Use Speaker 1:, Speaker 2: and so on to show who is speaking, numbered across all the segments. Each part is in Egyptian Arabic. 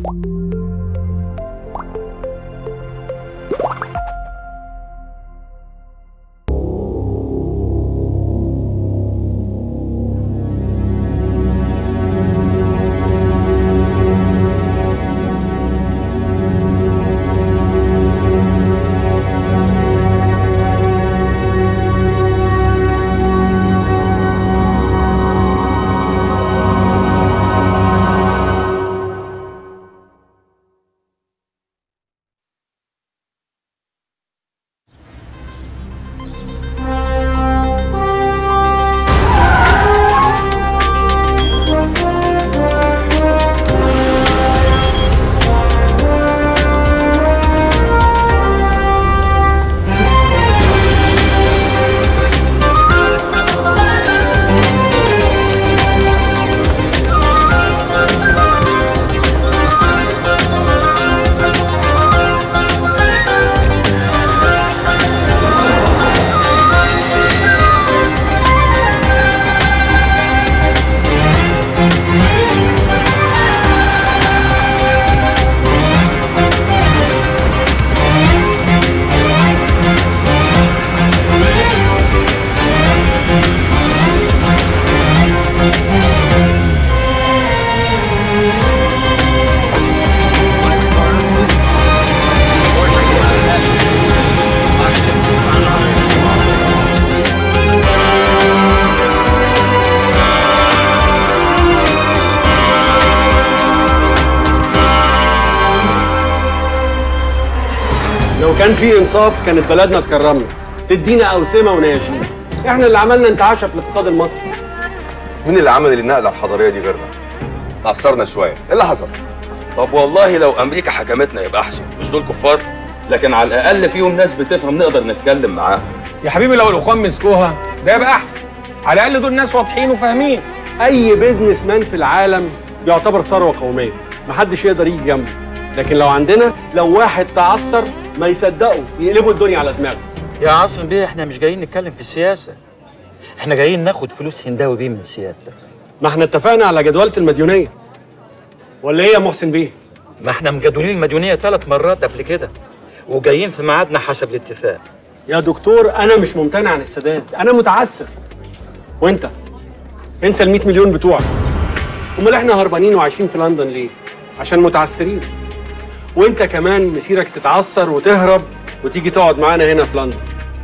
Speaker 1: لو كان في انصاف كانت بلدنا اتكرمنا تدينا اوسمه ونياشين احنا اللي عملنا انتعاشه في الاقتصاد المصري
Speaker 2: مين اللي عمل النقله الحضاريه دي غيرنا؟ تعثرنا شويه، ايه اللي حصل؟
Speaker 3: طب والله لو امريكا حكمتنا يبقى احسن مش دول كفار لكن على الاقل فيهم ناس بتفهم نقدر نتكلم معاهم
Speaker 4: يا حبيبي لو الاخوان مسكوها ده يبقى احسن على الاقل دول ناس واضحين وفاهمين
Speaker 1: اي بيزنس مان في العالم يعتبر ثروه قوميه محدش يقدر يجي جنبه لكن لو عندنا لو واحد تعثر ما يصدقوا يقلبوا الدنيا على دماغه
Speaker 5: يا عاصم بيه احنا مش جايين نتكلم في السياسة احنا جايين ناخد فلوس هنداوي بيه من سيادتك
Speaker 1: ما احنا اتفقنا على جدولة المديونية ولا ايه يا محسن بيه؟
Speaker 5: ما احنا مجدولين المديونية ثلاث مرات قبل كده وجايين في ميعادنا حسب الاتفاق
Speaker 1: يا دكتور انا مش ممتنع عن السداد انا متعسر وانت انسى ال 100 مليون بتوعك امال احنا هربانين وعايشين في لندن ليه عشان متعسرين وانت كمان مسيرك تتعثر وتهرب وتيجي تقعد معانا هنا في لندن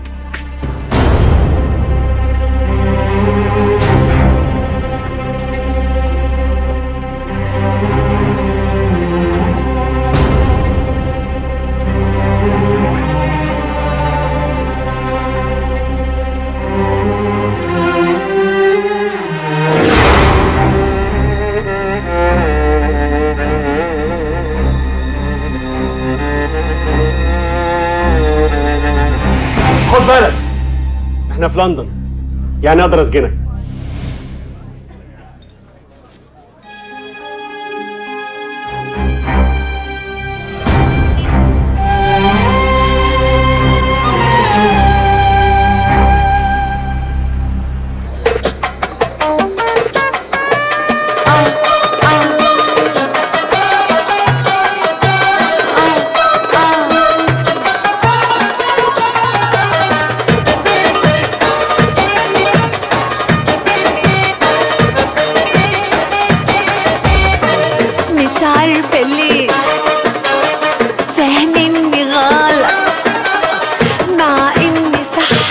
Speaker 1: خد بالك احنا في لندن يعني اقدر اسجنك
Speaker 6: مش عارفة ليه فاهميني غلط مع اني صح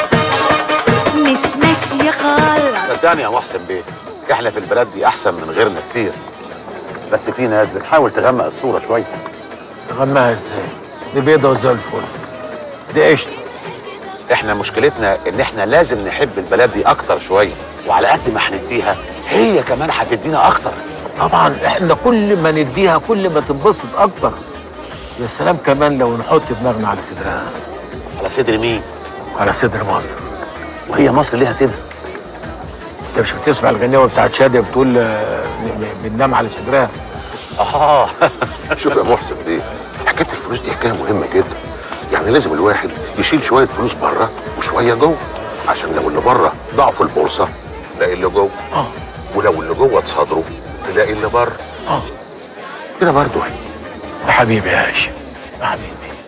Speaker 6: مش ماشية غلط
Speaker 7: صدقني يا محسن بيه احنا في البلد دي احسن من غيرنا كتير بس في ناس بتحاول تغمق الصوره شويه
Speaker 8: تغمها ازاي؟ دي بيضة وزي الفل دي قشطة
Speaker 7: احنا مشكلتنا ان احنا لازم نحب البلد دي اكتر شويه وعلى قد ما هنديها هي كمان هتدينا اكتر
Speaker 8: طبعا احنا كل ما نديها كل ما تنبسط اكتر يا سلام كمان لو نحط دماغنا على صدرها
Speaker 7: على صدر مين
Speaker 8: على صدر مصر
Speaker 7: وهي مصر ليها صدر
Speaker 8: انت مش بتسمع الغنيوه بتاعت شاديه بتقول آه، ن- بننام على صدرها
Speaker 7: اه
Speaker 9: شوف يا محسن ايه حكايه الفلوس دي حكايه مهمه جدا يعني لازم الواحد يشيل شويه فلوس بره وشويه جوه عشان لو اللي بره ضاع في البورصه تلاقي اللي جوه
Speaker 8: اه
Speaker 9: ولو اللي جوه اتصادروا تلاقي اللي بره
Speaker 8: اه
Speaker 9: كده برضه
Speaker 8: يا حبيبي يا هاشم يا حبيبي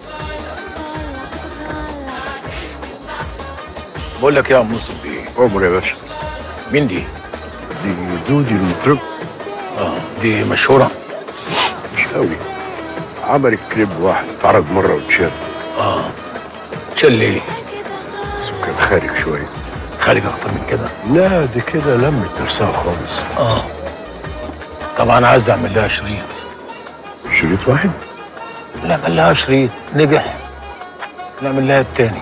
Speaker 8: بقول لك يا ام نصر ايه
Speaker 10: عمر يا باشا
Speaker 8: مين دي؟
Speaker 10: دي دودي المطرب
Speaker 8: اه دي مشهوره
Speaker 10: مش قوي عملت كليب واحد اتعرض مره واتشال
Speaker 8: اه تشيل ايه؟
Speaker 10: بس كان خارج شويه
Speaker 8: خارج اكتر من كده
Speaker 10: لا دي كده لمت نفسها خالص
Speaker 8: اه طبعا عايز اعمل لها شريط
Speaker 10: شريط واحد
Speaker 8: نعمل لها شريط نجح نعمل لها التاني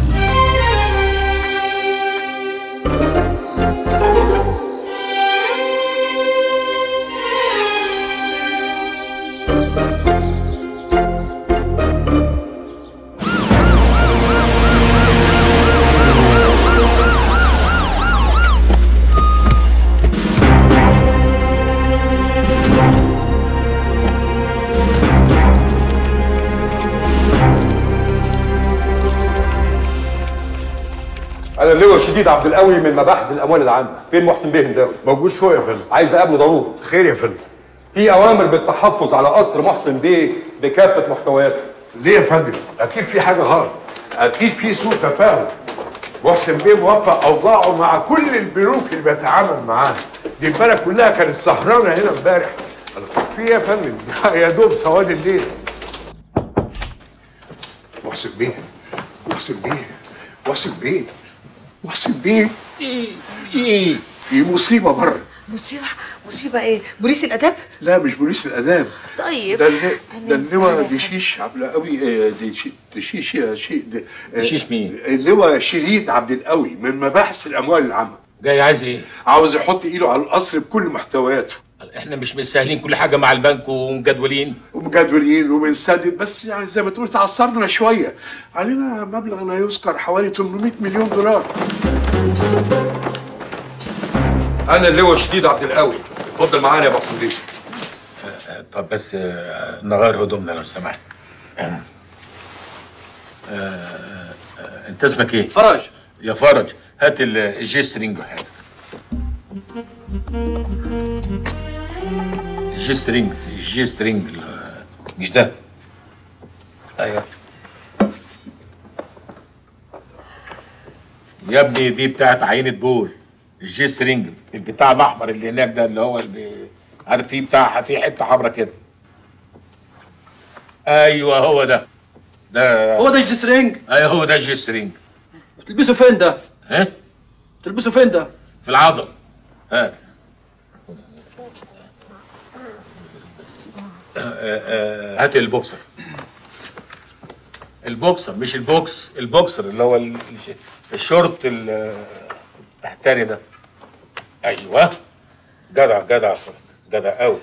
Speaker 11: انا اللواء شديد عبد القوي من مباحث الاموال العامه فين محسن بيه هنداوي
Speaker 10: موجود فوق يا فندم
Speaker 11: عايز اقابله ضروري
Speaker 10: خير يا فندم
Speaker 11: في اوامر بالتحفظ على قصر محسن بيه بكافه محتوياته
Speaker 10: ليه يا فندم اكيد في حاجه غلط اكيد في سوء تفاهم محسن بيه موفق اوضاعه مع كل البنوك اللي بيتعامل معاها دي البلد كلها كانت سهرانه هنا امبارح في إيه يا فندم يا دوب سواد الليل محسن بيه محسن بيه محسن بيه محسن بيه
Speaker 8: ايه ايه
Speaker 10: في مصيبه بره
Speaker 12: مصيبة مصيبة ايه؟ بوليس الآداب؟
Speaker 10: لا مش بوليس الاداب
Speaker 12: طيب
Speaker 10: ده اللي
Speaker 12: أنا-
Speaker 10: ده اللواء
Speaker 12: أنا-
Speaker 10: دشيش عبد القوي آه، دشي- دشيش يا شيء
Speaker 8: دشيش مين؟
Speaker 10: اللواء شديد عبد القوي من مباحث الاموال العامه
Speaker 8: جاي عايز ايه؟
Speaker 10: عاوز يحط ايده على القصر بكل محتوياته
Speaker 8: احنا مش مسهلين كل حاجه مع البنك ومجدولين
Speaker 10: ومجدولين وبنسدد بس يعني زي ما تقول تعثرنا شويه علينا مبلغ لا يذكر حوالي 800 مليون دولار
Speaker 11: انا اللواء شديد عبد القوي اتفضل معانا يا محسن بيه
Speaker 8: طب بس آه، نغير هدومنا لو سمحت آه، آه، انت اسمك ايه؟
Speaker 5: فرج
Speaker 8: يا فرج هات ال- الجي سترينج وحياتك الجي سترينج الجي سترينج ال- مش ده ايوه يا ابني دي بتاعت عينة بول الجي سترينج البتاع الاحمر اللي هناك ده اللي هو اللي عارف فيه بتاع فيه حته حمرا كده ايوه هو ده ده
Speaker 5: هو ده الجي سترينج
Speaker 8: ايوه هو ده الجي سترينج
Speaker 5: تلبسه فين ده؟
Speaker 8: ها
Speaker 5: تلبسه فين ده؟
Speaker 8: في العضل هات آه، آه، هات البوكسر البوكسر مش البوكس البوكسر اللي هو ال- الشورت ال- التحتاني ده ايوه جدع جدع فرق. جدع قوي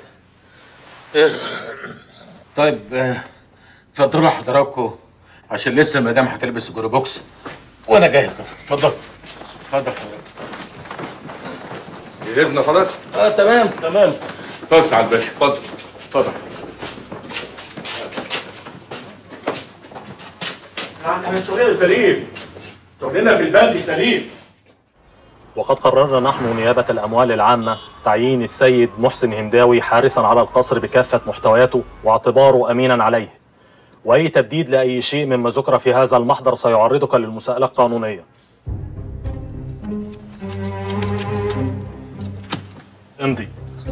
Speaker 8: طيب آه، اتفضلوا حضراتكم عشان لسه المدام هتلبس الجوري بوكس وانا جاهز اتفضل اتفضل حضرتك
Speaker 11: جهزنا خلاص
Speaker 8: اه تمام تمام فصل على الباشا اتفضل اتفضل احنا شغلنا سليم شغلنا في البلد سليم
Speaker 13: وقد قررنا نحن نيابة الأموال العامة تعيين السيد محسن هنداوي حارسا على القصر بكافة محتوياته واعتباره أمينا عليه وأي تبديد لأي شيء مما ذكر في هذا المحضر سيعرضك للمساءلة القانونية امضي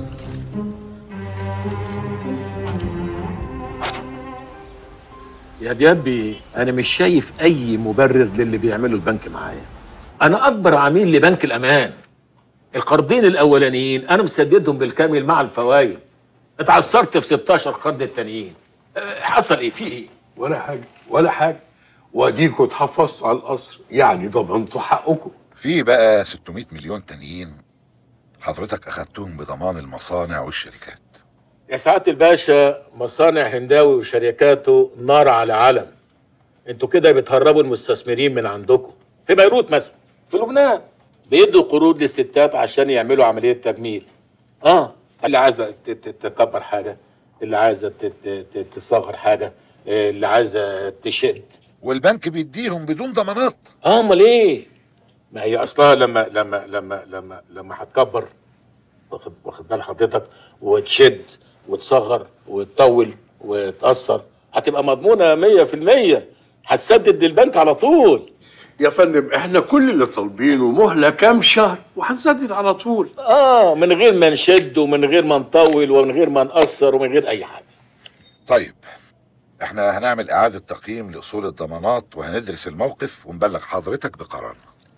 Speaker 8: يا ديابي انا مش شايف اي مبرر للي بيعمله البنك معايا انا اكبر عميل لبنك الامان القرضين الاولانيين انا مسددهم بالكامل مع الفوائد اتعثرت في 16 قرض التانيين أه، حصل ايه في ايه
Speaker 10: ولا حاجه ولا حاجه واديكوا اتحفظتوا على القصر يعني ضمنتوا حقكم
Speaker 9: في بقى 600 مليون تانيين حضرتك اخدتهم بضمان المصانع والشركات
Speaker 8: يا سعاده الباشا مصانع هنداوي وشركاته نار على علم انتوا كده بتهربوا المستثمرين من عندكم في بيروت مثلا في لبنان بيدوا قروض للستات عشان يعملوا عمليه تجميل اه اللي عايزه ت- ت- تكبر حاجه اللي عايزه ت- ت- ت- تصغر حاجه آه، اللي عايزه تشد
Speaker 9: والبنك بيديهم بدون ضمانات
Speaker 8: اه امال ايه ما هي اصلها لما لما لما لما لما هتكبر واخد واخد بال حضرتك وتشد وتصغر وتطول وتأثر هتبقى مضمونة مية في المية هتسدد للبنك على طول
Speaker 10: يا فندم احنا كل اللي طالبينه مهله كام شهر وهنسدد على طول
Speaker 8: اه من غير ما نشد ومن غير ما نطول ومن غير ما نقصر ومن غير اي حاجه
Speaker 14: طيب احنا هنعمل اعادة تقييم لاصول الضمانات وهندرس الموقف ونبلغ حضرتك بقرارنا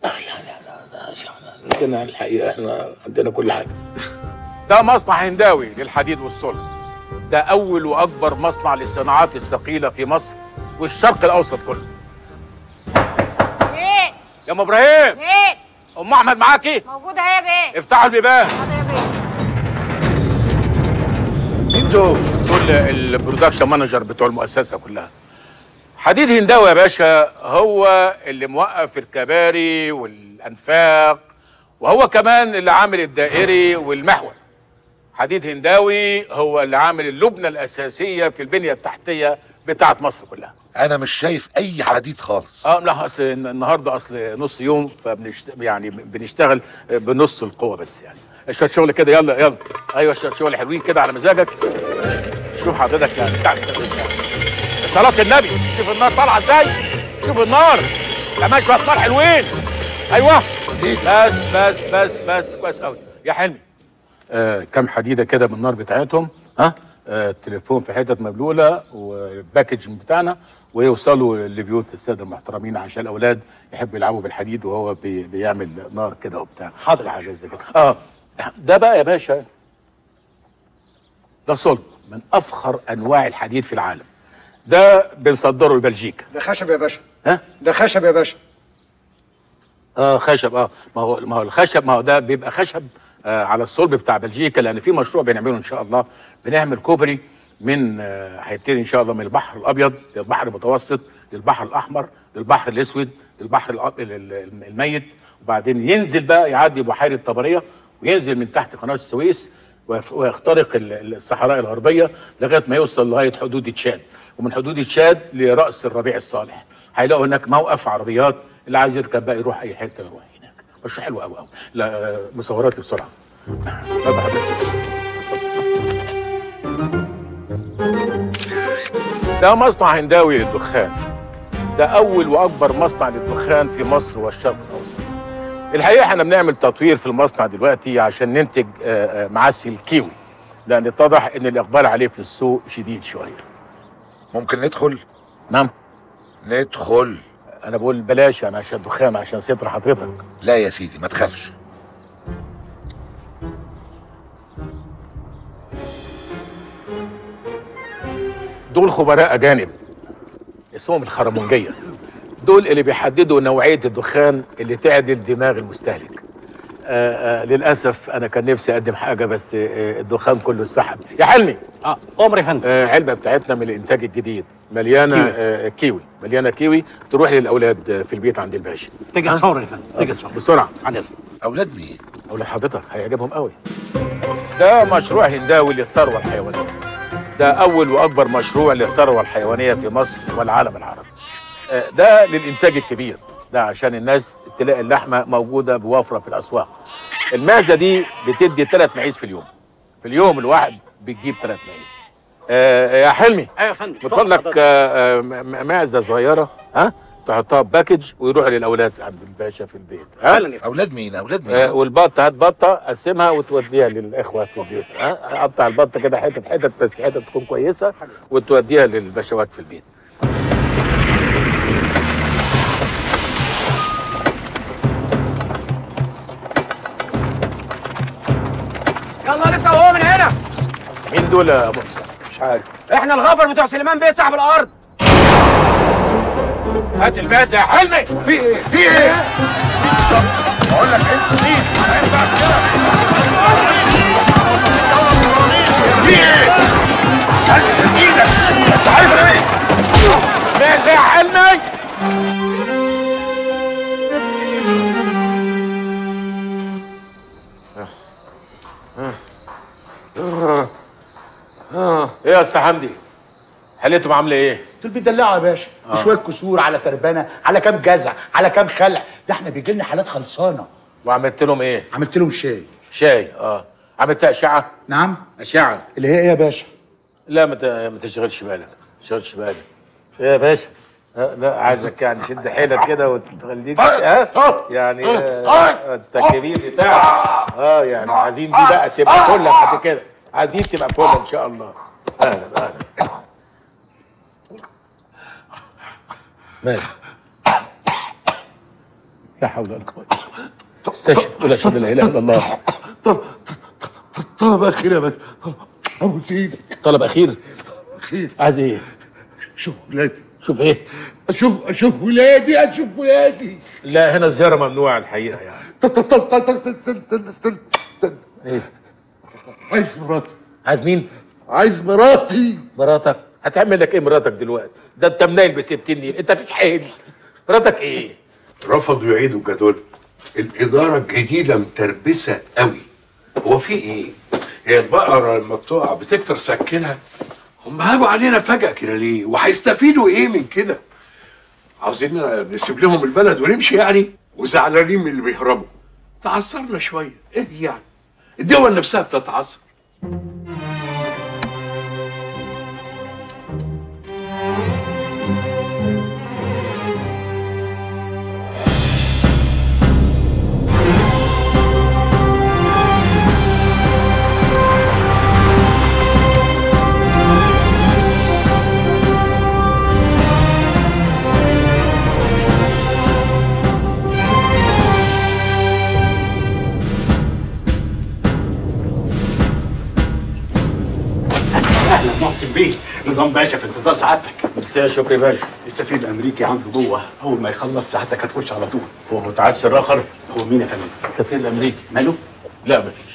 Speaker 8: عندنا الحقيقه احنا عندنا كل حاجه
Speaker 15: ده مصنع هنداوي للحديد والصلب ده أول وأكبر مصنع للصناعات الثقيلة في مصر والشرق الأوسط كله
Speaker 16: ايه
Speaker 15: يا أم إبراهيم
Speaker 16: ايه
Speaker 15: أم أحمد معاكي
Speaker 16: موجودة اهي يا بيه
Speaker 15: افتحوا البيبان
Speaker 14: مين دول؟
Speaker 15: دول البرودكشن مانجر بتوع المؤسسة كلها حديد هنداوي يا باشا هو اللي موقف الكباري والأنفاق وهو كمان اللي عامل الدائري والمحور حديد هنداوي هو اللي عامل اللبنة الأساسية في البنية التحتية بتاعت مصر كلها
Speaker 14: انا مش شايف اي حديد خالص
Speaker 15: اه لا اصل النهارده اصل نص يوم فبنشت... يعني بنشتغل بنص القوه بس يعني شويه شغل كده يلا يلا ايوه شويه شغل حلوين كده على مزاجك شوف حضرتك يعني بتاع صلاة النبي شوف النار طالعه ازاي شوف النار كمان شويه نار حلوين ايوه بس بس بس بس كويس قوي يا حلمي آه كام حديده كده من النار بتاعتهم ها آه التليفون في حتت مبلوله والباكج بتاعنا ويوصلوا لبيوت الساده المحترمين عشان الاولاد يحبوا يلعبوا بالحديد وهو بي بيعمل نار كده وبتاع حاضر حاجه زي كده اه ده بقى يا باشا ده صلب من افخر انواع الحديد في العالم ده بنصدره لبلجيكا
Speaker 17: ده خشب يا باشا
Speaker 15: ها
Speaker 17: ده خشب يا باشا
Speaker 15: اه خشب اه ما هو ما هو الخشب ما هو ده بيبقى خشب آه على الصلب بتاع بلجيكا لان في مشروع بنعمله ان شاء الله بنعمل كوبري من آه، هيبتدي ان شاء الله من البحر الابيض للبحر المتوسط للبحر الاحمر للبحر الاسود للبحر الأ- ال- ال- الميت وبعدين ينزل بقى يعدي بحيره طبريه وينزل من تحت قناه السويس ويف- ويخترق ال- ال- الصحراء الغربيه لغايه ما يوصل لغايه حدود تشاد ومن حدود تشاد لراس الربيع الصالح هيلاقوا هناك موقف عربيات اللي عايز يركب بقى يروح اي حته يروح هناك مشروع حلو قوي قوي لا آه، مصوراتي بسرعه اتفضل حضرتك. ده مصنع هنداوي للدخان ده اول واكبر مصنع للدخان في مصر والشرق الاوسط الحقيقه احنا بنعمل تطوير في المصنع دلوقتي عشان ننتج آه، آه، معسل كيوي لان اتضح ان الاقبال عليه في السوق شديد شويه
Speaker 14: ممكن ندخل
Speaker 15: نعم
Speaker 14: ندخل
Speaker 15: انا بقول بلاش انا عشان دخان عشان ستر حضرتك
Speaker 14: لا يا سيدي ما تخافش
Speaker 15: دول خبراء اجانب اسمهم الخرمونجيه دول اللي بيحددوا نوعيه الدخان اللي تعدل دماغ المستهلك آه آه للاسف انا كان نفسي اقدم حاجه بس آه الدخان كله اتسحب يا حلمي اه عمر يا فندم آه علبه بتاعتنا من الانتاج الجديد مليانه
Speaker 5: كيوي.
Speaker 15: آه كيوي مليانه كيوي تروح للاولاد آه، في البيت عند الباشا
Speaker 5: تجهز
Speaker 15: ها؟
Speaker 5: فورا يا فندم
Speaker 15: آه،
Speaker 5: تجهز فورا
Speaker 15: بسرعه
Speaker 5: عندنا
Speaker 14: اولاد مين
Speaker 15: اولاد حضرتك هيعجبهم قوي ده مشروع هنداوي للثروه الحيوانيه ده اول واكبر مشروع للثروه الحيوانيه في مصر والعالم العربي آه، ده للانتاج الكبير ده عشان الناس تلاقي اللحمه موجوده بوفره في الاسواق المعزه دي بتدي ثلاث معيز في اليوم في اليوم الواحد بتجيب ثلاث معيز آه يا حلمي
Speaker 5: ايوه يا فندم
Speaker 15: بتطلع لك آه، آه، م- م- معزه صغيره ها تحطها في باكج ويروح للاولاد عند الباشا في البيت ها
Speaker 14: اولاد مين اولاد مين
Speaker 15: آه، والبطه هات بطه قسمها وتوديها للاخوه في البيت ها قطع البطه كده حتت حتت بس حتت تكون كويسه وتوديها للبشوات في البيت
Speaker 17: يلا انت وهو من هنا
Speaker 15: مين دول يا ابو
Speaker 17: مش عارف احنا الغفر بتوع سليمان بيه صاحب الارض
Speaker 15: هات الماسه يا حلمي
Speaker 14: في ايه في ايه بقول لك انت مين في ايه هات ايدك انت عايز ايه
Speaker 15: ماسه يا حلمي ايه يا استاذ حمدي حليتهم عامله ايه
Speaker 18: دول بيدلعوا يا باشا
Speaker 15: آه.
Speaker 18: شويه كسور على تربانه على كام جزع على كام خلع ده احنا بيجي لنا حالات خلصانه
Speaker 15: وعملت لهم ايه
Speaker 18: عملت لهم شاي
Speaker 15: شاي اه
Speaker 8: عملت اشعه
Speaker 18: نعم
Speaker 8: اشعه
Speaker 18: اللي هي ايه يا باشا
Speaker 8: لا ما ت- ما تشغلش بالك ما تشغلش بالك ايه يا باشا ها، لا عايزك يعني شد حيلك كده وتخليك ها يعني آه، التكبير بتاعك اه يعني عايزين دي بقى تبقى كلك بعد كده عايزين تبقى كلك ان شاء الله اهلا اهلا ماشي لا حول ولا قوه استشهد ولا اشهد لا اله الا الله
Speaker 14: طلب اخير يا باشا طلب ابو سيدك
Speaker 8: طلب اخير
Speaker 14: اخير
Speaker 8: عايز ايه
Speaker 14: شوف ولادي
Speaker 8: شوف ايه
Speaker 14: اشوف اشوف ولادي اشوف ولادي
Speaker 8: لا هنا الزياره ممنوعه الحقيقه يعني
Speaker 14: استنى استنى استنى استنى استنى
Speaker 8: ايه
Speaker 14: عايز مراتي
Speaker 8: عايز مين
Speaker 14: عايز مراتي
Speaker 8: مراتك هتعمل لك ايه مراتك دلوقتي ده انت منايل ب 60 نيل انت فيك حيل مراتك ايه
Speaker 10: رفضوا يعيدوا الجدول الإدارة الجديدة متربسة قوي هو في إيه؟ هي البقرة لما بتقع بتكتر سكنها هم هاجوا علينا فجأة كده ليه؟ وهيستفيدوا إيه من كده؟ عاوزين نسيب لهم البلد ونمشي يعني؟ وزعلانين من اللي بيهربوا تعثرنا شوية إيه يعني؟ الدول نفسها بتتعثر
Speaker 16: اهلا محسن بيه نظام باشا في انتظار سعادتك
Speaker 8: مساء شكري باشا
Speaker 16: السفير الامريكي عنده جوه اول ما يخلص سعادتك هتخش على طول
Speaker 8: هو متعسر اخر
Speaker 16: هو مين يا فندم
Speaker 8: السفير الامريكي
Speaker 16: ماله
Speaker 8: لا مفيش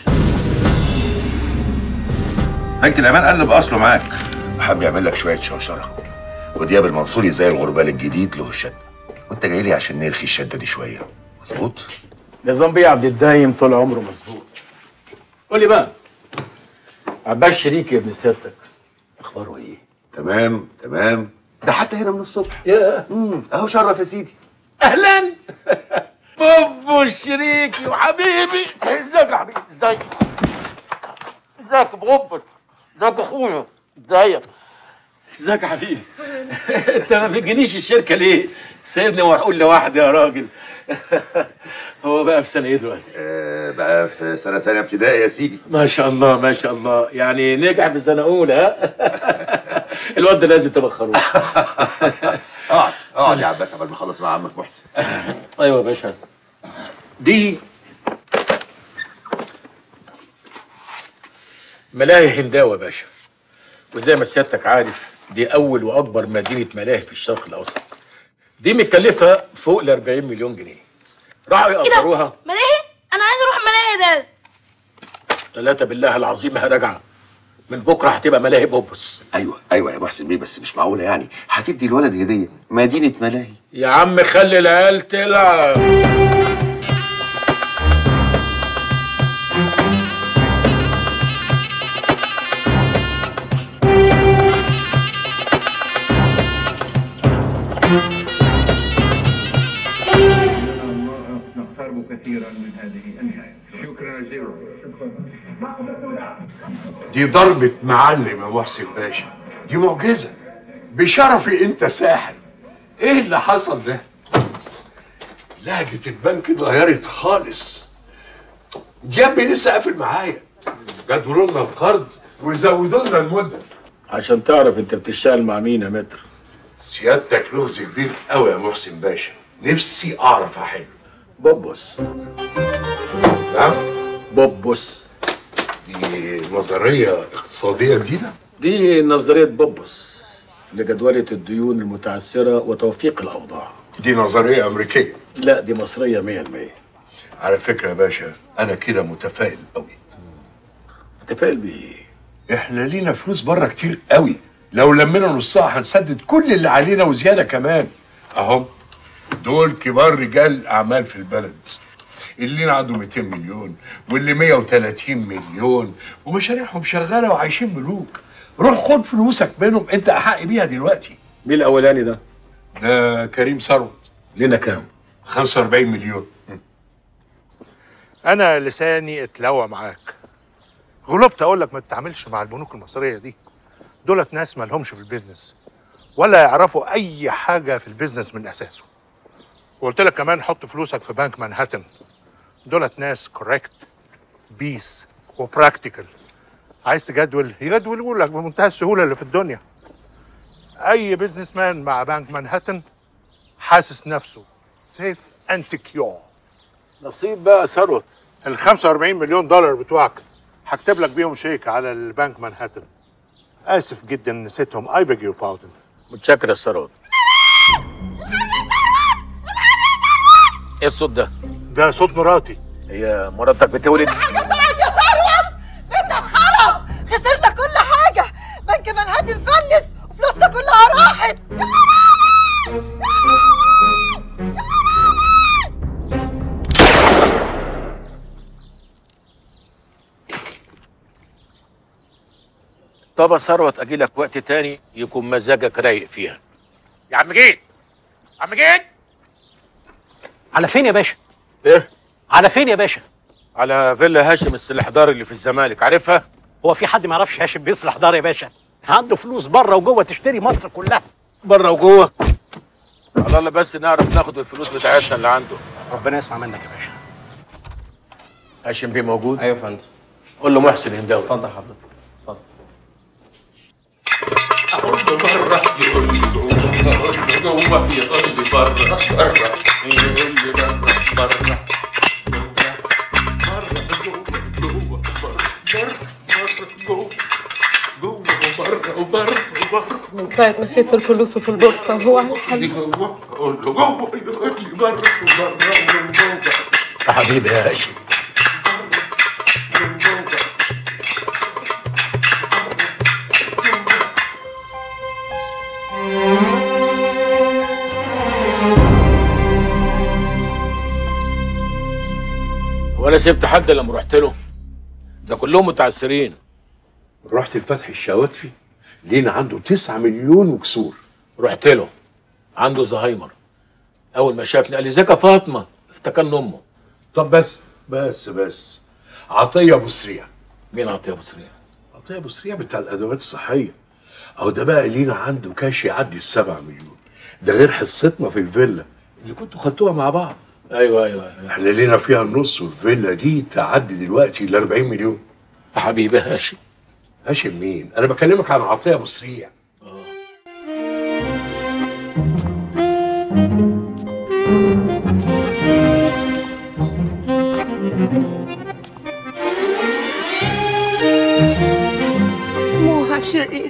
Speaker 14: بنك الامان قلب اصله معاك وحب يعمل لك شويه شوشره ودياب المنصوري زي الغربال الجديد له الشده وانت جاي لي عشان نرخي الشده دي شويه مظبوط
Speaker 8: نظام بيه عبد الدايم طول عمره مظبوط قول لي بقى عباس شريك يا ابن سيادتك اخباره ايه
Speaker 10: تمام تمام ده حتى هنا من الصبح
Speaker 8: يا
Speaker 10: اهو شرف يا سيدي
Speaker 8: اهلا بوبو شريكي وحبيبي ازيك يا حبيبي ازيك ازيك يا بوبو ازيك يا اخويا ازيك ازيك يا حبيبي انت ما بتجينيش الشركه ليه سيبني وهقول لوحدي يا راجل هو بقى في سنه ايه دلوقتي
Speaker 14: آه بقى في سنه ثانيه ابتدائي يا سيدي
Speaker 8: ما شاء الله ما شاء الله يعني نجح في سنه اولى ها الواد ده لازم تبخروه
Speaker 14: اقعد اقعد يا عباس قبل ما اخلص مع عمك محسن
Speaker 8: ايوه يا باشا دي ملاهي هنداوه يا باشا وزي ما سيادتك عارف دي اول واكبر مدينه ملاهي في الشرق الاوسط دي متكلفه فوق ال 40 مليون جنيه راحوا يقدروها
Speaker 19: ملاهي انا عايز اروح ملاهي ده
Speaker 8: ثلاثة بالله العظيم راجعه من بكره هتبقى ملاهي بوبس
Speaker 14: ايوه ايوه يا محسن بيه بس مش معقوله يعني هتدي الولد هديه مدينه ملاهي
Speaker 8: يا عم خلي العيال تلعب
Speaker 10: نقترب كثيرا من هذه النهاية شكرا جزيلا دي ضربة معلم يا محسن باشا دي معجزة بشرفي انت ساحر ايه اللي حصل ده لهجة البنك اتغيرت خالص دياب لسه قافل معايا جدولوا لنا القرض وزودوا لنا المدة
Speaker 8: عشان تعرف انت بتشتغل مع مين يا متر
Speaker 10: سيادتك لغز كبير قوي يا محسن باشا نفسي اعرف احل
Speaker 8: بوبوس
Speaker 10: نعم
Speaker 8: بوبوس
Speaker 10: دي نظرية اقتصادية جديدة
Speaker 8: دي نظرية بوبوس لجدولة الديون المتعثرة وتوفيق الأوضاع
Speaker 10: دي نظرية أمريكية
Speaker 8: لا دي مصرية مية المية
Speaker 10: على فكرة يا باشا أنا كده متفائل قوي
Speaker 8: متفائل بإيه؟
Speaker 10: إحنا لينا فلوس بره كتير قوي لو لمينا نصها هنسدد كل اللي علينا وزيادة كمان أهم دول كبار رجال أعمال في البلد اللي عنده 200 مليون واللي 130 مليون ومشاريعهم شغالة وعايشين ملوك روح خد فلوسك منهم أنت أحق بيها دلوقتي
Speaker 8: مين الأولاني ده؟
Speaker 10: ده كريم ثروت
Speaker 8: لنا كام؟
Speaker 10: 45 مليون
Speaker 18: انا لساني اتلوى معاك غلبت اقول لك ما تتعاملش مع البنوك المصريه دي دولت ناس ما لهمش في البيزنس ولا يعرفوا اي حاجه في البيزنس من اساسه وقلت لك كمان حط فلوسك في بنك مانهاتن دولت ناس كوريكت بيس وبراكتيكال عايز تجدول يجدولوا لك بمنتهى السهوله اللي في الدنيا اي بيزنس مان مع بنك مانهاتن حاسس نفسه سيف اند سكيور
Speaker 8: نصيب بقى ثروت
Speaker 18: ال 45 مليون دولار بتوعك هكتب لك بيهم شيك على البنك مانهاتن اسف جدا نسيتهم اي بيج يور باردن
Speaker 8: متشكر يا ثروت ايه الصوت ده؟
Speaker 18: ده صوت مراتي
Speaker 8: هي مراتك بتولد
Speaker 12: طلعت يا ثروت بيتنا انخرب خسرنا كل حاجه بنك منهاتن فلس وفلوسنا كلها راحت
Speaker 8: طب يا ثروت اجي لك وقت تاني يكون مزاجك رايق فيها يا عم جيد عم جيد
Speaker 20: على فين يا باشا؟
Speaker 8: ايه؟
Speaker 20: على فين يا باشا؟
Speaker 8: على فيلا هاشم السلحدار اللي في الزمالك عارفها؟
Speaker 20: هو في حد ما يعرفش هاشم بيصلح دار يا باشا؟ عنده فلوس بره وجوه تشتري مصر كلها
Speaker 8: بره وجوه على الله بس نعرف ناخد الفلوس بتاعتنا اللي عنده
Speaker 20: ربنا يسمع منك يا باشا
Speaker 8: هاشم بيه موجود؟ ايوه يا فندم قول له محسن هنداوي اتفضل حضرتك اتفضل
Speaker 3: بره يقول لي جوه جوه يقول لي بره بره يقول لي بره بره
Speaker 21: من ساعة ما خسر فلوسه في البورصة وهو على الحل
Speaker 3: قول له جوه يقول لي بره بره جوه
Speaker 8: يا حبيبي يا هاشم ولا سبت حد لما رحت له ده كلهم متعسرين
Speaker 10: رحت لفتحي الشواتفي لينا عنده 9 مليون وكسور
Speaker 8: رحت له عنده زهايمر اول ما شافني قال لي ازيك يا فاطمه افتكرني امه
Speaker 10: طب بس بس بس عطيه ابو سريع
Speaker 8: مين عطيه ابو سريع؟
Speaker 10: عطيه ابو سريع بتاع الادوات الصحيه اهو ده بقى لينا عنده كاش يعدي السبعة مليون ده غير حصتنا في الفيلا اللي كنتوا خدتوها مع بعض
Speaker 8: ايوه ايوه
Speaker 10: احنا لينا فيها النص والفيلا دي تعدي دلوقتي ل 40 مليون
Speaker 8: يا حبيبي هاشم
Speaker 10: هاشم مين؟ انا بكلمك عن عطيه ابو سريع
Speaker 12: Moi, chérie.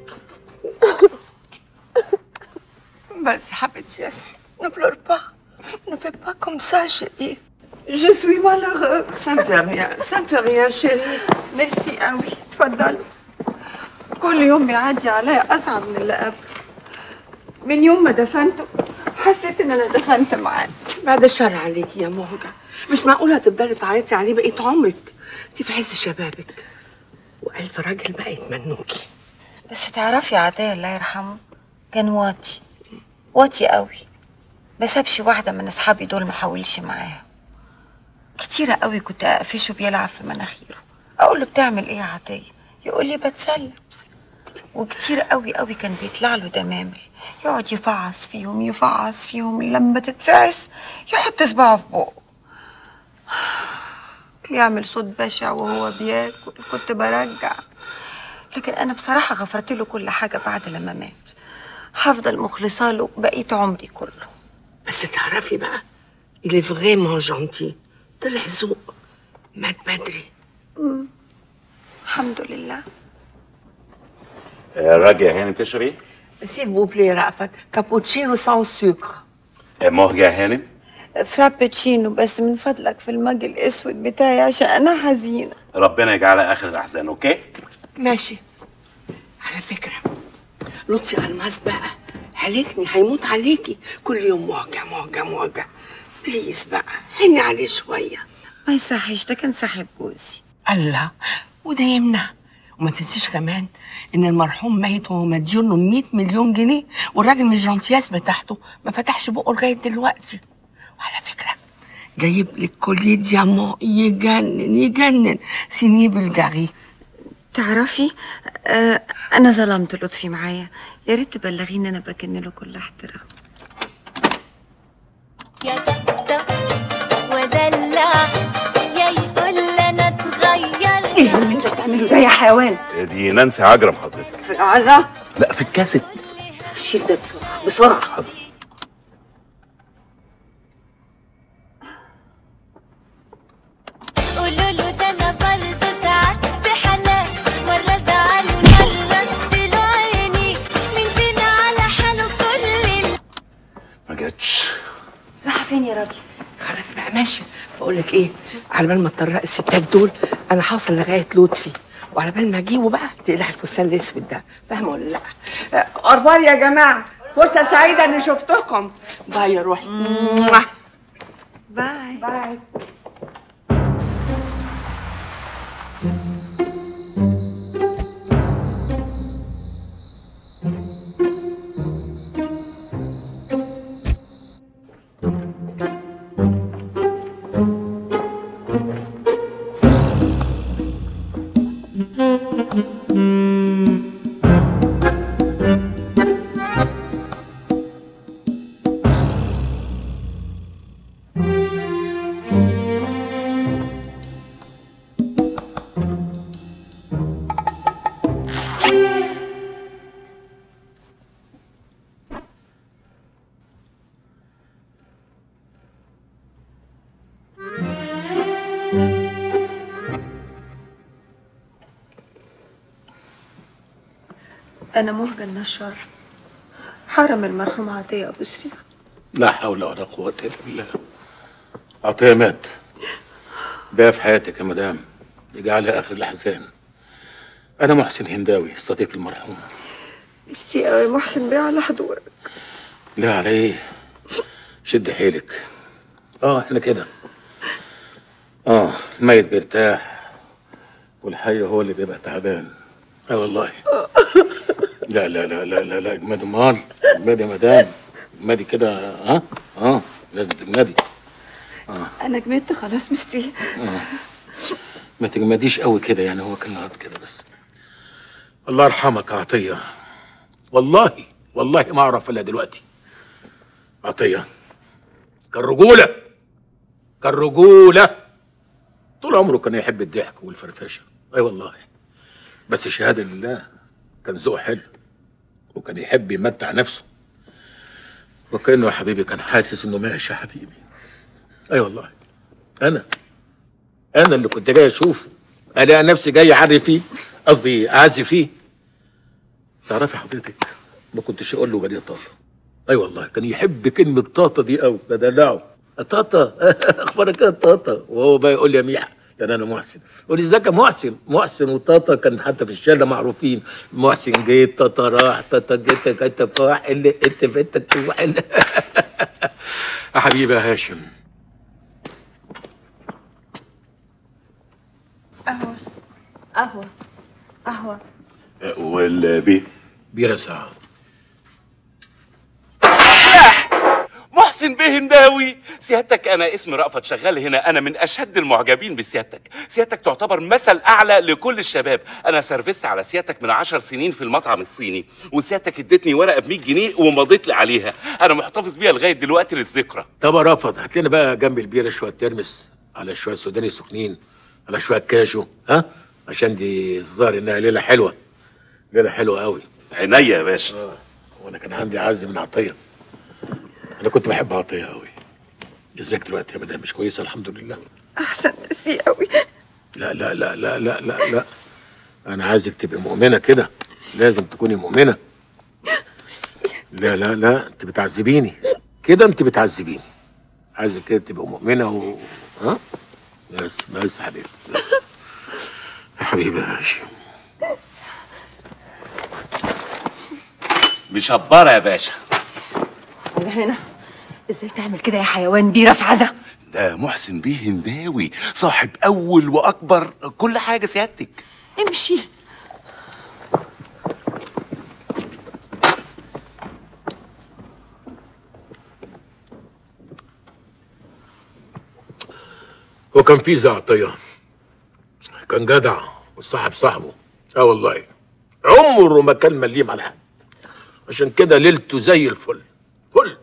Speaker 12: Vas-y, حبيبتي ياسين. Ne pleure pas. Ne fais pas comme ça, chérie. Je suis malheureuse. Ça ne fait rien. Ça ne fait rien, chérie. ميرسي قوي. اتفضلي. كل يوم بيعدي عليا أصعب من اللي قبله. من يوم ما دفنته حسيت إن أنا دفنت معاه.
Speaker 22: بعد الشر عليكي يا مهجة مش معقول هتفضلي تعيطي عليه بقية عمرك انت في عز شبابك وألف راجل بقى يتمنوكي
Speaker 23: بس تعرفي يا عطية الله يرحمه كان واطي واطي قوي ما سابش واحدة من أصحابي دول ما حاولش معاها كتيرة قوي كنت أقفشه بيلعب في مناخيره أقول له بتعمل إيه يا عطية يقول لي بتسلى وكتير قوي قوي كان بيطلع له دمامل يقعد يفعص فيهم يفعص فيهم لما تتفعس يحط صباعه في بقه بيعمل صوت بشع وهو بياكل كنت برجع لكن انا بصراحه غفرت له كل حاجه بعد لما مات هفضل مخلصه له بقيه عمري كله
Speaker 22: بس تعرفي بقى il est vraiment gentil طلع ذوق مات بدري
Speaker 23: مم. الحمد لله
Speaker 7: راجع هانم تشربي؟
Speaker 22: s'il vous plaît رأفت كابوتشينو سان سكر
Speaker 7: مهجة هانم
Speaker 23: فرابتشينو بس من فضلك في المج الاسود بتاعي عشان انا حزينه
Speaker 7: ربنا يجعلها اخر الاحزان اوكي؟
Speaker 22: ماشي على فكرة لطفي ألماس بقى هلكني هيموت عليكي كل يوم موجع موجع موجع بليز بقى حني عليه شوية
Speaker 23: ما يصحش ده كان صاحب جوزي
Speaker 22: الله وده يمنع وما تنسيش كمان ان المرحوم ميت وهو مديون له 100 مليون جنيه والراجل من الجنطياس بتاعته ما فتحش بقه لغايه دلوقتي وعلى فكره جايب لك كوليه ديامون يجنن يجنن سينيه بلجاري
Speaker 23: تعرفي آه انا ظلمت لطفي معايا يا ريت تبلغيني انا بكن له كل احترام
Speaker 1: يا دق ودلع يا يقول انا اتغير
Speaker 23: ايه اللي انت بتعمله ده يا حيوان
Speaker 14: دي نانسي عجرم حضرتك
Speaker 23: في العزا
Speaker 14: لا في الكاسيت
Speaker 23: شيل ده بسرعه بسرعه
Speaker 1: قولوا له ده انا برضه ساعات بحالات مره زعل مره اديله عيني مين فينا على حاله كل اللي
Speaker 14: ما جاتش
Speaker 23: رايحه فين يا راجل
Speaker 22: خلاص بقى ماشي بقول لك ايه على بال ما تطرق الستات دول انا هوصل لغايه لطفي وعلى بال ما اجيبه بقى تقلع الفستان الاسود ده فاهمه ولا لا
Speaker 12: أخبار يا جماعة فرصة سعيدة إني شفتكم
Speaker 22: باي يا روحي
Speaker 23: باي
Speaker 12: باي
Speaker 23: انا مهجة النشار حرم المرحوم عطية ابو سريع
Speaker 8: لا حول ولا قوة إلا بالله عطية مات بقى في حياتك يا مدام اجعلها آخر الأحزان أنا محسن هنداوي صديق المرحوم
Speaker 23: ميرسي قوي محسن بيه على حضورك
Speaker 8: لا على إيه شد حيلك اه احنا كده اه الميت بيرتاح والحي هو اللي بيبقى تعبان اه والله لا لا لا لا لا لا اجمدي امال اجمدي يا مدام اجمدي كده ها اه لازم تجمدي اه
Speaker 23: انا جمدت خلاص ميرسي
Speaker 8: اه ما تجمديش قوي كده يعني هو كان غلط كده بس الله يرحمك يا عطيه والله والله ما اعرف الا دلوقتي عطيه كان رجوله كان رجوله طول عمره كان يحب الضحك والفرفشه اي والله بس شهاده لله كان ذوقه حلو وكان يحب يمتع نفسه وكانه يا حبيبي كان حاسس انه ماشي يا حبيبي اي والله انا انا اللي كنت جاي اشوفه الاقي نفسي جاي اعري فيه قصدي اعزي فيه تعرفي حضرتك ما كنتش اقول له بني طاطا اي والله كان يحب كلمه طاطا دي قوي بدلعه طاطا اخبارك ايه يا طاطا وهو بقى يقول لي يا ميحة ده انا محسن يقول لي ازيك يا محسن محسن وطاطا كان حتى في الشارع معروفين محسن جيت طاطا راح طاطا جيت جيت فاح اللي انت بنت تروح اللي يا حبيبي يا هاشم
Speaker 23: قهوة قهوة قهوة
Speaker 14: والبي
Speaker 8: بيرة ساعة
Speaker 2: محسن بيه هنداوي سيادتك انا اسمي رأفت شغال هنا انا من اشد المعجبين بسيادتك سيادتك تعتبر مثل اعلى لكل الشباب انا سرفست على سيادتك من عشر سنين في المطعم الصيني وسيادتك اديتني ورقه ب 100 جنيه ومضيت لي عليها انا محتفظ بيها لغايه دلوقتي للذكرى
Speaker 8: طب يا رافض هات لنا بقى جنب البيره شويه ترمس على شويه سوداني سخنين على شويه كاجو ها عشان دي الظاهر انها ليله حلوه ليله حلوه قوي
Speaker 2: عينيا يا باشا
Speaker 8: آه. وانا كان عندي عز من عطيه انا كنت بحب عطيه قوي ازيك دلوقتي يا مدام مش كويسه الحمد لله
Speaker 23: احسن ميرسي قوي
Speaker 8: لا لا لا لا لا لا لا انا عايزك تبقي مؤمنه كده لازم تكوني مؤمنه لا لا لا انت بتعذبيني كده انت بتعذبيني عايزك كده تبقى مؤمنه و ها بس بس يا حبيبي بس يا حبيبي يا هاشم
Speaker 2: مشبره يا باشا
Speaker 23: على هنا ازاي تعمل كده يا حيوان بيرة في عزا
Speaker 2: ده محسن بيه هنداوي صاحب اول واكبر كل حاجه سيادتك
Speaker 23: امشي
Speaker 8: هو كان في زي عطيه كان جدع وصاحب صاحبه اه والله عمره ما كان مليم على حد عشان كده ليلته زي الفل فل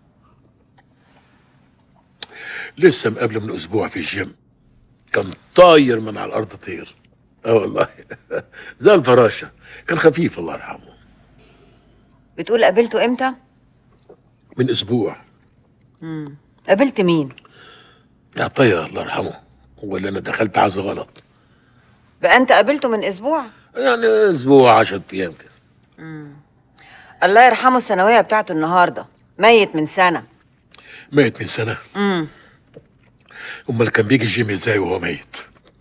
Speaker 8: لسه مقابله من اسبوع في الجيم كان طاير من على الارض طير اه والله زي الفراشه كان خفيف الله يرحمه
Speaker 23: بتقول قابلته امتى؟
Speaker 8: من اسبوع
Speaker 23: مم. قابلت مين؟
Speaker 8: يا طير الله يرحمه هو اللي انا دخلت عز غلط
Speaker 23: بقى انت قابلته من اسبوع؟
Speaker 8: يعني اسبوع 10 ايام كده
Speaker 23: الله يرحمه الثانويه بتاعته النهارده ميت من سنه
Speaker 8: ميت من سنه
Speaker 23: امم
Speaker 8: امال كان بيجي الجيم ازاي وهو ميت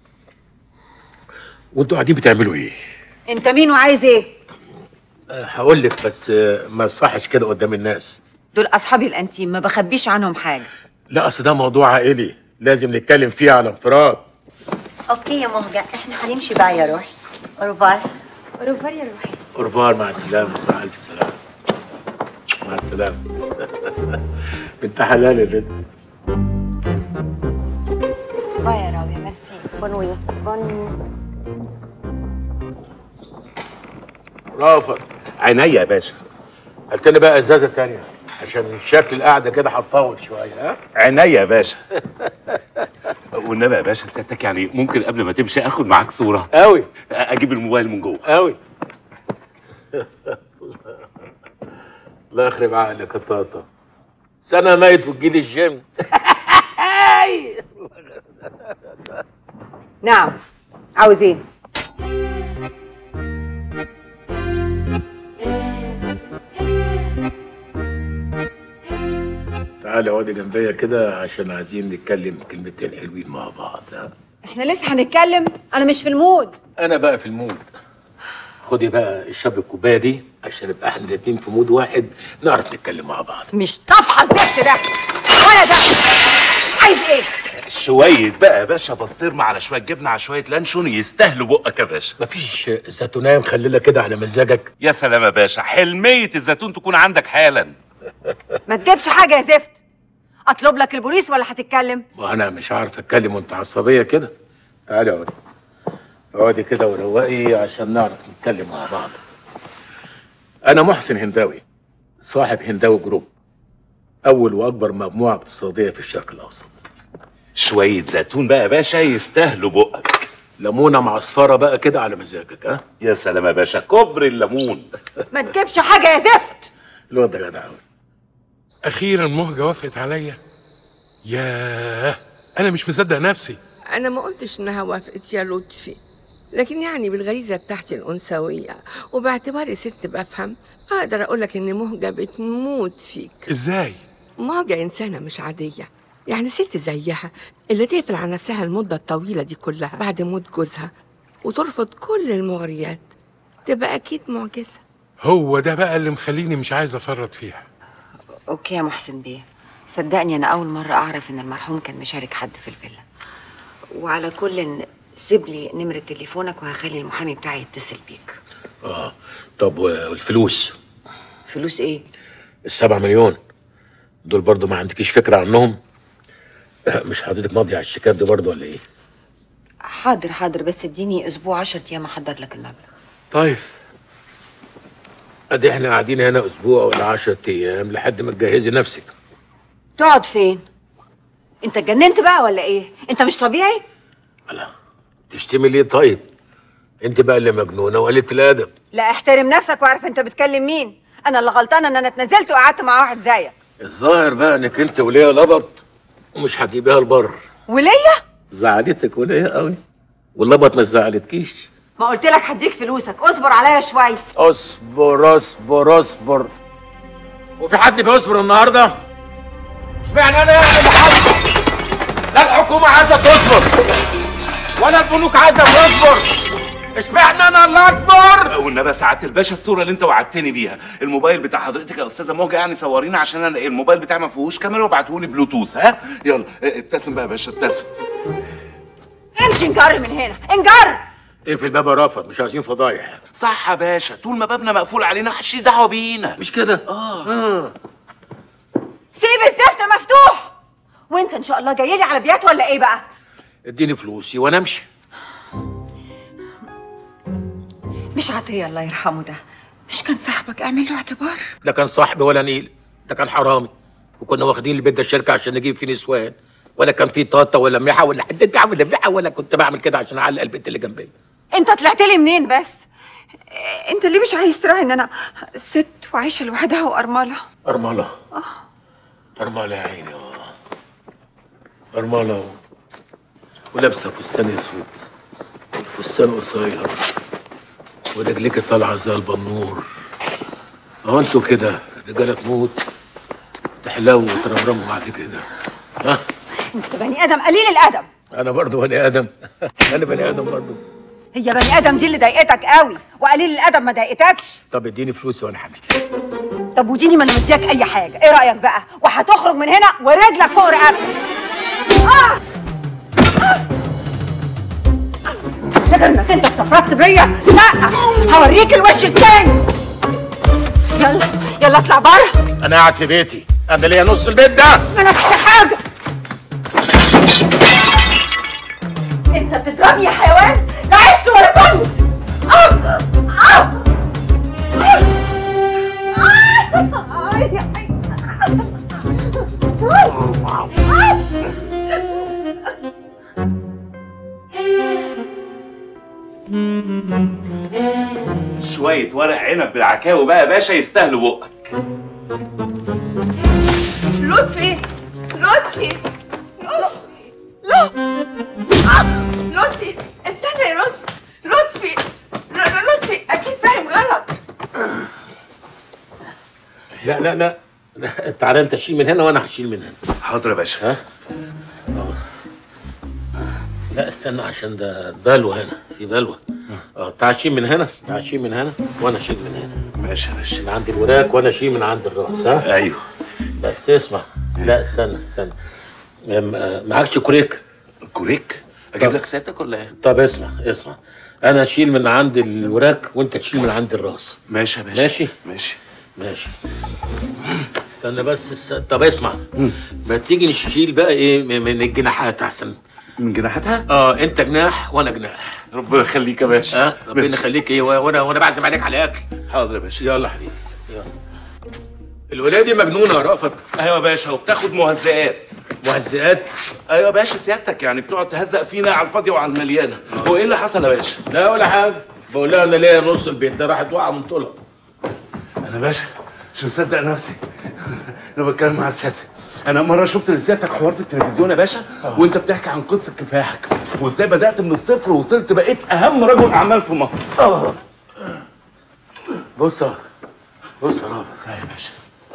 Speaker 8: وانتوا قاعدين بتعملوا ايه
Speaker 23: انت مين وعايز ايه؟
Speaker 8: هقول لك بس آه، ما صحش كده قدام الناس
Speaker 23: دول اصحابي الانتيم ما بخبيش عنهم حاجه
Speaker 8: لا اصل ده موضوع عائلي لازم نتكلم فيه على انفراد
Speaker 23: اوكي يا مهجة احنا هنمشي بقى يا روحي اوروفار اوروفار يا روحي
Speaker 8: اورفار مع السلامه مع الف سلامه مع السلامه بنت حلال يا بنت
Speaker 23: باي يا راوية ميرسي بونوي بوني
Speaker 8: رافض
Speaker 2: عينيا يا باشا
Speaker 8: هات لي بقى ازازه تانية عشان شكل القعده كده هتطول شويه ها
Speaker 2: عينيا يا باشا والنبي يا باشا سيادتك يعني ممكن قبل ما تمشي اخد معاك صوره
Speaker 8: قوي
Speaker 2: اجيب الموبايل من جوه
Speaker 8: قوي الله يخرب عقلك يا طاطا سنه ميت وتجيلي الجيم
Speaker 23: نعم عاوز ايه؟
Speaker 8: تعالى اقعدي جنبيا كده عشان عايزين نتكلم كلمتين حلوين مع بعض ها
Speaker 23: احنا لسه هنتكلم انا مش في المود
Speaker 8: انا بقى في المود خدي بقى اشربي الكوبايه دي عشان نبقى احنا الاتنين في مود واحد نعرف نتكلم مع بعض
Speaker 23: مش طافحه الزفت ده ولا ده عايز ايه؟
Speaker 2: شويه بقى يا باشا بسطرمه على شويه جبنه على شويه لانشون يستاهلوا بقك يا باشا
Speaker 8: مفيش زيتونيه مخلله كده على مزاجك
Speaker 2: يا سلام يا باشا حلميه الزيتون تكون عندك حالا
Speaker 23: ما تجيبش حاجه يا زفت اطلب لك البوليس ولا هتتكلم؟
Speaker 8: ما انا مش عارف اتكلم وانت عصبيه كده تعالي اقعدي اقعدي كده وروقي عشان نعرف نتكلم مع بعض انا محسن هنداوي صاحب هنداوي جروب اول واكبر مجموعه اقتصاديه في الشرق الاوسط
Speaker 2: شويه زيتون بقى يا باشا يستاهلوا بقك
Speaker 8: ليمونه معصفره بقى كده على مزاجك ها
Speaker 2: يا سلام يا باشا كبر الليمون
Speaker 23: ما تجيبش حاجه يا زفت
Speaker 8: الواد ده جدع قوي
Speaker 4: اخيرا مهجه وافقت عليا ياه انا مش مصدق نفسي
Speaker 12: أنا ما قلتش إنها وافقت يا لطفي لكن يعني بالغريزة بتاعتي الأنثوية وباعتباري ست بفهم أقدر أقولك إن مهجة بتموت فيك
Speaker 4: ازاي
Speaker 12: مهجة إنسانة مش عادية يعني ست زيها اللي تقفل على نفسها المدة الطويلة دي كلها بعد موت جوزها وترفض كل المغريات تبقى أكيد معجزة
Speaker 4: هو ده بقى اللي مخليني مش عايز افرط فيها
Speaker 23: اوكي يا محسن بيه صدقني انا اول مره اعرف ان المرحوم كان مشارك حد في الفيلا وعلى كل سيب لي نمره تليفونك وهخلي المحامي بتاعي يتصل بيك
Speaker 8: اه طب والفلوس
Speaker 23: فلوس ايه
Speaker 8: السبعة مليون دول برضو ما عندكيش فكرة عنهم آه، مش حضرتك ماضي على الشيكات دي برضو ولا ايه
Speaker 23: حاضر حاضر بس اديني اسبوع 10 ايام احضر لك المبلغ
Speaker 8: طيب ادي احنا قاعدين هنا اسبوع ولا 10 ايام لحد ما تجهزي نفسك
Speaker 23: تقعد فين انت اتجننت بقى ولا ايه انت مش طبيعي
Speaker 8: تشتمي ليه طيب انت بقى اللي مجنونه وقلت الادب
Speaker 23: لا احترم نفسك واعرف انت بتكلم مين انا اللي غلطانه ان انا اتنزلت وقعدت مع واحد زيك
Speaker 8: الظاهر بقى انك انت وليا لبط ومش هتجيبيها البر
Speaker 23: وليا
Speaker 8: زعلتك وليا قوي واللبط ما زعلتكيش
Speaker 23: ما قلت لك هديك فلوسك اصبر عليا شويه
Speaker 8: اصبر اصبر اصبر وفي حد بيصبر النهارده اشمعنى انا يعني اللي حاصل لا الحكومه عايزه تصبر ولا البنوك عايزه تصبر اشمعنى انا اللي اصبر
Speaker 2: والنبي سعاده الباشا الصوره اللي انت وعدتني بيها الموبايل بتاع حضرتك يا استاذه موجه يعني صورينا عشان انا الموبايل بتاعي ما فيهوش كاميرا وابعته لي بلوتوث ها يلا اه، ابتسم بقى يا باشا ابتسم
Speaker 23: امشي انجر من هنا انجر
Speaker 8: اقفل الباب يا رافض مش عايزين فضايح
Speaker 2: صح يا باشا طول ما بابنا مقفول علينا محدش ليه دعوه بينا
Speaker 8: مش كده اه اه
Speaker 23: سيب الزفت مفتوح وانت ان شاء الله جاي لي على بيات ولا ايه بقى
Speaker 8: اديني فلوسي وانا امشي
Speaker 12: مش عطيه الله يرحمه ده مش كان صاحبك اعمل له اعتبار
Speaker 8: ده كان صاحبي ولا نيل ده كان حرامي وكنا واخدين البيت ده الشركه عشان نجيب فيه نسوان ولا كان فيه طاطا ولا ميحه ولا حد انت عامل ميحه ولا كنت بعمل كده عشان اعلق البنت اللي جنبي
Speaker 12: انت طلعت لي منين بس انت ليه مش عايز تراعي ان انا ست وعايشه لوحدها وارمله
Speaker 8: أرملة أرملة يا عيني آه. أرملة و... ولابسة فستان أسود فستان قصير ورجليك طالعة زي البنور أهو أنتوا كده الرجالة تموت تحلو وترمرموا بعد كده ها
Speaker 12: انت بني ادم قليل الادب
Speaker 8: أنا برضو بني آدم أنا بني آدم برضو
Speaker 12: هي بني ادم دي اللي ضايقتك قوي وقليل الادب ما ضايقتكش
Speaker 8: طب اديني فلوس وأنا حامل
Speaker 12: طب وديني ما انا مدياك اي حاجه ايه رايك بقى وهتخرج من هنا ورجلك فوق رقبتك آه! آه! فاكر انك انت استفردت بيا لا هوريك الوش التاني يلا يلا اطلع بره
Speaker 8: أنا قاعد في بيتي أنا ليا نص البيت ده
Speaker 12: ما نفس حاجه انت بتضربني يا حيوان لا عشت ولا كنت آه! آه!
Speaker 2: شوية ورق عنب بالعكاوي بقى يا باشا يستاهلوا بقك
Speaker 12: لطفي لطفي لطفي لا آه! لطفي استنى يا لطفي لطفي ل- ل- لطفي اكيد فاهم غلط
Speaker 8: لا لا لا لا، تعالى أنت شيل من هنا وأنا هشيل من هنا
Speaker 2: حاضر يا باشا
Speaker 8: ها لا استنى عشان ده بلوى هنا في بلوى اه تعال شيل من هنا تعال شيل من هنا وانا اشيل من هنا
Speaker 2: ماشي يا باشا
Speaker 8: من عند الوراك وانا اشيل من عند الراس ها
Speaker 2: ايوه
Speaker 8: بس اسمع لا استنى استنى أم- آه، معكش كوريك
Speaker 2: كوريك اجيب لك سيادتك ولا ايه
Speaker 8: طب اسمع اسمع انا اشيل من عند الوراك وانت تشيل من عند الراس
Speaker 2: ماشي يا باشا
Speaker 8: ماشي
Speaker 2: ماشي
Speaker 8: ماشي استنى بس است... طب اسمع ما تيجي نشيل بقى ايه من من الجناحات احسن
Speaker 2: من جناحاتها
Speaker 8: اه انت جناح وانا جناح
Speaker 2: ربنا يخليك يا باشا
Speaker 8: اه ربنا يخليك ايه وانا وانا بعزم عليك على اكل
Speaker 2: حاضر يا باشا
Speaker 8: يلا حبيبي يلا الولايه دي مجنونه يا رأفت
Speaker 2: ايوه يا باشا وبتاخد مهزئات
Speaker 8: مهزئات
Speaker 2: ايوه يا باشا سيادتك يعني بتقعد تهزق فينا على الفاضيه وعلى المليانه هو ايه اللي حصل يا باشا
Speaker 8: لا ولا حاجه بقول لها انا ليا نص البيت ده راحت واقعه من طولها
Speaker 2: انا باشا مش مصدق نفسي انا بتكلم مع سيادتك انا مره شفت لسيادتك حوار في التلفزيون يا باشا وانت بتحكي عن قصه كفاحك وازاي بدات من الصفر ووصلت بقيت اهم رجل اعمال في مصر اه
Speaker 8: بص يا- بص يا رأفت
Speaker 2: يا باشا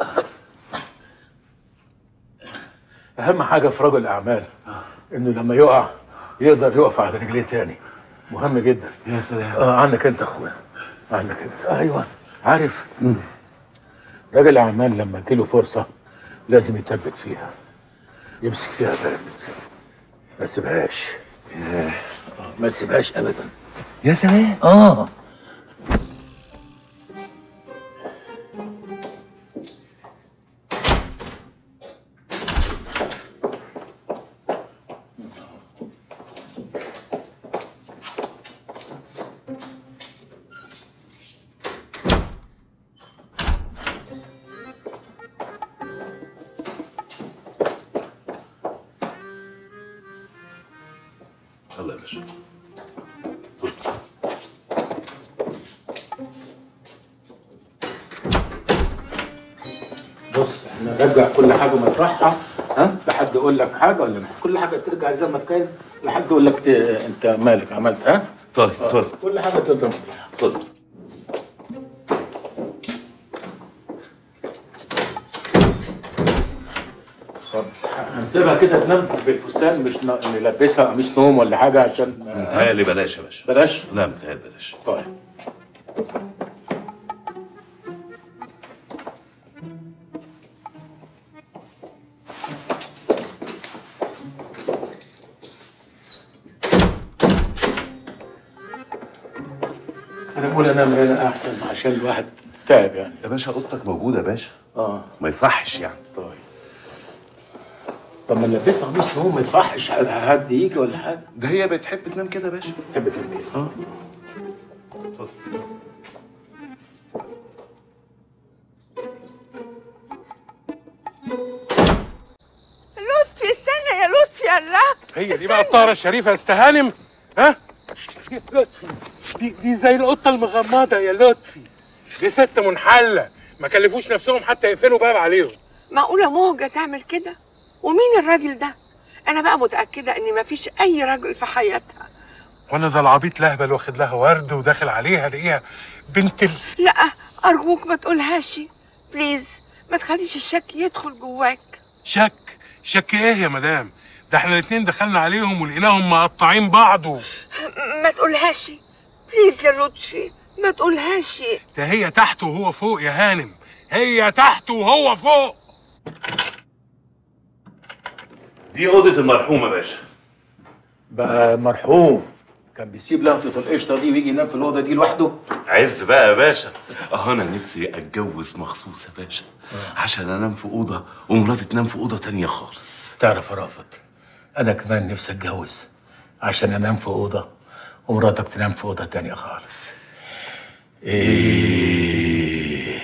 Speaker 8: اهم حاجه في رجل الاعمال انه لما يقع يقدر يقف على رجليه تاني مهم جدا
Speaker 2: يا سلام
Speaker 8: اه عنك انت يا اخويا عنك انت ايوه عارف راجل الاعمال لما تجيله فرصه لازم يثبت فيها يمسك فيها جامد ما يسيبهاش آه، ما يسيبهاش ابدا
Speaker 2: يا سلام
Speaker 8: اه
Speaker 2: يلا يا باشا
Speaker 8: بص احنا نرجع كل حاجه مطرحها ها لحد يقول لك حاجه ولا لا كل حاجه ترجع زي ما كان لحد يقول لك ت- انت مالك عملت ها
Speaker 2: اتفضل اتفضل
Speaker 8: كل حاجه تقدر مطرحها
Speaker 2: اتفضل
Speaker 8: هنسيبها كده تنام بالفستان مش ن- نلبسها قميص نوم ولا حاجه عشان
Speaker 2: متهيألي بلاش يا باشا
Speaker 8: بلاش
Speaker 2: لا متهيألي بلاش
Speaker 8: طيب انا بقول انام هنا احسن عشان الواحد تعب يعني
Speaker 2: يا باشا اوضتك موجوده يا باشا
Speaker 8: اه
Speaker 2: ما يصحش يعني
Speaker 8: طيب طب ما نلبسها قميص نوم ما يصحش حد يجي ولا حاجه
Speaker 2: ده هي بتحب تنام كده يا باشا
Speaker 8: تحب تنام
Speaker 2: اه
Speaker 22: لطفي استنى يا لطفي يا الرب
Speaker 4: هي دي بقى الطاهرة الشريفة استهانم ها يا لطفي دي دي زي القطة المغمضة يا لطفي دي ست منحلة ما كلفوش نفسهم حتى يقفلوا باب عليهم
Speaker 22: معقولة مهجة تعمل كده؟ ومين الراجل ده؟ أنا بقى متأكدة إن مفيش أي راجل في حياتها
Speaker 4: وانا زي العبيط لهبل واخد لها ورد وداخل عليها الاقيها بنت ال...
Speaker 22: لا أرجوك ما تقولهاش بليز ما تخليش الشك يدخل جواك
Speaker 4: شك شك ايه يا مدام ده احنا الاتنين دخلنا عليهم ولقيناهم مقطعين بعض و...
Speaker 22: ما تقولهاش بليز يا لطفي ما تقولهاش
Speaker 4: ده هي تحت وهو فوق يا هانم هي تحت وهو فوق
Speaker 2: دي اوضه المرحوم يا باشا
Speaker 8: بقى مرحوم كان بيسيب لقطة القشطة دي ويجي ينام في الأوضة دي لوحده
Speaker 2: عز بقى يا باشا اه انا نفسي اتجوز مخصوص يا باشا عشان انام في اوضه ومراتي تنام في اوضه تانية خالص
Speaker 8: تعرف يا رافت أنا كمان نفسي أتجوز عشان أنام في أوضة ومراتك تنام في أوضة تانية خالص إيه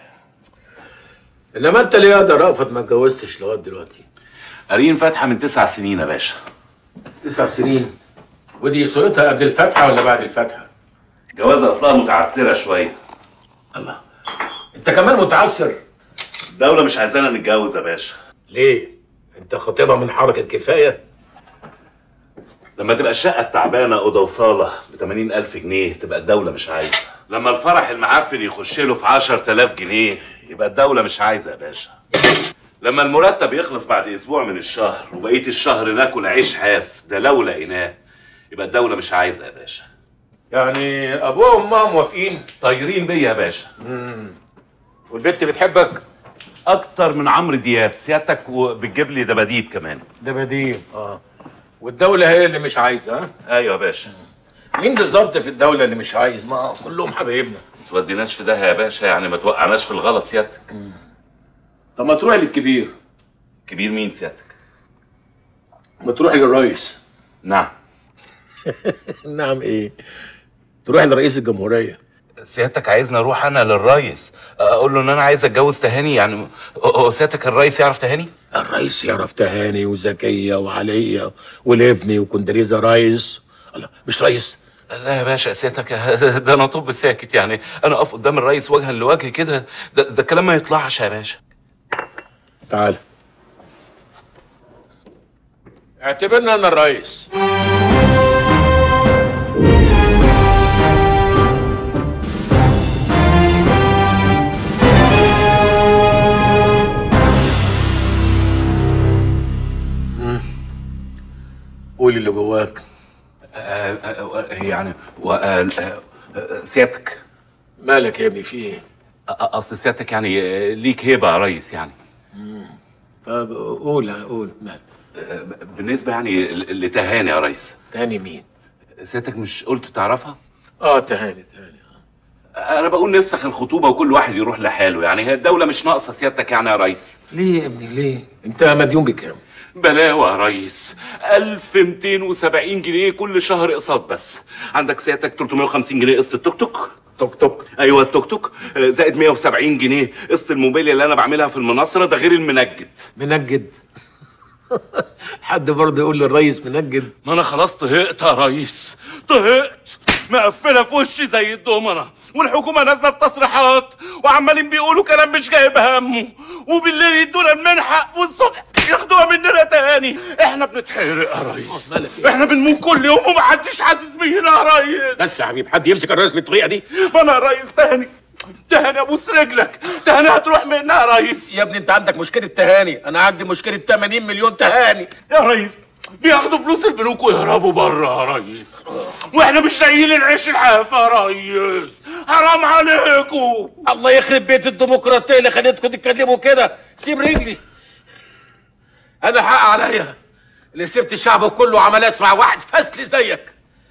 Speaker 8: إنما أنت ليه يا ده رافت ما اتجوزتش لغاية دلوقتي
Speaker 2: قارين فاتحه من تسع سنين يا باشا
Speaker 8: تسع سنين ودي صورتها قبل الفتحة ولا بعد الفتحة؟
Speaker 2: جوازها اصلها متعسره شويه
Speaker 8: الله أنت كمان متعسر
Speaker 2: الدوله مش عايزانا نتجوز يا باشا
Speaker 8: ليه؟ أنت خطيبها من حركة كفاية؟
Speaker 2: لما تبقى الشقه التعبانه اوضه وصاله ب 80000 جنيه تبقى الدوله مش عايزه لما الفرح المعفن يخش له في 10000 جنيه يبقى الدوله مش عايزه يا باشا لما المرتب يخلص بعد اسبوع من الشهر وبقيه الشهر ناكل عيش حاف ده لو لقيناه يبقى الدوله مش عايزه يا باشا
Speaker 8: يعني أبوها وأمها موافقين؟
Speaker 2: طايرين بيا يا باشا
Speaker 8: امم والبنت بتحبك؟
Speaker 2: اكتر من عمرو دياب سيادتك وبتجيب لي دباديب كمان
Speaker 8: ده بديل اه والدولة هي اللي مش عايزة ها؟
Speaker 2: ايوه يا باشا
Speaker 8: مين بالظبط في الدولة اللي مش عايز؟ ما كلهم حبايبنا
Speaker 2: ما توديناش في ده يا باشا يعني ما توقعناش في الغلط سيادتك
Speaker 8: طب ما تروح للكبير
Speaker 2: كبير مين سيادتك؟
Speaker 8: ما تروح للرئيس
Speaker 2: نعم
Speaker 8: نعم ايه؟ تروح لرئيس الجمهورية
Speaker 2: سيادتك عايزني اروح انا للريس اقول له ان انا عايز اتجوز تهاني يعني هو سيادتك الريس يعرف تهاني؟
Speaker 8: الرئيس يعرف تهاني وزكية وعلية وليفني وكندريزة رايس الله مش رئيس
Speaker 2: لا يا باشا سيادتك ده انا طب ساكت يعني انا اقف قدام الريس وجها لوجه كده ده, ده الكلام ما يطلعش يا باشا
Speaker 8: تعال اعتبرنا انا الرئيس مم. قول اللي جواك
Speaker 2: يعني و- آه، آه، سيادتك
Speaker 8: مالك يا ابني في ايه؟
Speaker 2: اصل سيادتك يعني آه، ليك هيبه يا ريس يعني
Speaker 8: طب قول قول مال
Speaker 2: بالنسبه يعني ل- لتهاني يا ريس
Speaker 8: تهاني مين؟
Speaker 2: سيادتك مش قلت تعرفها؟
Speaker 8: اه تهاني تهاني
Speaker 2: انا بقول نفسخ الخطوبه وكل واحد يروح لحاله يعني هي الدوله مش ناقصه سيادتك يعني يا ريس
Speaker 8: ليه يا ابني ليه؟ انت مديون بكام؟
Speaker 2: بلاوة يا ريس 1270 جنيه كل شهر اقساط بس عندك سيادتك 350 جنيه قسط التوك توك
Speaker 8: توك توك
Speaker 2: ايوه التوك توك آه، زائد 170 جنيه قسط الموبيل اللي انا بعملها في المناصره ده غير المنجد
Speaker 8: منجد حد برضه يقول للريس منجد
Speaker 2: ما انا خلاص طهقت يا ريس طهقت مقفله في وشي زي الدومنه والحكومه نازله في تصريحات وعمالين بيقولوا كلام مش جايب همه وبالليل يدونا المنحه والصبح ياخدوها مننا تاني احنا بنتحرق يا ريس احنا بنموت كل يوم ومحدش حاسس بينا يا ريس
Speaker 8: بس يا حبيبي حد يمسك الرئيس بالطريقه دي
Speaker 2: ما انا يا ريس تاني تهاني ابوس رجلك تهاني هتروح منها يا ريس
Speaker 8: يا ابني انت عندك مشكله تهاني انا عندي مشكله 80 مليون تهاني
Speaker 2: يا ريس بياخدوا فلوس البنوك ويهربوا بره يا ريس واحنا مش لاقيين العيش الحاف يا ريس حرام عليكم
Speaker 8: الله يخرب بيت الديمقراطيه اللي خليتكم تتكلموا كده سيب رجلي انا حق عليا اللي سبت الشعب كله وعمال اسمع واحد فاسل زيك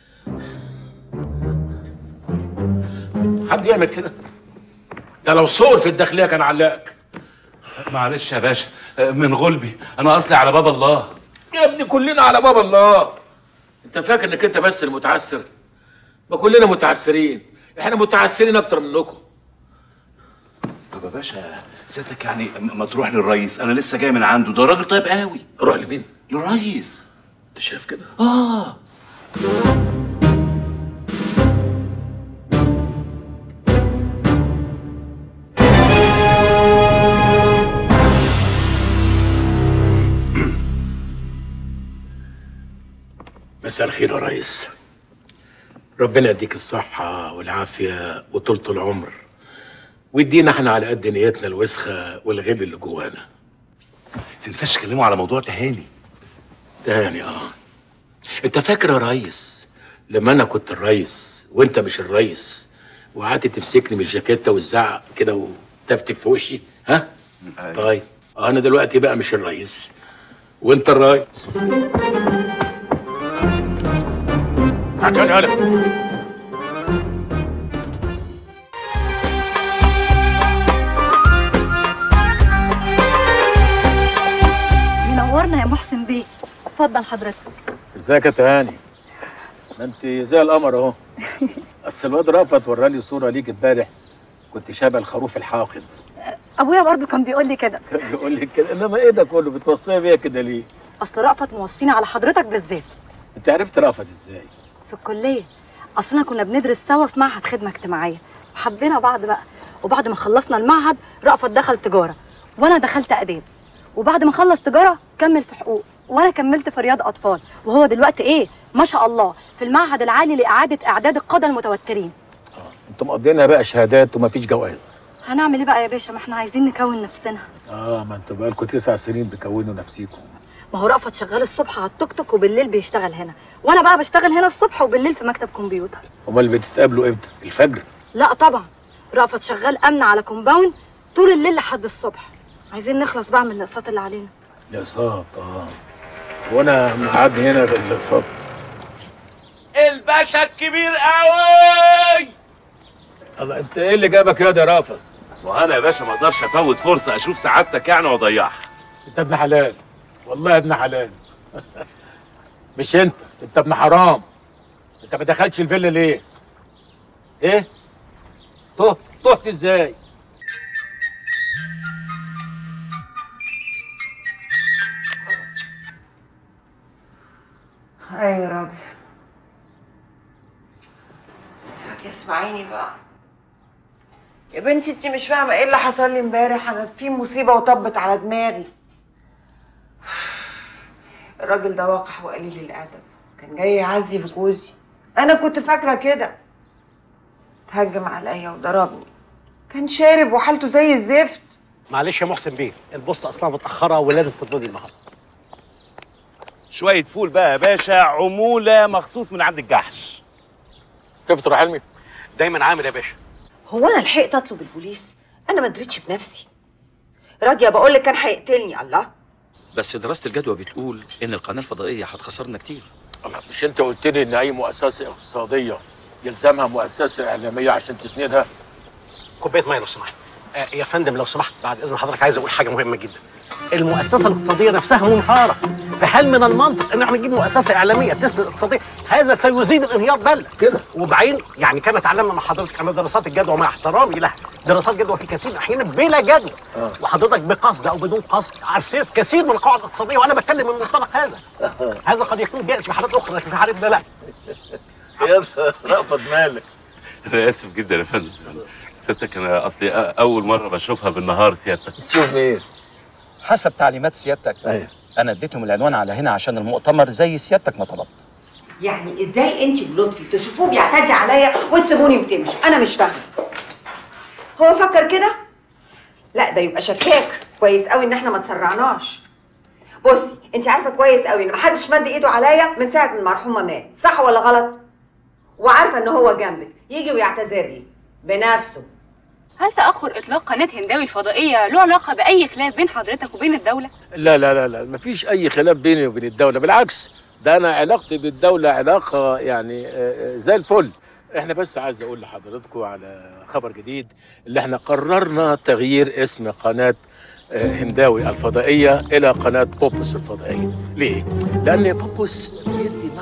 Speaker 8: حد يعمل كده ده لو صور في الداخليه كان علقك
Speaker 2: معلش يا باشا من غلبي انا اصلي على باب الله
Speaker 8: يا ابني كلنا على باب الله انت فاكر انك انت بس المتعسر ما كلنا متعسرين احنا متعسرين اكتر منكم
Speaker 2: طب يا باشا سيادتك يعني م- ما تروح للرئيس انا لسه جاي من عنده ده راجل طيب قوي
Speaker 8: روح لمين
Speaker 2: للرئيس
Speaker 8: انت شايف كده
Speaker 2: اه
Speaker 8: مساء الخير يا ريس ربنا يديك الصحة والعافية وطولة العمر ويدينا احنا على قد نيتنا الوسخة والغل اللي جوانا
Speaker 2: تنساش تكلموا على موضوع تهاني
Speaker 8: تهاني اه انت فاكر يا ريس لما انا كنت الريس وانت مش الريس وقعدت تمسكني من الجاكيته وتزعق كده وتفتف في وشي ها طيب انا دلوقتي بقى مش الريس وانت الريس عشان هلا
Speaker 6: منورنا يا محسن بيه اتفضل حضرتك
Speaker 8: ازيك يا تهاني ما انت زي القمر اهو اصل الواد رأفت وراني صوره ليك امبارح كنت شبه الخروف الحاقد
Speaker 6: ابويا برضو كان بيقول لي كده
Speaker 8: كان بيقول لي كده انما ايه ده كله بتوصيها بيا كده ليه
Speaker 6: اصل رأفت موصيني على حضرتك بالذات
Speaker 8: انت عرفت رأفت ازاي
Speaker 6: في الكليه اصلنا كنا بندرس سوا في معهد خدمه اجتماعيه وحبينا بعض بقى وبعد ما خلصنا المعهد رأفت دخل تجاره وانا دخلت اداب وبعد ما خلص تجاره كمل في حقوق وانا كملت في رياض اطفال وهو دلوقتي ايه ما شاء الله في المعهد العالي لاعاده اعداد القاده المتوترين
Speaker 8: انتوا مقضينا بقى شهادات ومفيش جواز
Speaker 6: هنعمل ايه بقى يا باشا ما احنا عايزين نكون نفسنا
Speaker 8: اه ما انتوا بقالكوا تسع سنين بتكونوا نفسيكم
Speaker 6: ما هو رأفت شغال الصبح على التوك توك وبالليل بيشتغل هنا وانا بقى بشتغل هنا الصبح وبالليل في مكتب كمبيوتر
Speaker 8: امال بتتقابلوا امتى الفجر
Speaker 6: لا طبعا رأفت شغال امن على كومباوند طول الليل لحد الصبح عايزين نخلص بقى من الاقساط اللي علينا
Speaker 8: الاقساط اه وانا مقعدني هنا بالاقساط
Speaker 2: الباشا الكبير قوي
Speaker 8: الله انت ايه اللي جابك يا ده رافت
Speaker 2: وانا يا باشا ما اقدرش افوت فرصه اشوف سعادتك يعني واضيعها
Speaker 8: انت ابن حلال والله ابن حلال مش انت انت ابن حرام انت ما دخلتش الفيلا ليه ايه تهت تهت ازاي
Speaker 12: ايوه يا راجل اسمعيني بقى يا بنتي انت مش فاهمه ايه اللي حصل لي امبارح انا في مصيبه وطبت على دماغي الراجل ده وقح وقليل الادب كان جاي يعزي في جوزي انا كنت فاكره كده تهجم عليا وضربني كان شارب وحالته زي الزفت
Speaker 20: معلش يا محسن بيه البوسطه اصلا متاخره ولازم تطردي النهارده
Speaker 2: شويه فول بقى يا باشا عموله مخصوص من عند الجحش
Speaker 8: كيف تروح علمي
Speaker 20: دايما عامل يا باشا
Speaker 12: هو انا لحقت اطلب البوليس انا ما دريتش بنفسي راجيه بقول لك كان هيقتلني الله
Speaker 5: بس دراسة الجدوى بتقول إن القناة الفضائية هتخسرنا كتير
Speaker 8: الله مش انت قلت لي ان اي مؤسسه اقتصاديه يلزمها مؤسسه اعلاميه عشان تسندها
Speaker 20: كوبايه ميه لو سمحت آه يا فندم لو سمحت بعد اذن حضرتك عايز اقول حاجه مهمه جدا المؤسسه الاقتصاديه نفسها منهاره فهل من المنطق ان احنا نجيب مؤسسه اعلاميه تسند الاقتصاديه هذا سيزيد الانهيار بل كده وبعدين يعني كما تعلمنا مع حضرتك ان دراسات الجدوى مع احترامي لها دراسات جدوى في كثير من الاحيان بلا جدوى وحضرتك بقصد او بدون قصد عرسيت كثير من القواعد الاقتصاديه وانا بتكلم من منطلق هذا هذا قد يكون جائز في حالات اخرى لكن في حالتنا لا
Speaker 8: يا رأفت مالك
Speaker 2: انا اسف جدا يا فندم سيادتك انا اصلي أ- اول مره بشوفها بالنهار سيادتك
Speaker 5: شوف ايه حسب تعليمات سيادتك
Speaker 8: أيوة.
Speaker 5: انا اديتهم العنوان على هنا عشان المؤتمر زي سيادتك ما طلبت
Speaker 12: يعني ازاي انت ولطفي تشوفوه بيعتدي عليا وتسيبوني وتمشي انا مش فاهمه هو فكر كده لا ده يبقى شكاك كويس قوي ان احنا ما تسرعناش بصي انت عارفه كويس قوي ان محدش مد ايده عليا من ساعه ما المرحومه مات صح ولا غلط وعارفه ان هو جنبك يجي ويعتذر لي بنفسه
Speaker 11: هل تأخر إطلاق قناة هنداوي الفضائية له علاقة بأي خلاف بين حضرتك وبين الدولة؟
Speaker 8: لا لا لا لا مفيش اي خلاف بيني وبين الدوله بالعكس ده انا علاقتي بالدوله علاقه يعني آه، آه، زي الفل احنا بس عايز اقول لحضراتكم على خبر جديد اللي احنا قررنا تغيير اسم قناه آه، هنداوي الفضائيه الى قناه بوبوس الفضائيه ليه لان بوبوس بيدي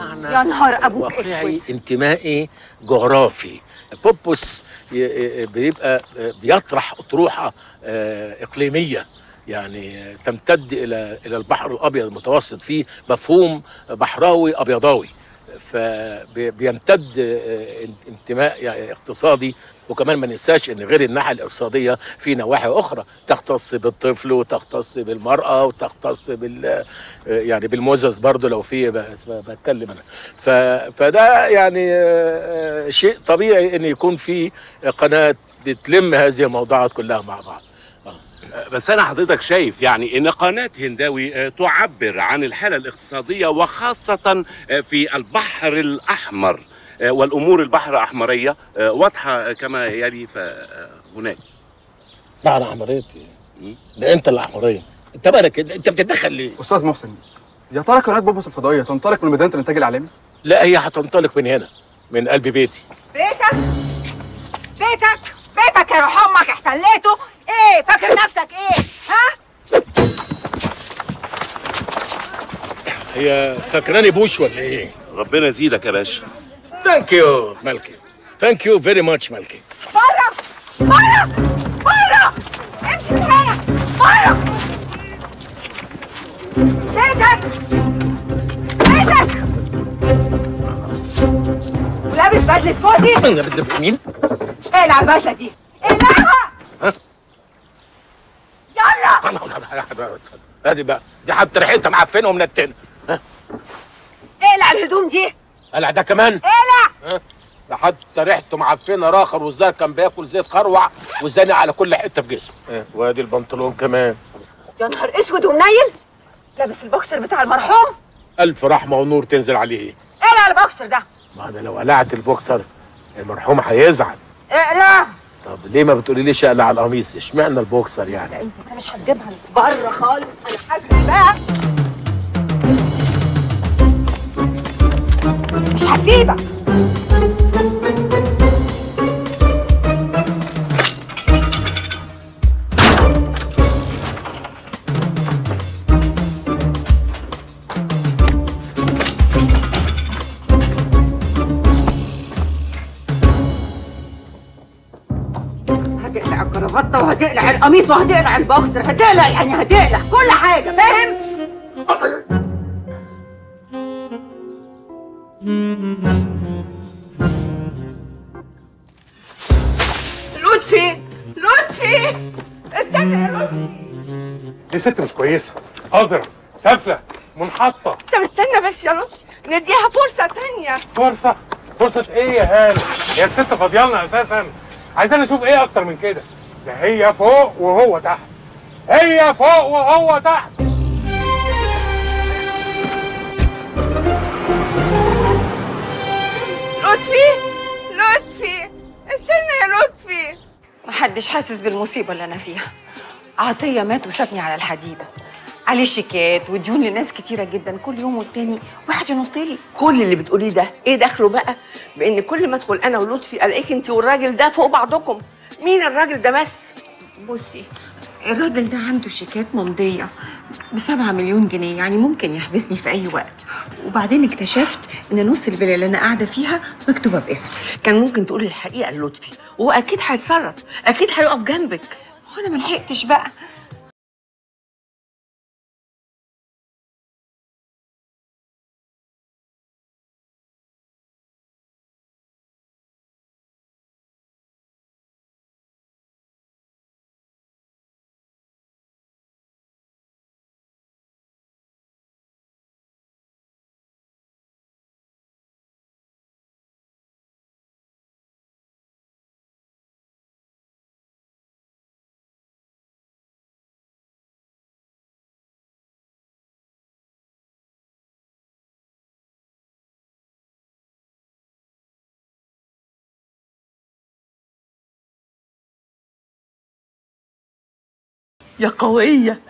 Speaker 20: بمعنى
Speaker 6: يا نهار أبوك
Speaker 8: واقعي انتمائي جغرافي بوبوس ي- ي- بيبقى بيطرح أطروحة آه، إقليمية يعني تمتد إلى إلى البحر الأبيض المتوسط فيه مفهوم بحراوي أبيضاوي فبيمتد آه، انتماء يعني اقتصادي وكمان ما ننساش ان غير الناحيه الاقتصاديه في نواحي اخرى تختص بالطفل وتختص بالمراه وتختص بال آه، يعني بالمزز برضو لو في بس بتكلم انا ف... فده يعني آه، آه، شيء طبيعي ان يكون في قناه بتلم هذه الموضوعات كلها مع بعض
Speaker 2: بس انا حضرتك شايف يعني ان قناه هنداوي آه، تعبر عن الحاله الاقتصاديه وخاصه آه، في البحر الاحمر آه، والامور البحر الاحمريه آه، واضحه كما يلي فهناك
Speaker 8: معنى احمريتي ده انت اللي احمريه انت مالك انت بتتدخل ليه؟
Speaker 9: استاذ محسن يا ترى قناه بوبوس الفضائيه تنطلق من مدينه الانتاج الاعلامي
Speaker 8: لا هي هتنطلق من هنا من قلب بيتي
Speaker 12: بيتك بيتك بيتك يا روح امك احتليته ايه فاكر نفسك ايه ها
Speaker 8: هي فاكراني بوش ولا ايه؟
Speaker 2: ربنا يزيدك يا باشا
Speaker 8: ثانك يو مالكي ثانك يو فيري ماتش مالكي
Speaker 12: بره بره بره امشي من هنا بره بيتك بيتك ولابس بدلة فوزي
Speaker 8: انا بدي مين؟
Speaker 12: اقلع البدلة دي اقلعها يلا
Speaker 8: ادي بقى دي حتى ريحتها معفنه ومنتنه
Speaker 12: اقلع الهدوم دي
Speaker 8: قلع ده كمان
Speaker 12: اقلع
Speaker 8: ها؟ ده حتى ريحته معفنه راخر والزار كان بياكل زيت خروع وزانق على كل حته في جسمه ها، وادي البنطلون كمان
Speaker 12: يا نهار اسود ومنيل لابس البوكسر بتاع المرحوم
Speaker 8: الف رحمه ونور تنزل عليه
Speaker 12: اقلع البوكسر ده
Speaker 8: ما انا لو قلعت البوكسر المرحوم هيزعل
Speaker 12: اقلع
Speaker 8: طب ليه ما بتقوليليش اقلع على القميص اشمعنى البوكسر يعني
Speaker 12: انت مش هتجيبها بره خالص انا هجري بقى مش هسيبك هتقلع الكرافته وهتقلع القميص وهتقلع البوكسر هتقلع يعني هتقلع كل حاجه فاهم لطفي لطفي استنى يا لطفي
Speaker 4: دي ست مش كويسه قذره سافله منحطه
Speaker 22: طب استنى بس يا لطفي نديها فرصة تانية
Speaker 4: فرصه فرصه ايه يا هاله هي الست فاضيالنا اساسا عايزين نشوف ايه اكتر من كده ده هي فوق وهو تحت هي فوق وهو تحت
Speaker 22: لطفي لطفي استنى يا لطفي
Speaker 23: محدش حاسس بالمصيبة اللي أنا فيها عطية مات وسابني على الحديدة عليه شيكات وديون لناس كتيرة جدا كل يوم والتاني واحد ينط لي
Speaker 22: كل اللي بتقوليه ده ايه دخله بقى بان كل ما ادخل انا ولطفي الاقيك انت والراجل ده فوق بعضكم مين الراجل ده بس
Speaker 23: بصي الراجل ده عنده شيكات ممضية بسبعة مليون جنيه يعني ممكن يحبسني في أي وقت وبعدين اكتشفت إن نص الفيلا اللي أنا قاعدة فيها مكتوبة باسمي
Speaker 22: كان ممكن تقولي الحقيقه للطفي وهو اكيد هيتصرف اكيد هيقف جنبك
Speaker 23: وأنا ملحقتش بقى
Speaker 22: يا قويه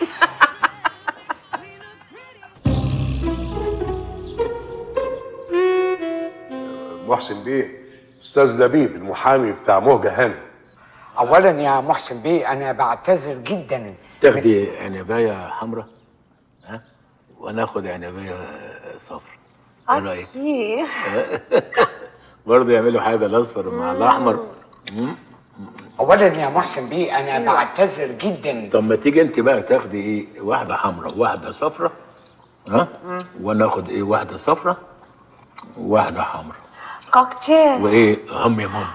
Speaker 10: محسن بيه استاذ لبيب المحامي بتاع مهجه هانم
Speaker 13: اولا يا محسن بيه انا بعتذر جدا
Speaker 8: تاخدي عنبايه حمراء ها وناخد عنبايه صفراء ايه رايك؟
Speaker 22: اوكي
Speaker 8: برضه يعملوا حاجه الاصفر مع الاحمر مم.
Speaker 13: اولا يا محسن بيه انا بعتذر جدا
Speaker 8: طب ما تيجي انت بقى تاخدي ايه واحده حمراء وواحده صفراء ها وانا اخد ايه واحده صفراء وواحده حمراء
Speaker 22: كوكتيل
Speaker 8: وايه هم يا ماما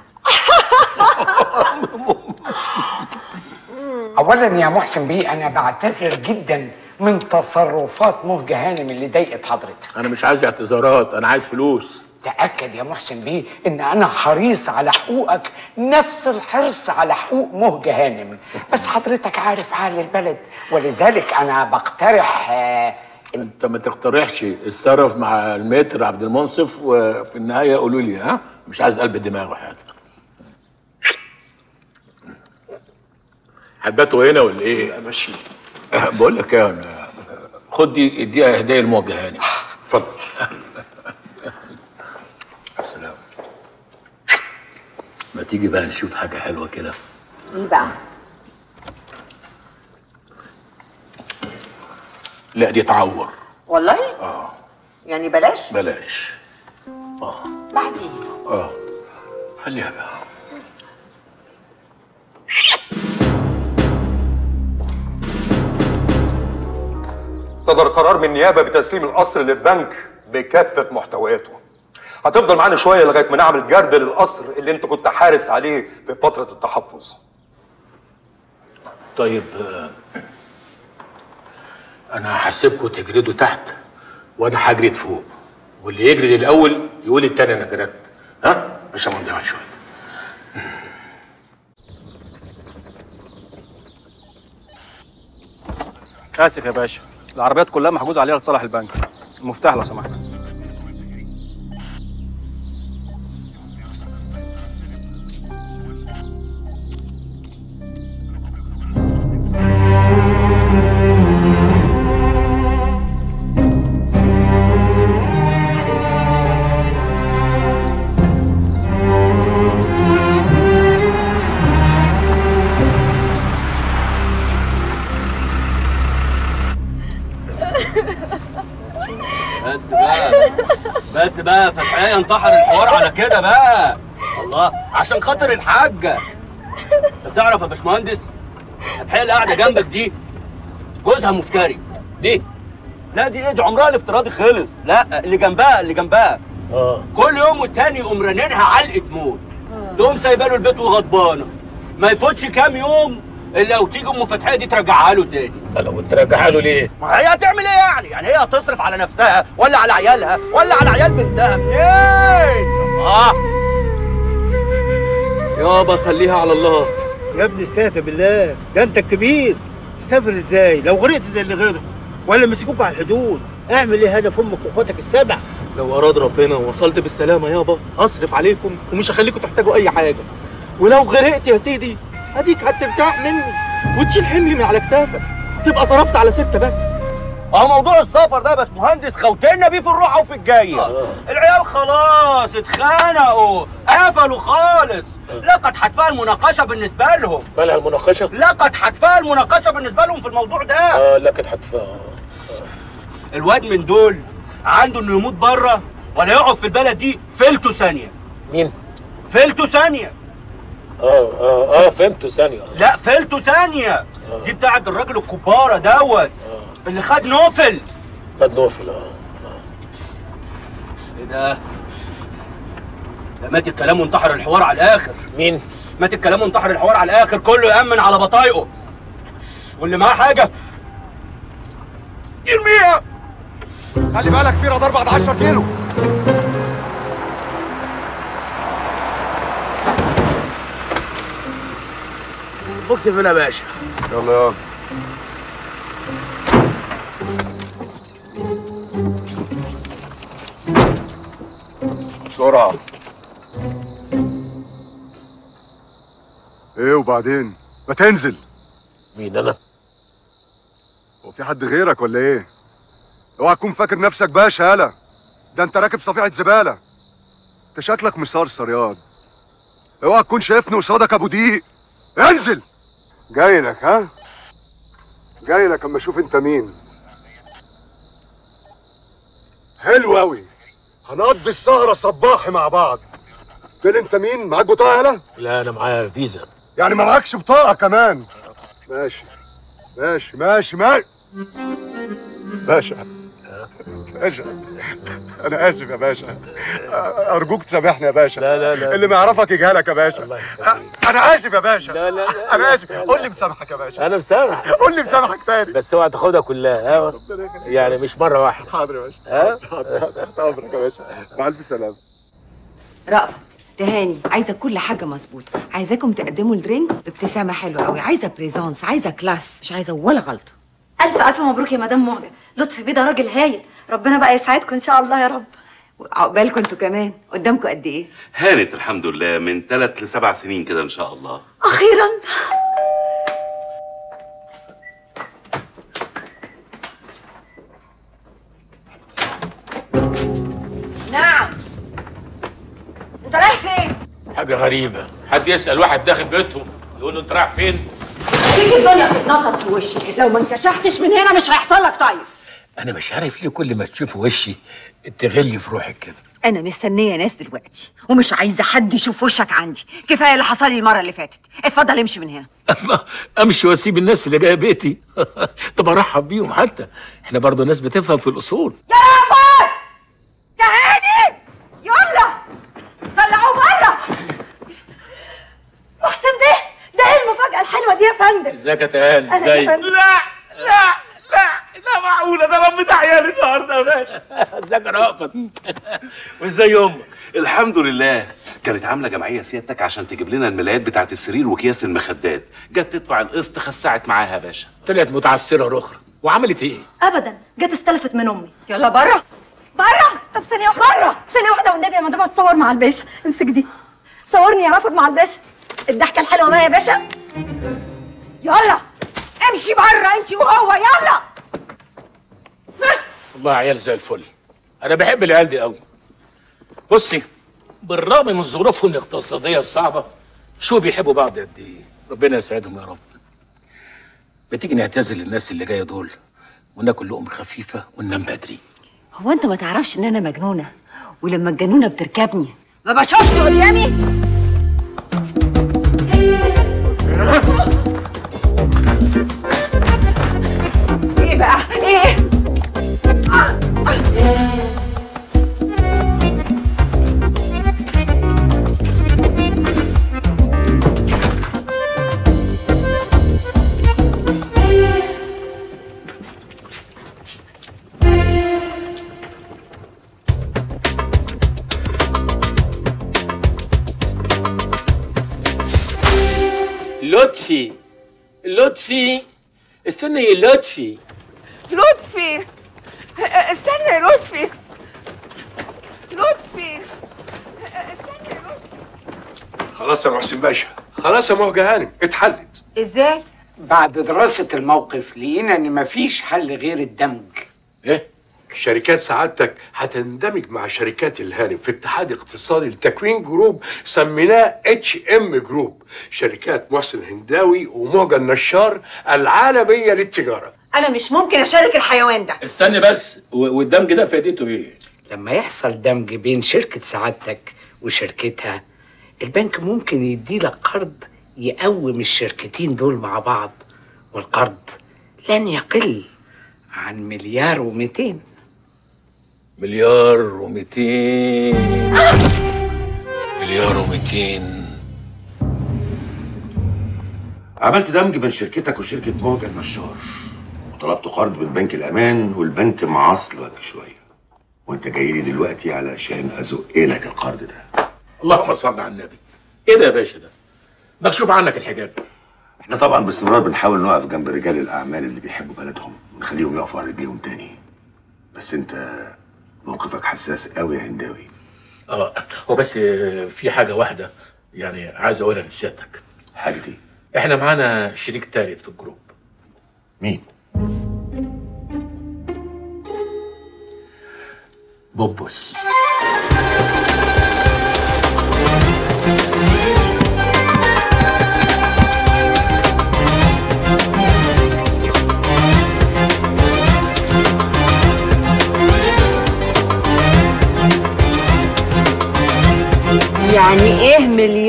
Speaker 13: اولا يا محسن بيه انا بعتذر جدا من تصرفات مهجة هانم اللي ضايقت حضرتك
Speaker 8: انا مش عايز اعتذارات انا عايز فلوس
Speaker 13: تأكد يا محسن بيه ان انا حريص على حقوقك نفس الحرص على حقوق مهجة هانم بس حضرتك عارف حال البلد ولذلك انا بقترح آه،
Speaker 8: انت ما تقترحش اتصرف مع المتر عبد المنصف وفي النهايه قولوا لي ها مش عايز قلب دماغ وحياتك هتباتوا هنا ولا ايه؟ ماشي بقول لك ايه أنا- خد دي اديها هديه لموجه هاني اتفضل سلام ما تيجي بقى نشوف حاجه حلوه كده
Speaker 22: ايه بقى
Speaker 8: لا دي تعور
Speaker 22: والله
Speaker 8: اه
Speaker 22: يعني بلاش
Speaker 8: بلاش
Speaker 22: بعدين
Speaker 8: اه خليها بقى
Speaker 15: صدر قرار من النيابه بتسليم القصر للبنك بكافه محتوياته هتفضل معانا شويه لغايه ما نعمل جرد للقصر اللي انت كنت حارس عليه في فتره التحفظ
Speaker 8: طيب آه، انا هسيبكم تجردوا تحت وانا هجرد فوق واللي يجرد الاول يقول التاني انا جردت ها عشان ما نضيعش وقت
Speaker 16: اسف يا باشا العربيات كلها محجوز عليها لصالح البنك المفتاح لو سمحت
Speaker 17: بس بقى بس بقى فتحية انتحر الحوار على كده بقى الله عشان خاطر الحاجة انت تعرف يا باشمهندس فتحية اللي قاعدة جنبك دي جوزها مفتري دي لا دي ايه دي عمرها الافتراضي خلص لا اللي جنبها اللي جنبها
Speaker 8: اه
Speaker 17: كل يوم والتاني يقوم رانينها علقة موت تقوم سايبه له البيت وغضبانة ما يفوتش كام يوم الا لو تيجي ام فتحية دي ترجعها له تاني
Speaker 8: لو ترجعها له ليه؟
Speaker 17: ما هي هتعمل ايه يعني؟ يعني هي هتصرف على نفسها ولا على عيالها ولا على عيال بنتها منين؟ اه
Speaker 24: يابا خليها على الله يا ابني استهدى بالله ده انت الكبير تسافر ازاي لو غرقت زي اللي غرق ولا مسكوك على الحدود اعمل ايه هدف امك واخواتك السبع لو اراد ربنا ووصلت بالسلامه يابا هصرف عليكم ومش هخليكم تحتاجوا اي حاجه ولو غرقت يا سيدي اديك هترتاح مني وتشيل حملي من على كتافك وتبقى صرفت على ستة بس
Speaker 17: اه موضوع السفر ده بس مهندس خوتنا بيه في الروحه وفي الجايه العيال خلاص اتخانقوا قفلوا خالص لقد حتفها المناقشه بالنسبه لهم
Speaker 8: مالها المناقشه؟
Speaker 17: لقد حتفها المناقشه بالنسبه لهم في الموضوع ده
Speaker 8: اه لقد حتفها
Speaker 17: الواد من دول عنده انه يموت بره ولا يقعد في البلد دي فلته ثانيه
Speaker 8: مين؟
Speaker 17: فلته ثانيه
Speaker 8: اه اه اه فهمته ثانيه آه.
Speaker 17: لا فلته ثانيه دي بتاعت الراجل الكباره دوت اللي خد نوفل
Speaker 8: خد نوفل اه
Speaker 17: ايه ده؟ ده مات الكلام وانتحر الحوار على الاخر
Speaker 8: مين؟
Speaker 17: مات الكلام وانتحر الحوار على الاخر كله يأمن على بطايقه واللي معاه حاجه يرميها
Speaker 18: خلي بالك في رادار بعد 10 كيلو
Speaker 24: بوكس فين يا باشا
Speaker 18: يلا يلا بسرعة ايه وبعدين؟ ما تنزل
Speaker 8: مين انا؟
Speaker 18: هو في حد غيرك ولا ايه؟ اوعى تكون فاكر نفسك باشا يالا ده انت راكب صفيحة زبالة انت شكلك مصرصر ياض اوعى تكون شايفني قصادك ابو دقيق انزل جاي لك ها؟ جاي لك اما اشوف انت مين حلو قوي
Speaker 3: هنقضي السهرة صباحي مع بعض فين انت مين؟ معاك بطاقة يالا؟
Speaker 8: لا انا معايا فيزا
Speaker 3: يعني ما معكش بطاقة كمان ماشي ماشي ماشي ماشي باشا باشا انا اسف يا باشا ارجوك تسامحني يا باشا لا لا لا اللي ما يعرفك يجهلك يا باشا انا اسف يا باشا لا لا, لا انا اسف قول لي مسامحك يا باشا
Speaker 8: انا مسامح
Speaker 3: قول لي مسامحك تاني
Speaker 8: بس اوعى تاخدها كلها ها يعني مش مره واحده
Speaker 3: حاضر يا باشا
Speaker 8: ها
Speaker 3: حاضر تحت امرك يا باشا مع الف سلامه
Speaker 23: رأفت تهاني عايزه كل حاجه مظبوطه عايزاكم تقدموا الدرينكس بابتسامه حلوه قوي عايزه بريزونس عايزه كلاس مش عايزه ولا غلطه
Speaker 6: الف الف مبروك يا مدام مهجه لطفي بيه ده راجل هايل ربنا بقى يسعدكم ان شاء الله يا رب
Speaker 23: عقبالكم انتوا كمان قدامكم قد ايه
Speaker 2: هانت الحمد لله من ثلاث لسبع سنين كده ان شاء الله
Speaker 6: اخيرا
Speaker 23: نعم انت رايح فين
Speaker 8: حاجه غريبه حد يسال واحد داخل بيتهم يقول له انت رايح فين
Speaker 23: فيك الدنيا بتنطط في وشك لو ما انكشفتش من هنا مش هيحصل لك طيب
Speaker 8: انا مش عارف ليه كل ما تشوف وشي تغلي في روحك كده
Speaker 23: انا مستنيه ناس دلوقتي ومش عايزه حد يشوف وشك عندي كفايه اللي حصل لي المره اللي فاتت اتفضل امشي من هنا
Speaker 8: الله امشي واسيب الناس اللي جايه بيتي طب ارحب بيهم حتى احنا برضه ناس بتفهم في الاصول
Speaker 23: يا رافت تهاني يلا طلعوه بره
Speaker 6: محسن بيه ده ايه المفاجاه الحلوه دي يا فندم
Speaker 8: ازيك يا تهاني
Speaker 6: أهلا يا
Speaker 8: ازيك
Speaker 6: فندم.
Speaker 2: لا لا لا لا معقولة ده ربيت عيالي النهارده يا باشا
Speaker 8: ازيك يا رأفت وازاي امك
Speaker 2: الحمد لله كانت عاملة جمعية سيادتك عشان تجيب لنا الملايات بتاعت السرير وأكياس المخدات جت تدفع القسط خسعت معاها يا باشا
Speaker 8: طلعت متعسره اخرى وعملت ايه
Speaker 6: ابدا جت استلفت من امي
Speaker 23: يلا بره
Speaker 6: بره طب ثانيه واحده بره ثانيه واحده والنبي يا مدام اتصور مع الباشا امسك دي صورني يا رافض مع الباشا الضحكه الحلوه بقى يا باشا
Speaker 23: يلا امشي بره انت وهو يلا
Speaker 8: والله عيال زي الفل انا بحب العيال دي قوي بصي بالرغم من ظروفهم الاقتصاديه الصعبه شو بيحبوا بعض قد ايه ربنا يسعدهم يا رب بتيجي نعتذر للناس اللي جايه دول وناكل لقمه خفيفه وننام بدري
Speaker 23: هو انت ما تعرفش ان انا مجنونه ولما الجنونه بتركبني ما بشوفش قدامي ايه بقى ايه
Speaker 8: لطفي لطفي استنى يا لطفي
Speaker 12: لطفي استنى يا لطفي لطفي
Speaker 10: خلاص يا محسن باشا خلاص يا مهجة هانم اتحلت
Speaker 23: ازاي
Speaker 13: بعد دراسة الموقف لقينا ان مفيش حل غير الدمج
Speaker 10: ايه شركات سعادتك هتندمج مع شركات الهانم في اتحاد اقتصادي لتكوين جروب سميناه اتش ام جروب شركات محسن هنداوي ومهجة النشار العالمية للتجارة
Speaker 23: انا مش ممكن اشارك الحيوان ده
Speaker 8: استنى بس و- والدمج ده فائدته ايه
Speaker 13: لما يحصل دمج بين شركة سعادتك وشركتها البنك ممكن يديلك قرض يقوم الشركتين دول مع بعض والقرض لن يقل عن مليار ومئتين
Speaker 8: مليار ومئتين مليار ومئتين
Speaker 14: عملت دمج بين شركتك وشركة موجة النشار وطلبت قرض من بنك الأمان والبنك معصلك شوية وانت جاي لي دلوقتي علشان أزق لك القرض ده
Speaker 8: اللهم صل على النبي ايه ده يا باشا ده مكشوف عنك الحجاب
Speaker 14: احنا طبعا باستمرار بنحاول نقف جنب رجال الأعمال اللي بيحبوا بلدهم ونخليهم يقفوا على رجليهم تاني بس انت موقفك حساس قوي يا هنداوي
Speaker 8: اه هو بس آه، في حاجه واحده يعني عايز اقولها لسيادتك
Speaker 14: حاجه ايه
Speaker 8: احنا معانا شريك تالت في الجروب
Speaker 14: مين
Speaker 8: بوبوس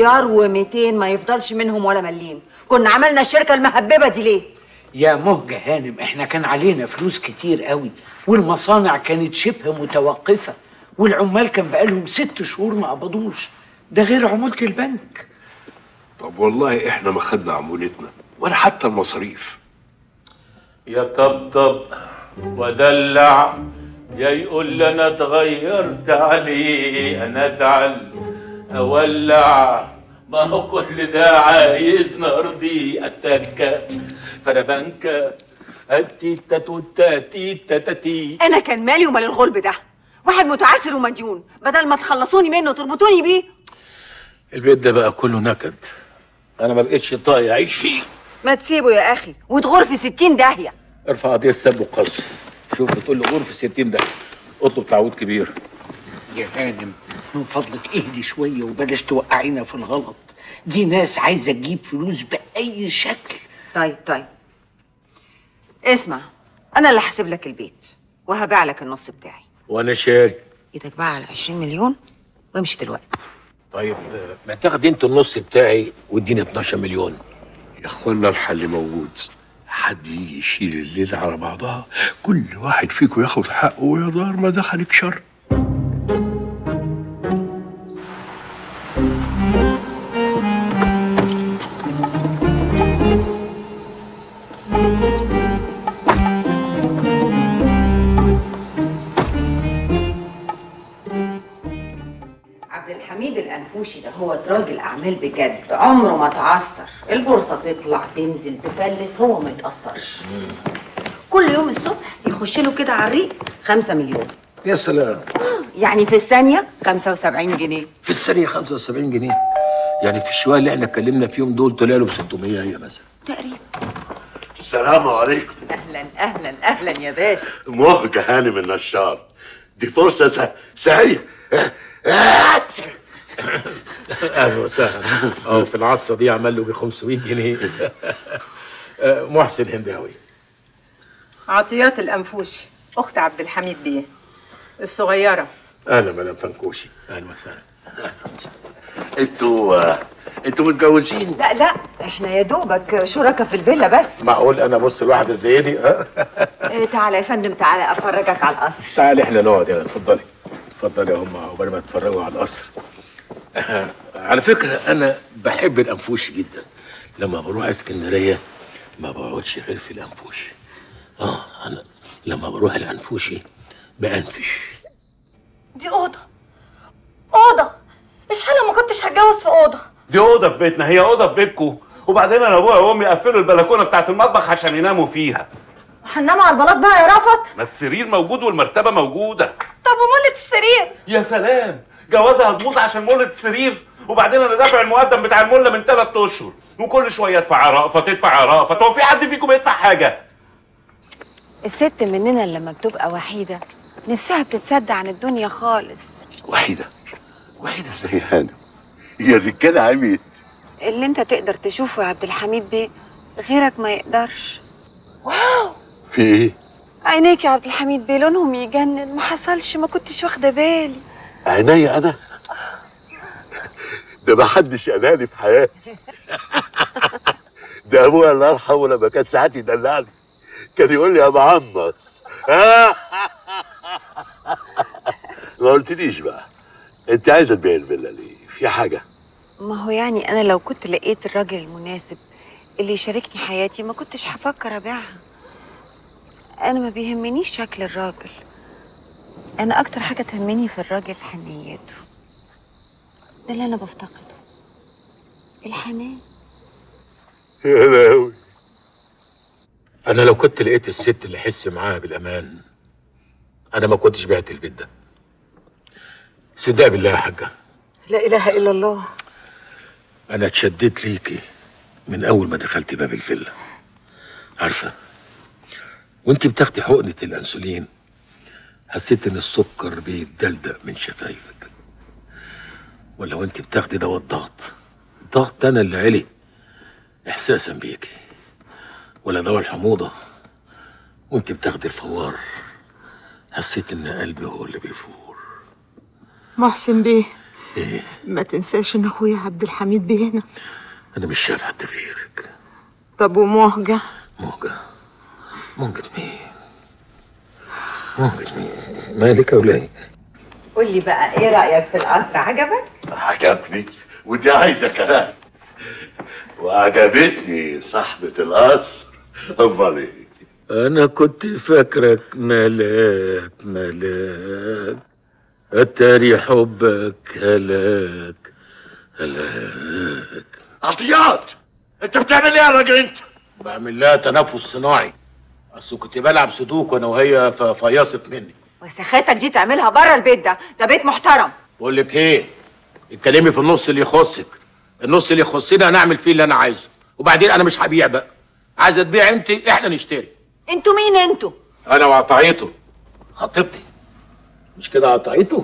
Speaker 23: مليار و200 ما يفضلش منهم ولا مليم كنا عملنا الشركه المهببه دي ليه
Speaker 13: يا مهجة هانم احنا كان علينا فلوس كتير قوي والمصانع كانت شبه متوقفة والعمال كان بقالهم ست شهور ما قبضوش ده غير عمولة البنك
Speaker 10: طب والله احنا ما خدنا عمولتنا ولا حتى المصاريف
Speaker 8: يا طبطب ودلع يا يقول لي انا اتغيرت عليه انا ازعل اولع ما هو كل ده عايز نرضي التكه فانا بنكه التيتا توتا تيتا تاتي
Speaker 23: انا كان مالي ومال الغلب ده واحد متعسر ومديون بدل ما تخلصوني منه تربطوني بيه
Speaker 8: البيت ده بقى كله نكد انا ما بقتش طايق اعيش فيه
Speaker 23: ما تسيبه يا اخي وتغور في ستين داهيه
Speaker 8: ارفع قضيه سب وقذف شوف بتقول لي غرفه 60 ده اطلب تعويض كبير
Speaker 13: يا هانم من فضلك اهدي شوية وبلاش توقعينا في الغلط دي ناس عايزة تجيب فلوس بأي شكل
Speaker 23: طيب طيب اسمع انا اللي هسيب لك البيت وهبيع لك النص بتاعي
Speaker 8: وانا شاري
Speaker 23: ايدك بقى على 20 مليون وامشي دلوقتي
Speaker 8: طيب آه، ما تاخد انت النص بتاعي واديني 12 مليون
Speaker 10: يا اخوانا الحل موجود حد يجي يشيل الليل على بعضها كل واحد فيكم ياخد حقه ويا دار ما دخلك شر
Speaker 23: عبد الحميد الانفوشي ده هو راجل اعمال بجد عمره ما تعثر البورصه تطلع تنزل تفلس هو ما يتاثرش كل يوم الصبح يخش له كده على الريق 5 مليون
Speaker 8: يا سلام
Speaker 23: يعني في الثانيه 75 جنيه
Speaker 8: في الثانيه 75 جنيه يعني في الشويه اللي احنا اتكلمنا فيهم دول طلع له ب 600 هي مثلا
Speaker 23: تقريبا
Speaker 1: السلام عليكم
Speaker 23: اهلا اهلا اهلا يا باشا
Speaker 1: مهجة هانم النشار دي فرصة س... سعيدة
Speaker 8: اهلا وسهلا اه في العطسه دي عمل له ب 500 جنيه آه، محسن هنداوي
Speaker 7: عطيات الأنفوشي أخت عبد الحميد بيه الصغيرة
Speaker 8: اهلا مدام فنكوشي اهلا وسهلا
Speaker 1: انتوا انتوا متجوزين
Speaker 23: لا لا احنا يا دوبك شركاء في الفيلا بس
Speaker 8: معقول انا بص لواحده زي دي ها
Speaker 23: إيه تعالى يا فندم تعالى افرجك على القصر
Speaker 8: تعالي احنا نقعد هنا اتفضلي اتفضلي يا هم عقبال ما تتفرجوا على القصر آه، على فكره انا بحب الانفوشي جدا لما بروح اسكندريه ما بقعدش غير في الانفوشي اه انا لما بروح الانفوشي بانفش
Speaker 6: دي اوضه اوضه ايش حاله ما كنتش هتجوز في اوضه
Speaker 2: دي اوضه في بيتنا هي اوضه في بيتكم وبعدين انا ابويا وامي قفلوا البلكونه بتاعت المطبخ عشان يناموا فيها
Speaker 6: هننام على البلاط بقى يا رفت
Speaker 2: ما السرير موجود والمرتبه موجوده
Speaker 6: طب وملة السرير
Speaker 2: يا سلام جوازها هتبوظ عشان مولة السرير وبعدين انا دافع المقدم بتاع المله من ثلاث اشهر وكل شويه ادفع رأفت تدفع رأفت هو في حد فيكم يدفع حاجه
Speaker 23: الست مننا لما بتبقى وحيده نفسها بتتصدع عن الدنيا خالص
Speaker 1: وحيدة وحيدة زي هانم هي الرجالة عميت
Speaker 23: اللي انت تقدر تشوفه يا عبد الحميد بيه غيرك ما يقدرش واو
Speaker 1: في ايه؟
Speaker 23: عينيك يا عبد الحميد بيه لونهم يجنن ما حصلش ما كنتش واخده بالي
Speaker 1: عينيا انا ده ما حدش قالها في حياتي ده ابويا الله يرحمه لما كان ساعات يدلعني كان يقول لي يا معنص ما قلتليش بقى انت عايزه تبيع الفيلا ليه؟ في حاجه
Speaker 23: ما هو يعني انا لو كنت لقيت الراجل المناسب اللي يشاركني حياتي ما كنتش هفكر ابيعها انا ما بيهمنيش شكل الراجل انا اكتر حاجه تهمني في الراجل حنيته ده اللي انا بفتقده الحنان
Speaker 1: يا لهوي
Speaker 8: انا لو كنت لقيت الست اللي احس معاها بالامان انا ما كنتش بعت البيت ده صدق بالله يا حاجه
Speaker 7: لا إله إلا الله
Speaker 8: انا اتشددت ليكي من اول ما دخلت باب الفيلا عارفه وانت بتاخدي حقنه الانسولين حسيت ان السكر بيتدلدق من شفايفك ولا وانت بتاخدي دواء الضغط الضغط انا اللي علي احساسا بيكي ولا دواء الحموضه وانت بتاخدي الفوار حسيت ان قلبي هو اللي بيفوق
Speaker 12: محسن بيه ما تنساش ان اخويا عبد الحميد بيه هنا
Speaker 8: انا مش شايف حد غيرك
Speaker 12: طب ومهجة
Speaker 8: موجة موجة مين موجة مين مالك يا وليه
Speaker 23: قول لي بقى ايه رايك في القصر عجبك
Speaker 1: عجبني ودي عايزه كلام وعجبتني صاحبة القصر امال ايه
Speaker 8: انا كنت فاكرك ملاك ملاك اتاري حبك هلاك هلاك
Speaker 1: عطيات انت بتعمل ايه يا راجل انت
Speaker 8: بعمل لها تنفس صناعي اصل كنت بلعب سودوك وانا وهي ففيصت مني
Speaker 23: وسخاتك دي تعملها بره البيت ده ده بيت محترم
Speaker 8: بقول لك ايه اتكلمي في النص اللي يخصك النص اللي يخصني انا اعمل فيه اللي انا عايزه وبعدين انا مش هبيع بقى عايزه تبيع انت احنا نشتري
Speaker 23: انتوا مين انتوا
Speaker 8: انا وقطعيته خطيبتي مش كده قطعيته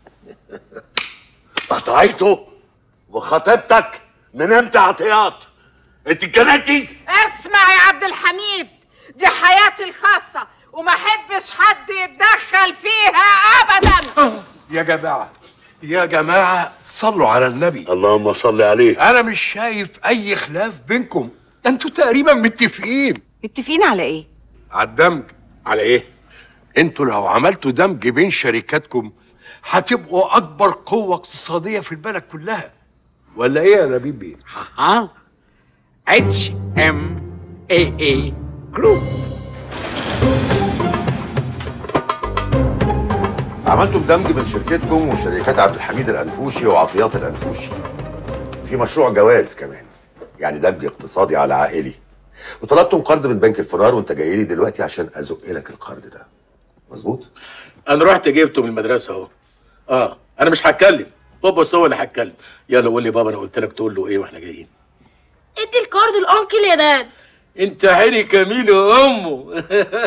Speaker 1: قطعيته وخطيبتك من امتى عطيات انت اتجننتي
Speaker 7: اسمع يا عبد الحميد دي حياتي الخاصة وما احبش حد يتدخل فيها ابدا
Speaker 10: يا جماعة يا جماعة صلوا على النبي
Speaker 1: اللهم صل عليه
Speaker 10: أنا مش شايف أي خلاف بينكم ده أنتوا تقريبا متفقين
Speaker 23: متفقين على ايه
Speaker 10: على الدمج على إيه؟ أنتوا لو عملتوا دمج بين شركاتكم هتبقوا أكبر قوة اقتصادية في البلد كلها ولا إيه يا نبيل بيه؟
Speaker 13: ها اتش ام اي اي جروب
Speaker 14: عملتوا دمج بين شركتكم وشركات عبد الحميد الانفوشي وعطيات الانفوشي في مشروع جواز كمان يعني دمج اقتصادي على عائلي وطلبتم قرض من بنك الفرار وانت جاي لي دلوقتي عشان ازق لك القرض ده مظبوط
Speaker 8: انا رحت جبته من المدرسه اهو اه انا مش هتكلم بابا هو اللي هتكلم يلا قول لي بابا انا قلت لك تقول له ايه واحنا جايين
Speaker 5: ادي الكارد الانكل يا داد
Speaker 8: انت حري كميل امه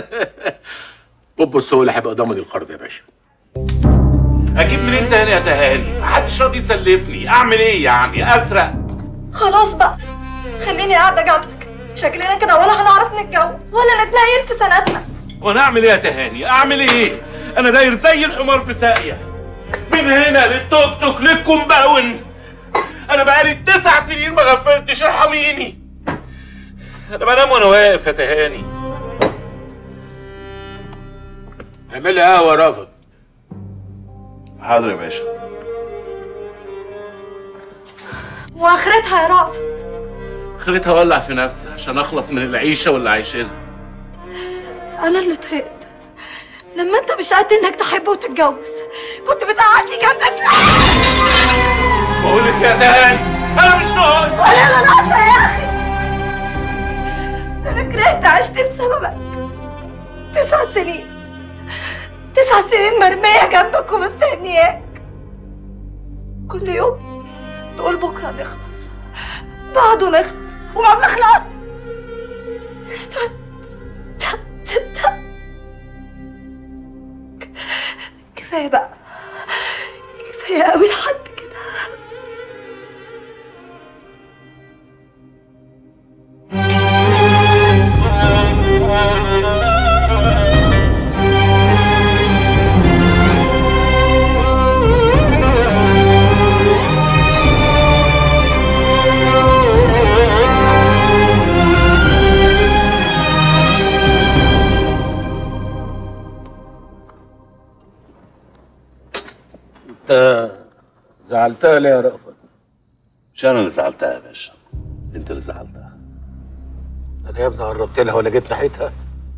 Speaker 8: بابا هو اللي هيبقى ضامن القرض يا باشا
Speaker 2: اجيب منين تاني يا تهاني محدش راضي يسلفني اعمل ايه يعني اسرق
Speaker 6: خلاص بقى خليني قاعدة جنبك شكلنا كده ولا هنعرف نتجوز ولا نتنيل في سنتنا
Speaker 2: وانا اعمل ايه يا تهاني اعمل ايه انا داير زي الحمار في ساقيه من هنا للتوك توك للكومباون انا بقالي تسع سنين ما غفلتش ارحميني انا بنام وانا واقف يا تهاني
Speaker 8: اعمل لي قهوه يا رافض
Speaker 1: حاضر يا باشا
Speaker 6: واخرتها يا رافض
Speaker 2: خليتها اولع في نفسي عشان اخلص من العيشه واللي عايشينها
Speaker 6: انا اللي طهقت لما انت مش قد انك تحب وتتجوز كنت بتقعدني جنبك
Speaker 2: بقول لك يا تهاني انا مش ناقص
Speaker 6: ولا انا ناقصه يا اخي انا كرهت عشت بسببك تسع سنين تسع سنين مرميه جنبك ومستنياك كل يوم تقول بكره نخلص بعده نخلص وما بنخلص كفايه بقى كفايه قوي لحد كده
Speaker 8: انت زعلتها ليه يا رأفت؟
Speaker 2: مش انا اللي زعلتها يا باشا انت اللي زعلتها
Speaker 8: انا يا ابني قربت لها ولا جيت ناحيتها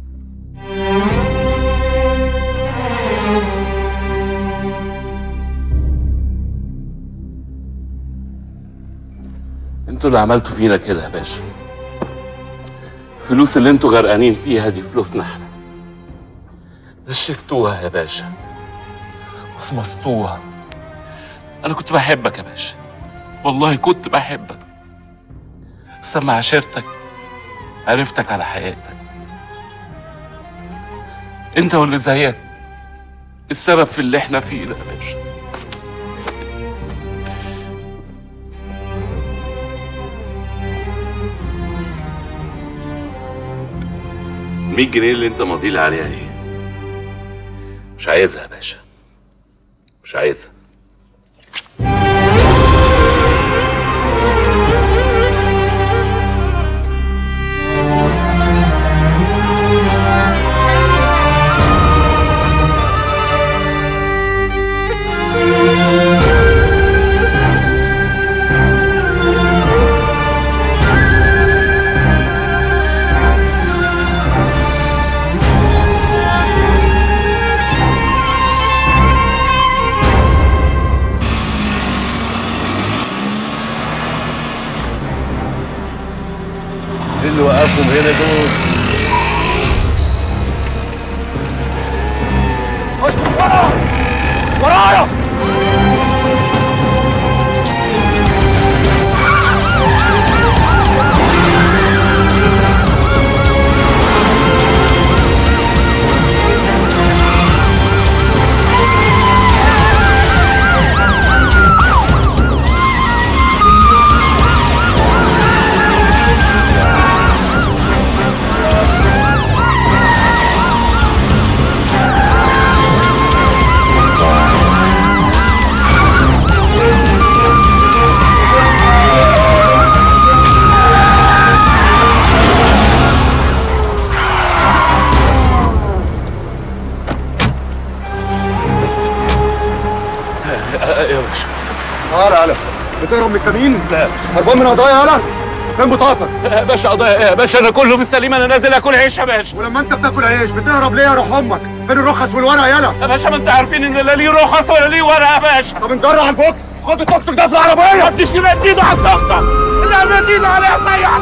Speaker 2: انتوا اللي عملتوا فينا كده يا باشا الفلوس اللي انتوا غرقانين فيها دي فلوسنا احنا نشفتوها يا باشا وصمصتوها انا كنت بحبك يا باشا والله كنت بحبك بس لما عشرتك عرفتك على حقيقتك انت واللي زيك السبب في اللي احنا فيه ده يا باشا المية جنيه اللي انت ماضي لي عليها ايه مش عايزها يا باشا مش عايزها
Speaker 8: يا دود
Speaker 3: ورايا
Speaker 2: يا باشا
Speaker 3: تعالى يالا بتهرب من الكمين؟ لا هربان من قضايا يالا فين بطاقتك؟
Speaker 2: يا باشا قضايا ايه يا باشا انا كله في السليم انا نازل اكل عيش يا باشا
Speaker 3: ولما انت بتاكل عيش بتهرب ليه يا روح امك؟ فين الرخص والورق يالا؟
Speaker 2: يا باشا ما انت عارفين ان لا ليه رخص ولا ليه ورقه يا باشا
Speaker 3: طب نجرع البوكس خد التوك توك ده في العربيه
Speaker 2: ما تديش مد ايده على الطقطق لا مد ايده عليها صيح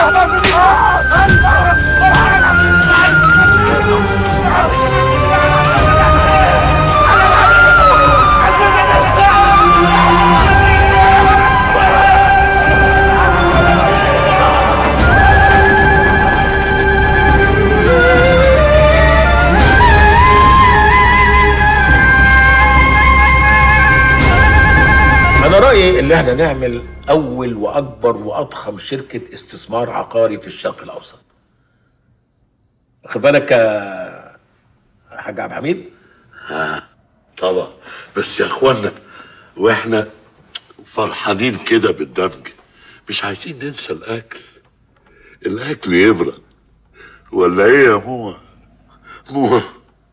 Speaker 8: انا رايي ان احنا نعمل اول واكبر واضخم شركه استثمار عقاري في الشرق الاوسط واخد بالك يا حاج عبد الحميد
Speaker 1: ها طبعا بس يا اخوانا واحنا فرحانين كده بالدمج مش عايزين ننسى الاكل الاكل يبرد ولا ايه يا مو مو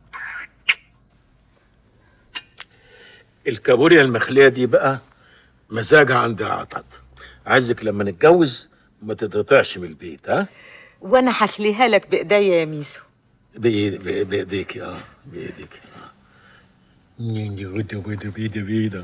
Speaker 8: الكابوريا المخليه دي بقى مزاجها عند عطد عايزك لما نتجوز ما تتقطعش من البيت ها
Speaker 7: وانا هشليها لك بايديا يا ميسو
Speaker 8: بإيد- بإيد- بايديك اه بايديك اه نيني ودا ودا بيدا بيدا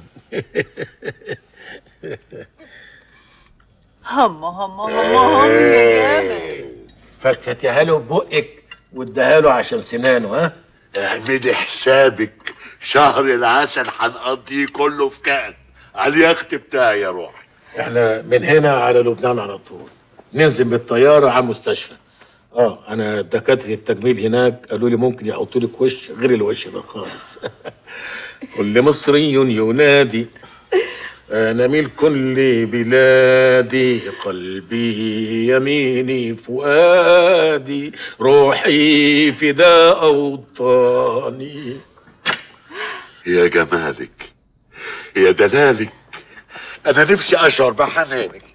Speaker 12: هم هم هم هم يا جامد
Speaker 8: فتفتيها له ببقك واديها له عشان سنانه ها
Speaker 1: اعملي حسابك شهر العسل هنقضيه كله في كأن على اليخت بتاعي يا روحي
Speaker 8: احنا من هنا على لبنان على طول ننزل بالطياره على المستشفى اه انا دكاتره التجميل هناك قالوا لي ممكن يحطوا لك وش غير الوش ده خالص كل مصري ينادي انا من كل بلادي قلبي يميني فؤادي روحي فداء اوطاني
Speaker 1: يا جمالك يا دلالك انا نفسي اشعر بحنانك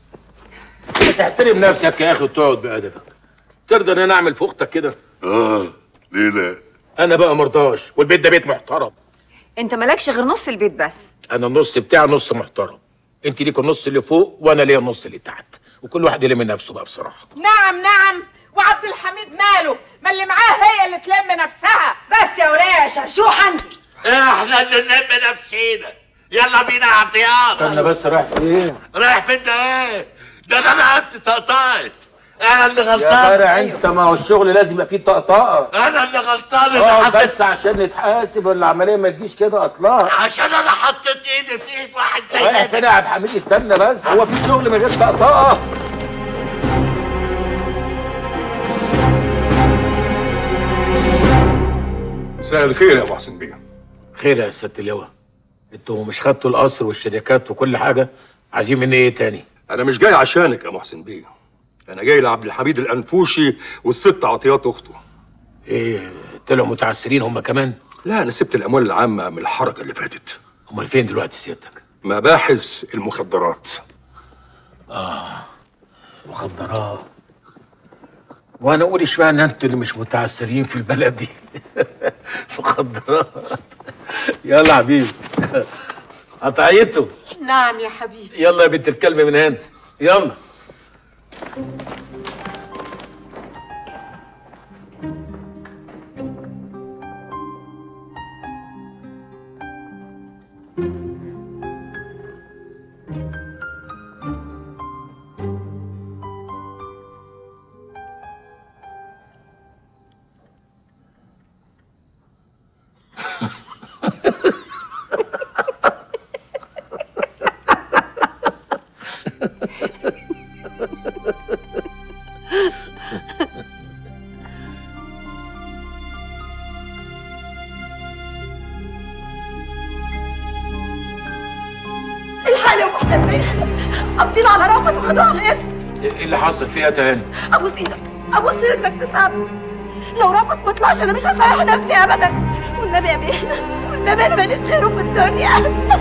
Speaker 8: تحترم نفسك يا اخي وتقعد بادبك ترضى ان انا اعمل في اختك كده
Speaker 1: اه ليه لا
Speaker 8: انا بقى مرضاش والبيت ده بيت محترم
Speaker 23: انت مالكش غير نص البيت بس
Speaker 8: انا النص بتاعي نص محترم انت ليك النص اللي فوق وانا ليا النص اللي تحت وكل واحد يلم نفسه بقى بصراحه
Speaker 7: نعم نعم وعبد الحميد ماله ما اللي معاه هي اللي تلم نفسها
Speaker 23: بس يا وليه يا شرشوحه انت
Speaker 1: احنا اللي نلم نفسينا يلا بينا يا عطيان
Speaker 8: استنى بس رايح فين
Speaker 1: رايح فين ده ايه ده انا رقبتي اتقطعت انا اللي
Speaker 8: يا
Speaker 1: غلطان
Speaker 8: فرع انت ما هو الشغل لازم يبقى فيه طقطقه
Speaker 1: انا اللي غلطان اللي
Speaker 8: اه
Speaker 1: حطيت
Speaker 8: بس عشان نتحاسب والعمليه ما تجيش كده اصلا
Speaker 1: عشان انا حطيت ايدي في ايد واحد زي
Speaker 8: رايح
Speaker 1: ده
Speaker 8: فين يا عبد الحميد استنى بس هو في شغل من غير طقطقه
Speaker 15: مساء الخير يا محسن بيه
Speaker 8: خير يا سياده اللواء انتوا مش خدتوا القصر والشركات وكل حاجه عايزين مني ايه تاني
Speaker 15: انا مش جاي عشانك يا محسن بيه انا جاي لعبد الحميد الانفوشي والست عطيات اخته
Speaker 8: ايه طلعوا متعسرين هم كمان
Speaker 15: لا انا سبت الاموال العامه من الحركه اللي فاتت
Speaker 8: امال فين دلوقتي سيادتك
Speaker 15: مباحث المخدرات
Speaker 8: اه مخدرات وانا اقول اشمعنى انتوا اللي مش متعسرين في البلد دي مخدرات يلا يا حبيبي قطعيته
Speaker 7: نعم يا حبيبي
Speaker 8: يلا يا بنت الكلب من هنا يلا
Speaker 12: محسن بيه قابضين على رأفت وخدوه على الاسم
Speaker 8: ايه اللي حصل فيها تاني
Speaker 12: ابوس ايدك ابوس رجلك تساعدني لو رفض ما طلعش انا مش هسامح نفسي ابدا والنبي يا بيه والنبي انا ماليش غيره في الدنيا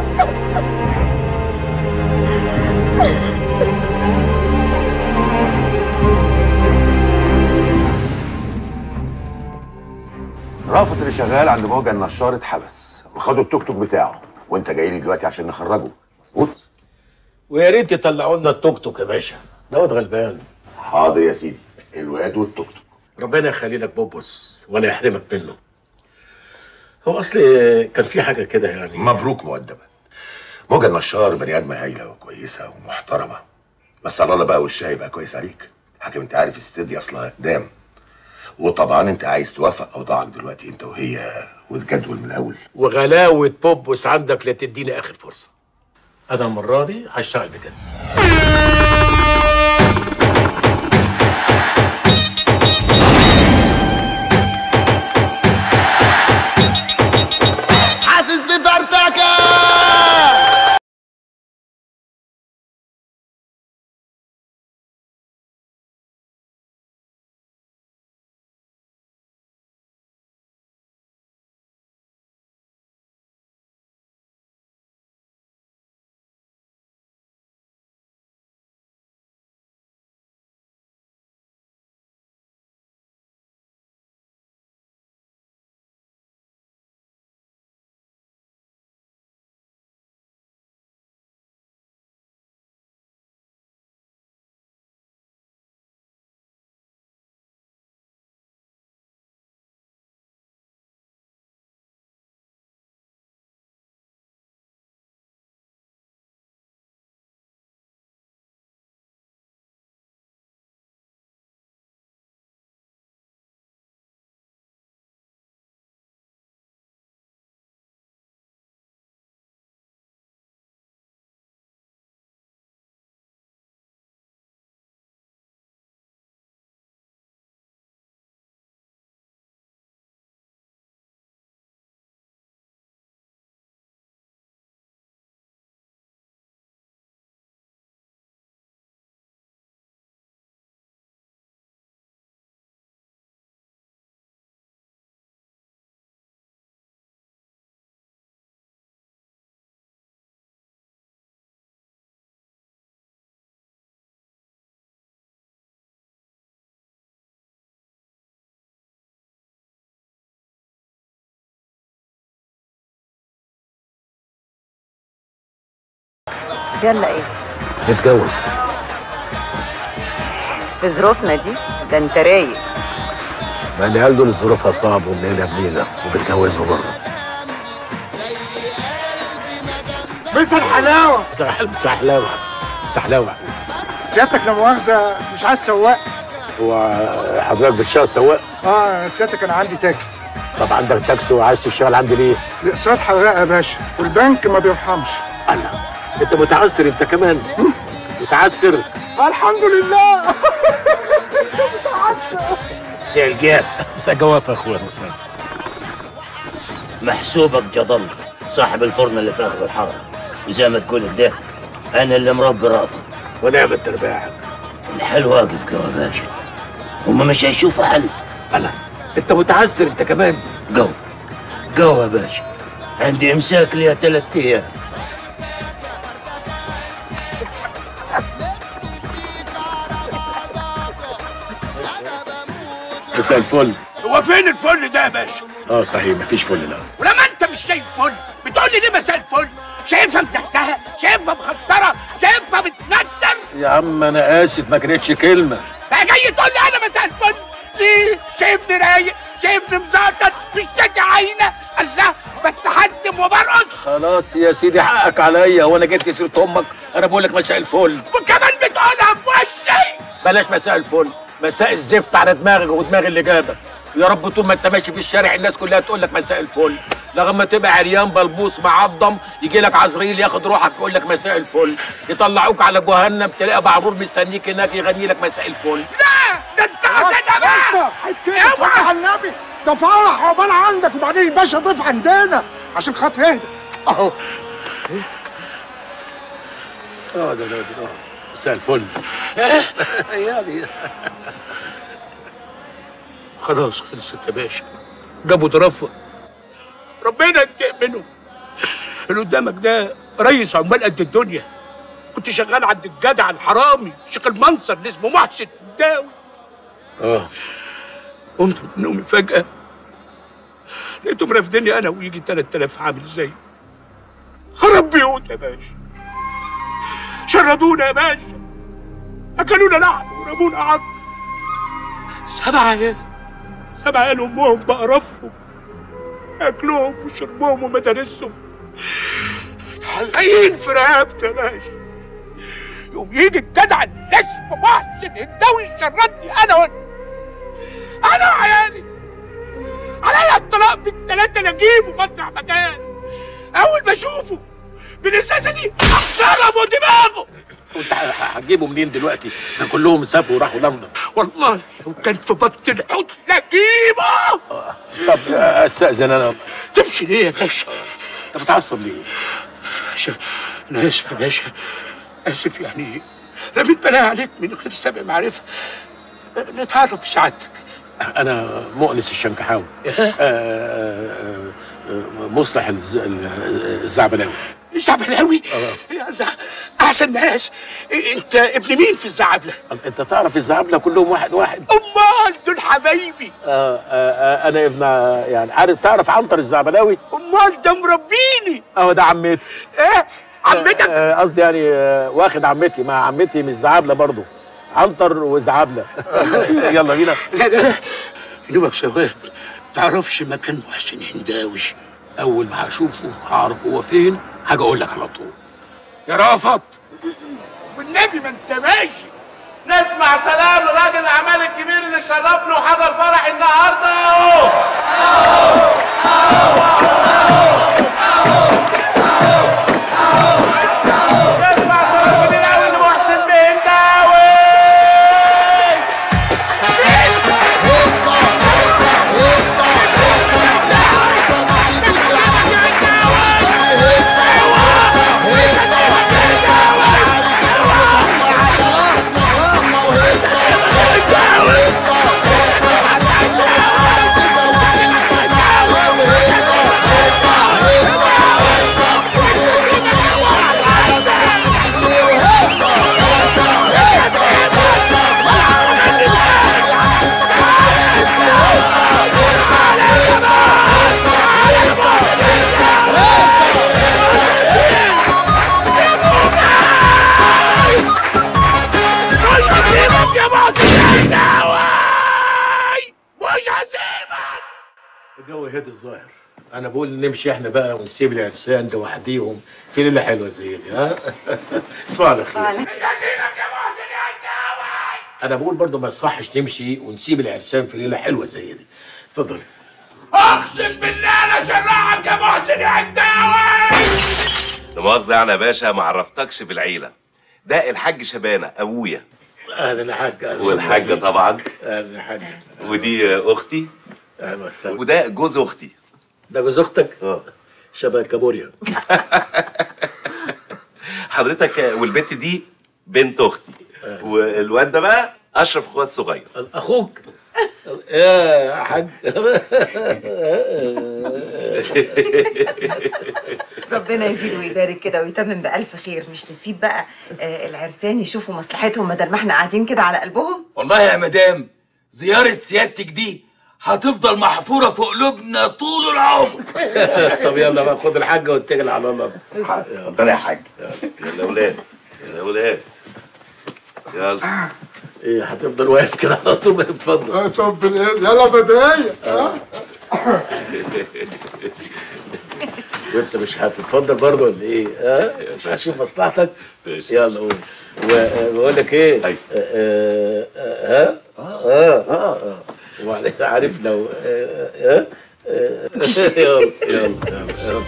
Speaker 14: رافض اللي شغال عند موجة النشار اتحبس وخدوا التوك توك بتاعه وانت جاي لي دلوقتي عشان نخرجه مظبوط
Speaker 8: ويا ريت يطلعوا لنا التوك توك يا باشا دوت غلبان
Speaker 14: حاضر يا سيدي الواد والتوك توك
Speaker 8: ربنا يخلي لك بوبوس ولا يحرمك منه هو اصل كان في حاجه كده يعني
Speaker 14: مبروك مقدما موجة النشار بني ادمه هايله وكويسه ومحترمه بس الله بقى وشها يبقى كويس عليك حاكم انت عارف الست دي اصلها اقدام وطبعا انت عايز توفق اوضاعك دلوقتي انت وهي وتجدول من الاول
Speaker 8: وغلاوه بوبوس عندك لا تديني اخر فرصه انا المره دي هشتغل بجد
Speaker 11: حاسس بفرتكة
Speaker 19: يلا ايه
Speaker 8: نتجوز
Speaker 19: في ظروفنا دي ده انت رايق
Speaker 8: ما العيال دول ظروفها صعب ومنيله بنيله وبيتجوزوا بره
Speaker 3: مسا الحلاوه
Speaker 8: سحل سحلاوه سحلاوه
Speaker 3: سيادتك لا مؤاخذه مش عايز سواق
Speaker 8: هو حضرتك بتشتغل سواق
Speaker 3: اه سيادتك انا عندي تاكسي
Speaker 8: طب عندك تاكسي وعايز تشتغل عندي ليه؟
Speaker 3: الاقساط حراقه يا باشا والبنك ما بيرحمش
Speaker 8: انت متعسر انت كمان متعسر
Speaker 3: الحمد لله
Speaker 17: مساء الجاب
Speaker 8: مساء الجواف يا اخويا مساء
Speaker 17: محسوبك جدل صاحب الفرن اللي في اخر الحاره وزي ما تقول ده انا اللي مربي رافض
Speaker 8: ونعم الترباع
Speaker 17: الحل واقف جوا يا باشا هما مش هيشوفوا حل
Speaker 8: انا انت متعسر انت كمان
Speaker 17: جو جو يا باشا عندي امساك ليها ثلاث ايام
Speaker 8: مساء الفل
Speaker 11: هو فين الفل ده يا باشا؟
Speaker 8: اه صحيح مفيش فل لا
Speaker 11: ولما انت مش شايف فل بتقول لي ليه مساء الفل؟ شايفها مزحزحه، شايفها مخدره، شايفها بتنتر،
Speaker 8: يا عم انا اسف ما كانتش كلمه
Speaker 11: بقى جاي تقول لي انا مساء الفل؟ ليه؟ شايفني رايق، شايفني مزقطط، مش شاكي عينه، الله بتحزم وبرقص،
Speaker 8: خلاص يا سيدي حقك عليا وانا جبت سيره امك انا بقول لك مساء الفل
Speaker 11: وكمان بتقولها في وشي،
Speaker 8: بلاش مساء الفل مساء الزفت على دماغك ودماغ اللي جابك يا رب طول ما انت ماشي في الشارع الناس كلها تقول لك مساء الفل لغايه تبقى عريان بلبوس معضم يجي لك عزريل ياخد روحك يقول لك مساء الفل يطلعوك على جهنم تلاقي بعرور مستنيك هناك يغني لك مساء الفل
Speaker 11: لا ده انت حسيتها بقى،
Speaker 3: اوعى على النبي ده فرح عقبال عندك وبعدين الباشا ضيف عندنا عشان خاطر اهدى اهو
Speaker 8: اقعد يا راجل اقعد مساء الفل
Speaker 11: يعني خلاص خلصت يا باشا جابوا ضرفه ربنا ينتقم منهم اللي قدامك ده رئيس عمال قد الدنيا كنت شغال عند الجدع الحرامي شيخ المنصر اللي اسمه محسن داوي
Speaker 8: اه
Speaker 11: قمت من نومي فجأة لقيتهم رافديني أنا ويجي 3000 عامل زي خرب بيوت يا باشا شردونا يا باشا أكلونا لحم ورمونا عظم سبع عيال سبع عيال أمهم بقرفهم أكلهم وشربهم ومدارسهم متحلقين في رقبتي يا باشا يوم يجي الجدع اللي اسمه محسن هنداوي يشردني أنا وأنت انا وعيالي عليا الطلاق بالثلاثه اللي اجيبه مطرح مكان اول ما اشوفه بالازازه دي احترمه دماغه
Speaker 8: وانت هتجيبه منين دلوقتي؟ ده كلهم سافروا وراحوا لندن
Speaker 11: والله لو كان في بطن الحوت لاجيبه
Speaker 8: طب استاذن انا
Speaker 11: تمشي ليه يا باشا؟
Speaker 8: انت بتعصب ليه؟
Speaker 11: باشا انا اسف يا باشا اسف يعني رميت بلاها عليك من غير سابق معرفه نتعرف بسعادتك
Speaker 8: انا مؤنس الشنكحاوي آه، آه، آه، مصلح الز- ال- الزعبلاوي
Speaker 11: الزعبلاوي يلا احسن ناس انت ابن مين في الزعبله
Speaker 8: انت تعرف الزعبله كلهم واحد واحد
Speaker 11: امال دول حبايبي
Speaker 8: آه آه آه انا ابن يعني عارف تعرف عنتر الزعبلاوي
Speaker 11: امال ده مربيني
Speaker 8: اهو ده عمتي
Speaker 11: ايه عمتك
Speaker 8: آه، قصدي يعني آه، واخد عمتي مع عمتي مش زعبله برضه عنتر وزعبله يلا بينا
Speaker 11: لا لا يومك ثواب تعرفش مكان محسن هنداوي
Speaker 8: اول ما هشوفه هعرف هو فين حاجه اقول لك على طول
Speaker 11: يا رافض والنبي ما انت ماشي
Speaker 2: نسمع سلام لراجل الاعمال الكبير اللي شرفنا وحضر فرح النهارده اهو نسمع سلام كبير قوي لمحسن بهنداوي
Speaker 11: مش هسيبك يا محسن هنداوي مش هسيبك
Speaker 8: الجو هدي الظاهر انا بقول نمشي احنا بقى ونسيب العرسان لوحديهم في ليله حلوه زي دي ها اسمع على خير انا بقول برضو ما يصحش نمشي ونسيب العرسان في ليله حلوه زي دي اتفضل
Speaker 11: اقسم بالله انا شرعك يا محسن هنداوي
Speaker 2: لا مؤاخذة يعني يا باشا ما عرفتكش بالعيلة ده الحاج شبانة أبويا
Speaker 8: اهلا يا حاج أهلاً
Speaker 2: والحاجة
Speaker 8: وسهلاً.
Speaker 2: طبعا
Speaker 8: اهلا يا حاج
Speaker 2: ودي أختي
Speaker 8: اهلا وسهلا
Speaker 2: وده جوز أختي
Speaker 8: ده جوز اختك؟ اه شبه كابوريا
Speaker 2: حضرتك والبنت دي بنت أختي والواد ده بقى أشرف أخويا الصغير
Speaker 8: اخوك يا حاج
Speaker 23: ربنا يزيد ويبارك كده ويتمم بألف خير مش نسيب بقى آه، العرسان يشوفوا مصلحتهم بدل ما احنا قاعدين كده على قلبهم
Speaker 4: والله يا مدام زيارة سيادتك دي هتفضل محفورة في قلوبنا طول العمر
Speaker 8: طب يلا بقى خد الحاجه واتكل على الله
Speaker 2: اتفضل يا حاج يلا يا ولاد يلا يا ولاد يلا
Speaker 8: ايه هتفضل واقف كده على طول ما اتفضل
Speaker 3: طب يلا بداية
Speaker 8: وانت مش هتتفضل برضه ولا ايه؟ ها؟ مش هتشوف مصلحتك؟ يلا قول وبقول لك ايه؟ آه، آه، آه، ها؟ اه اه وبعدين عارف لو آه، آه، آه، يلا يلا يلا يلا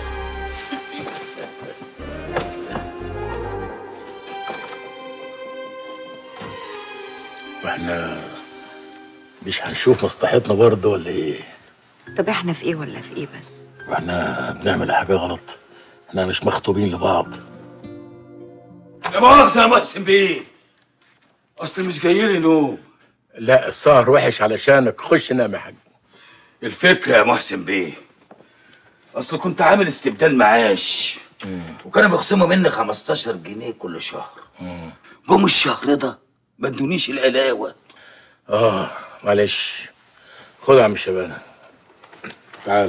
Speaker 8: واحنا مش هنشوف مصلحتنا برضه ولا ايه؟
Speaker 23: طب احنا في ايه ولا في ايه بس
Speaker 8: واحنا بنعمل حاجة غلط احنا مش مخطوبين لبعض
Speaker 4: لا مؤاخذة يا محسن بيه اصل مش جاي لي نوم
Speaker 8: لا السهر وحش علشانك خش نام يا حاج
Speaker 4: الفكرة يا محسن بيه اصل كنت عامل استبدال معاش وكانوا بيخصموا مني 15 جنيه كل شهر جم الشهر ده ما ادونيش العلاوة
Speaker 8: اه معلش خد يا عم شبانه تعال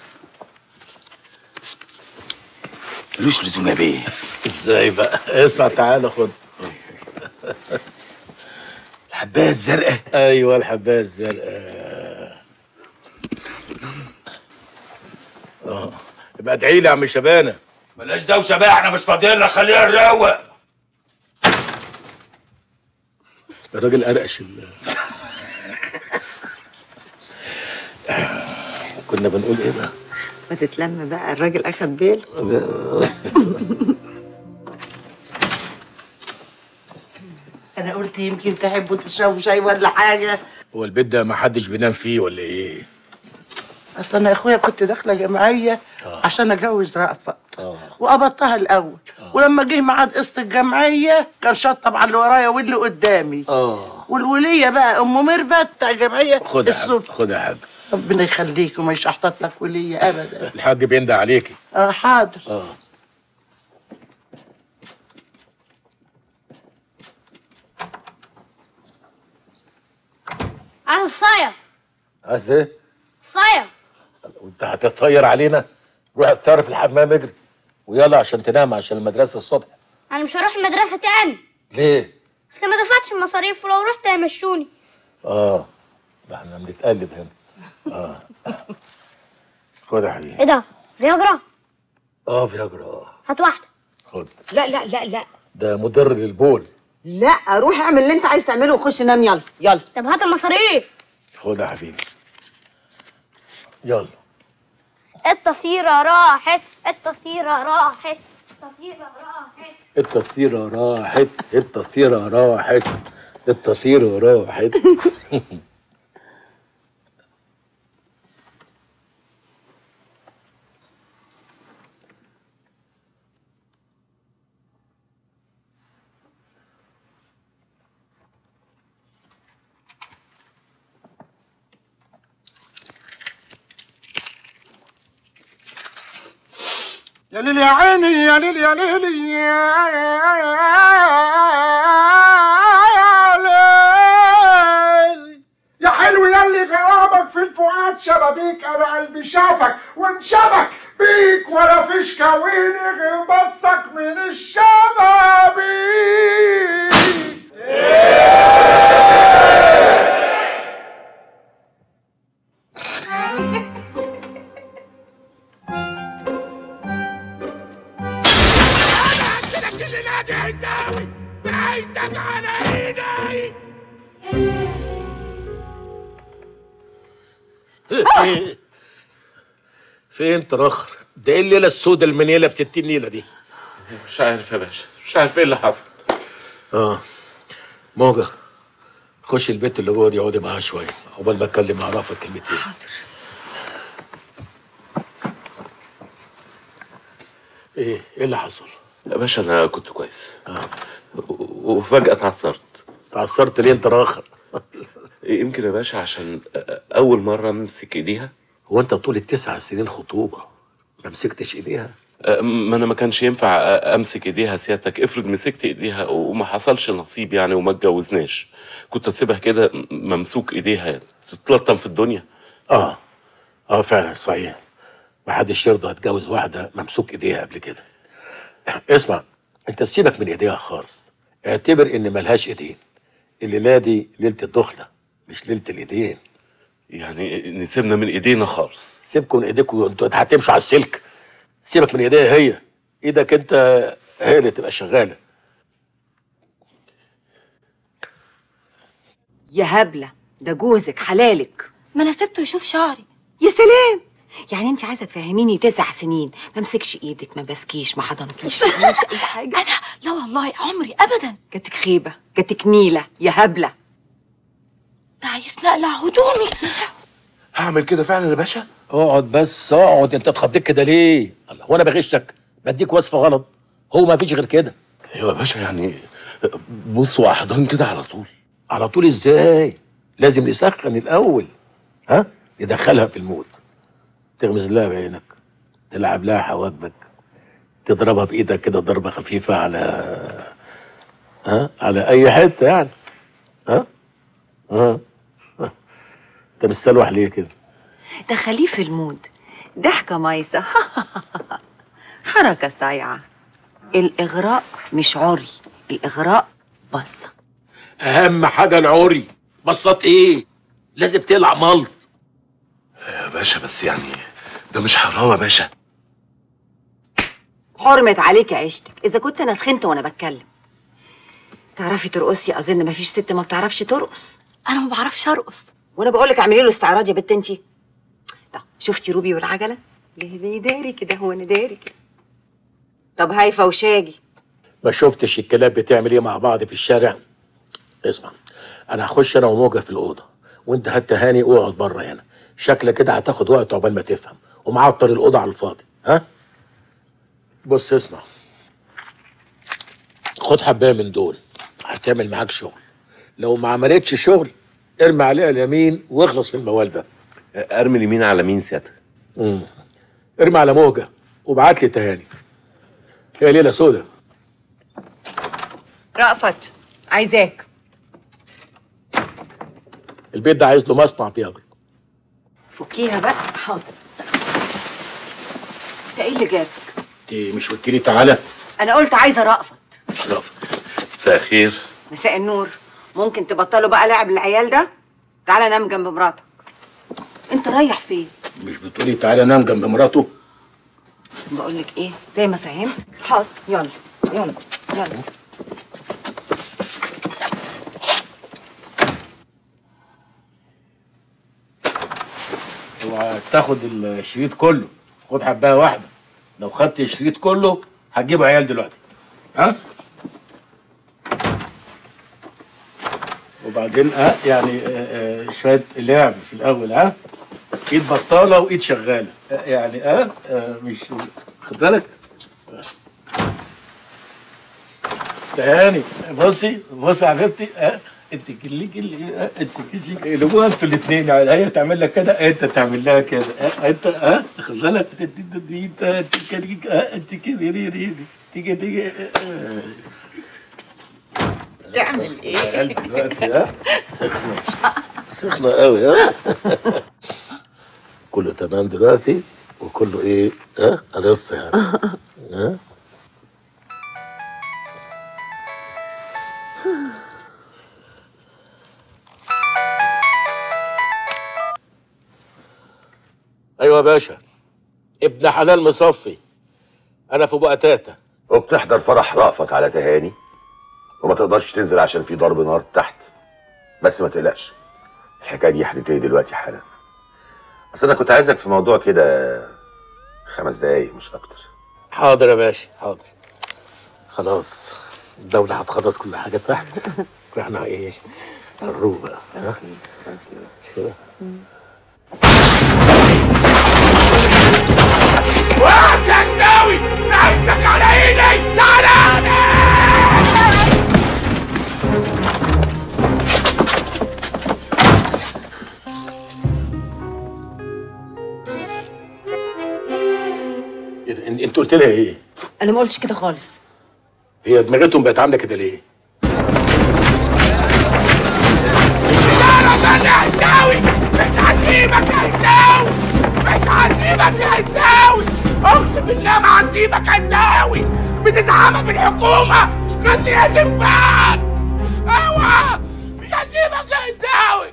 Speaker 4: ملوش لزوم يا بيه
Speaker 8: ازاي بقى اسمع تعال خد
Speaker 4: الحبايه الزرقاء
Speaker 8: ايوه الحبايه الزرقاء اه يبقى ادعي لي يا عم شبانه
Speaker 4: بلاش دوشه بقى احنا مش فاضيين لك خليها نروق
Speaker 8: الراجل قرقش ال... كنا بنقول ايه بقى؟
Speaker 23: ما تتلم بقى الراجل اخد باله
Speaker 13: انا قلت يمكن تحبوا تشربوا شاي ولا حاجه
Speaker 8: هو البيت ده ما حدش بينام فيه ولا ايه؟
Speaker 13: اصل انا يا اخويا كنت داخله جمعيه عشان اتجوز رأفت وقبضتها الاول ولما جه ميعاد قسط الجمعيه كان شطب على اللي ورايا واللي قدامي
Speaker 8: اه
Speaker 13: والوليه بقى ام ميرفت بتاع الجمعيه
Speaker 8: خد يا حاج
Speaker 13: الصبح
Speaker 8: خد يا حاج
Speaker 13: ربنا يخليك وما يشحطط لك وليه ابدا
Speaker 8: الحاج بيندى عليكي
Speaker 13: اه حاضر
Speaker 8: اه
Speaker 5: عايز الصاية
Speaker 8: عايز ايه؟
Speaker 5: صاية
Speaker 8: وانت هتطير علينا؟ روح اطير في الحمام اجري ويلا عشان تنام عشان المدرسه الصبح
Speaker 5: انا مش هروح المدرسة تاني
Speaker 8: ليه؟
Speaker 5: اصل ما دفعتش المصاريف ولو رحت هيمشوني
Speaker 8: اه ده احنا بنتقلب هنا اه خد يا حبيبي
Speaker 5: ايه ده فياجرا
Speaker 8: اه فياجرا اه
Speaker 5: هات واحدة
Speaker 8: خد
Speaker 23: لا لا لا لا
Speaker 8: ده مضر للبول
Speaker 23: لا روح اعمل اللي انت عايز تعمله وخش نام يلا يلا
Speaker 5: طب هات المصاريف
Speaker 8: خد يا حبيبي يلا
Speaker 5: التصيرة راحت التصيرة راحت التصيرة راحت
Speaker 8: التطيرة راحت التطيرة راحت التطيرة راحت
Speaker 3: يا ليل يا عيني يا ليل يا ليل يا ليل يا حلو يلي غرامك في الفؤاد شبابيك انا قلبي شافك وانشبك بيك ولا فيش كويني غير بصك من الشبابيك
Speaker 11: نهايتك على ايدي
Speaker 8: فين ترخر ده ايه الليله السوداء المنيله ب 60 نيله دي
Speaker 2: مش عارف يا باشا مش عارف ايه اللي حصل
Speaker 8: اه موجة خش البيت اللي جوه دي اقعدي معاها شويه عقبال ما اتكلم مع رافض كلمتين حاضر ايه ايه اللي حصل؟
Speaker 2: يا باشا انا كنت كويس وفجأة اتعثرت
Speaker 8: اتعثرت ليه انت راخر؟
Speaker 2: يمكن يا باشا عشان أول مرة أمسك إيديها
Speaker 8: هو أنت طول التسع سنين خطوبة ما مسكتش إيديها؟
Speaker 2: ما أنا ما كانش ينفع أمسك إيديها سيادتك افرض مسكت إيديها وما حصلش نصيب يعني وما اتجوزناش كنت أسيبها كده ممسوك إيديها تتلطم في الدنيا
Speaker 8: اه اه فعلا صحيح ما حدش يرضى يتجوز واحدة ممسوك إيديها قبل كده اسمع أنت سيبك من إيديها خالص اعتبر إن ملهاش إيدين الليلة دي ليلة الدخلة مش ليلة الإيدين
Speaker 2: يعني نسيبنا من إيدينا خالص
Speaker 8: سيبكم من إيديكم وأنتوا هتمشوا على السلك سيبك من إيديها هي إيدك أنت هي اللي تبقى شغالة
Speaker 23: يا هبله ده جوزك حلالك
Speaker 6: ما انا سبته يشوف شعري
Speaker 23: يا سلام يعني انت عايزه تفهميني تسع سنين ما امسكش ايدك ما بسكيش ما حضنكيش ما عملش اي حاجه
Speaker 6: انا لا والله عمري ابدا
Speaker 23: جاتك خيبه جاتك نيله يا هبله
Speaker 6: ده عايز نقلع هدومي
Speaker 2: هعمل كده فعلا يا باشا
Speaker 8: اقعد بس اقعد انت اتخضيت كده ليه؟ الله هو انا بغشك بديك وصفه غلط هو ما فيش غير كده
Speaker 1: ايوه يا باشا يعني بص واحضان كده على طول
Speaker 8: على طول ازاي لازم نسخن الاول ها ندخلها في المود تغمز لها بعينك تلعب لها حواجبك تضربها بايدك كده ضربه خفيفه على ها على اي حته يعني ها ها ها. انت مستلوح ليه كده
Speaker 23: دخليه في المود ضحكة مايسة حركة صايعة الإغراء مش عري الإغراء بصة
Speaker 8: اهم حاجه العري بساط ايه لازم تقلع ملط
Speaker 1: يا باشا بس يعني ده مش حرام يا باشا
Speaker 23: حرمت عليك عيشتك إذا كنت أنا سخنت وأنا بتكلم تعرفي ترقصي أظن مفيش ست ما بتعرفش ترقص أنا ما بعرفش أرقص وأنا بقول لك اعملي له استعراض يا بت أنتي طب شفتي روبي والعجلة؟ ليه داري كده هو أنا داري كده طب هايفة وشاجي
Speaker 8: ما شفتش الكلاب بتعمل ايه مع بعض في الشارع اسمع انا هخش انا وموجة في الاوضه وانت هات هاني واقعد بره هنا شكلك كده هتاخد وقت عقبال ما تفهم ومعطل الاوضه على الفاضي ها بص اسمع خد حبايه من دول هتعمل معاك شغل لو ما عملتش شغل ارمي عليها اليمين واخلص من الموال ده
Speaker 9: ارمي اليمين على مين سيادتك
Speaker 8: امم ارمي على موجة وابعت لي تهاني هي ليله سودة
Speaker 23: رأفت عايزاك
Speaker 8: البيت ده عايز له مصنع فيه أجر
Speaker 23: فكيها بقى حاضر انت ايه اللي جابك
Speaker 8: انت مش قلت لي تعالى
Speaker 23: انا قلت عايزه رأفت
Speaker 1: مساء الخير
Speaker 23: مساء النور ممكن تبطلوا بقى لعب العيال ده تعالى نام جنب مراتك انت رايح فين
Speaker 8: مش بتقولي تعالى نام جنب مراته
Speaker 23: بقول لك ايه زي ما فهمت حاضر يلا يلا يلا
Speaker 8: اوعى تاخد الشريط كله خد حبايه واحده لو خدت الشريط كله هتجيبوا عيال دلوقتي ها وبعدين ها يعني آه، آه، شويه لعب في الاول ها ايد بطاله وايد شغاله آه، يعني ها آه، مش خد بالك تهاني بصي بصي يا حبيبتي ها انت كلي كلي انت كلي اللي انتوا الاثنين يعني هي تعمل لك كده انت تعمل لها كده ها؟ انت ها خد بالك انت انت انت انت كده ها؟ انت كده ري- ري- تيجي تيجي اه.
Speaker 23: تعمل
Speaker 8: يا قلبي دلوقتي ها سخنه سخنه قوي ها كله تمام دلوقتي وكله ايه ها قلصت يعني ها ايوه يا باشا ابن حلال مصفي انا في بقى تاتا
Speaker 14: وبتحضر فرح رأفت على تهاني وما تقدرش تنزل عشان في ضرب نار تحت بس ما تقلقش الحكايه دي هتنتهي دلوقتي حالا بس انا كنت عايزك في موضوع كده خمس دقايق مش اكتر
Speaker 8: حاضر يا باشا حاضر خلاص الدولة هتخلص كل حاجة تحت واحنا ايه هنروح بقى ها؟ كده.
Speaker 11: واحد يا ناوي عندك على ايدي تعالى
Speaker 8: إيه ده؟ انت قلت لها ايه؟
Speaker 23: انا ما قلتش كده خالص
Speaker 8: هي دماغتهم بقت عاملة كده ليه؟
Speaker 11: انا يا هنداوي مش هسيبك يا هنداوي مش هسيبك يا هنداوي اقسم بالله ما هسيبك يا هنداوي بتتعامل بالحكومه خليها تنفعك اوعى مش هسيبك يا هنداوي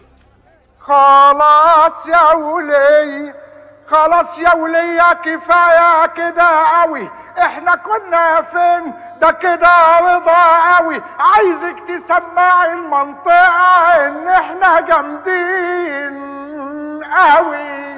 Speaker 3: خلاص يا ولي خلاص يا ولية كفاية كده قوي احنا كنا فين ده كده رضا قوي عايزك تسمعي المنطقة ان احنا جامدين قوي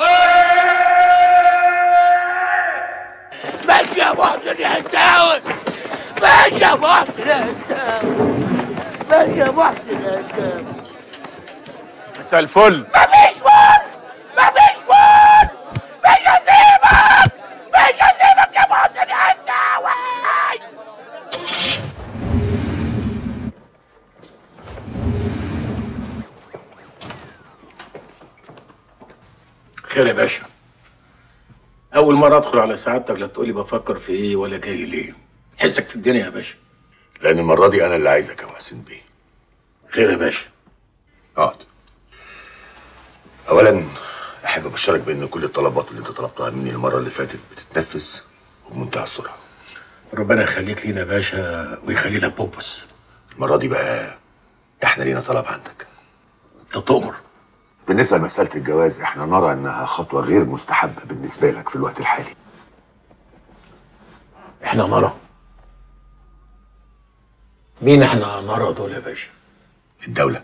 Speaker 11: ماشي يا محسن يا هنداوي ماشي يا محسن يا هنداوي ماشي يا محسن يا هنداوي
Speaker 8: مساء الفل
Speaker 11: مفيش فن مفيش فن مش هسيبك مش هسيبك يا محسن يا هنداوي
Speaker 8: خير يا باشا اول مره ادخل على سعادتك لا تقولي بفكر في ايه ولا جاي ليه حسك في الدنيا يا باشا
Speaker 14: لان المره دي انا اللي عايزك يا محسن بيه
Speaker 8: خير يا باشا
Speaker 14: اقعد اولا احب ابشرك بان كل الطلبات اللي انت طلبتها مني المره اللي فاتت بتتنفذ وبمنتهى السرعه
Speaker 8: ربنا يخليك لينا يا باشا ويخلي لك بوبس
Speaker 14: المره دي بقى احنا لينا طلب عندك
Speaker 8: انت تؤمر
Speaker 14: بالنسبه لمساله الجواز احنا نرى انها خطوه غير مستحبه بالنسبه لك في الوقت الحالي
Speaker 8: احنا نرى مين احنا نرى دول يا باشا
Speaker 14: الدوله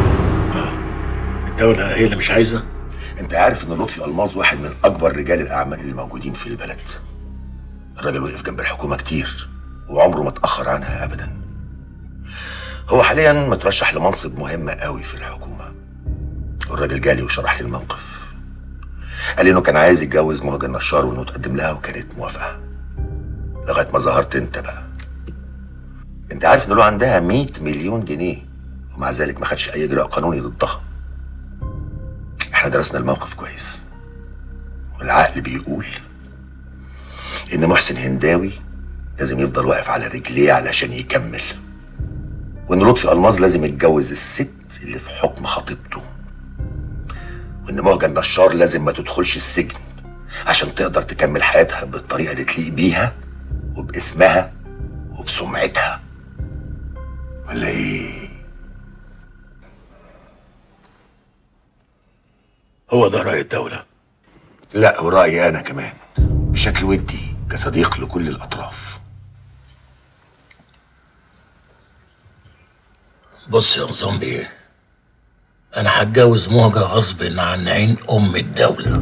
Speaker 8: الدوله هي اللي مش عايزه
Speaker 14: انت عارف ان لطفي الماظ واحد من اكبر رجال الاعمال اللي موجودين في البلد الراجل وقف جنب الحكومه كتير وعمره ما اتاخر عنها ابدا هو حاليا مترشح لمنصب مهم قوي في الحكومه والراجل جالي وشرح لي الموقف قال لي انه كان عايز يتجوز مهاجر نشار وانه تقدم لها وكانت موافقه لغايه ما ظهرت انت بقى انت عارف ان له عندها 100 مليون جنيه ومع ذلك ما خدش اي اجراء قانوني ضدها احنا درسنا الموقف كويس والعقل بيقول ان محسن هنداوي لازم يفضل واقف على رجليه علشان يكمل وان لطفي الماظ لازم يتجوز الست اللي في حكم خطيبته وان مهجة نشار لازم ما تدخلش السجن عشان تقدر تكمل حياتها بالطريقه اللي تليق بيها وباسمها وبسمعتها ولا ايه
Speaker 8: هو ده راي الدوله
Speaker 14: لا ورأيي أنا كمان بشكل ودي كصديق لكل الأطراف
Speaker 8: بص يا نظام بيه انا هتجوز مهجة غصب عن عين ام الدولة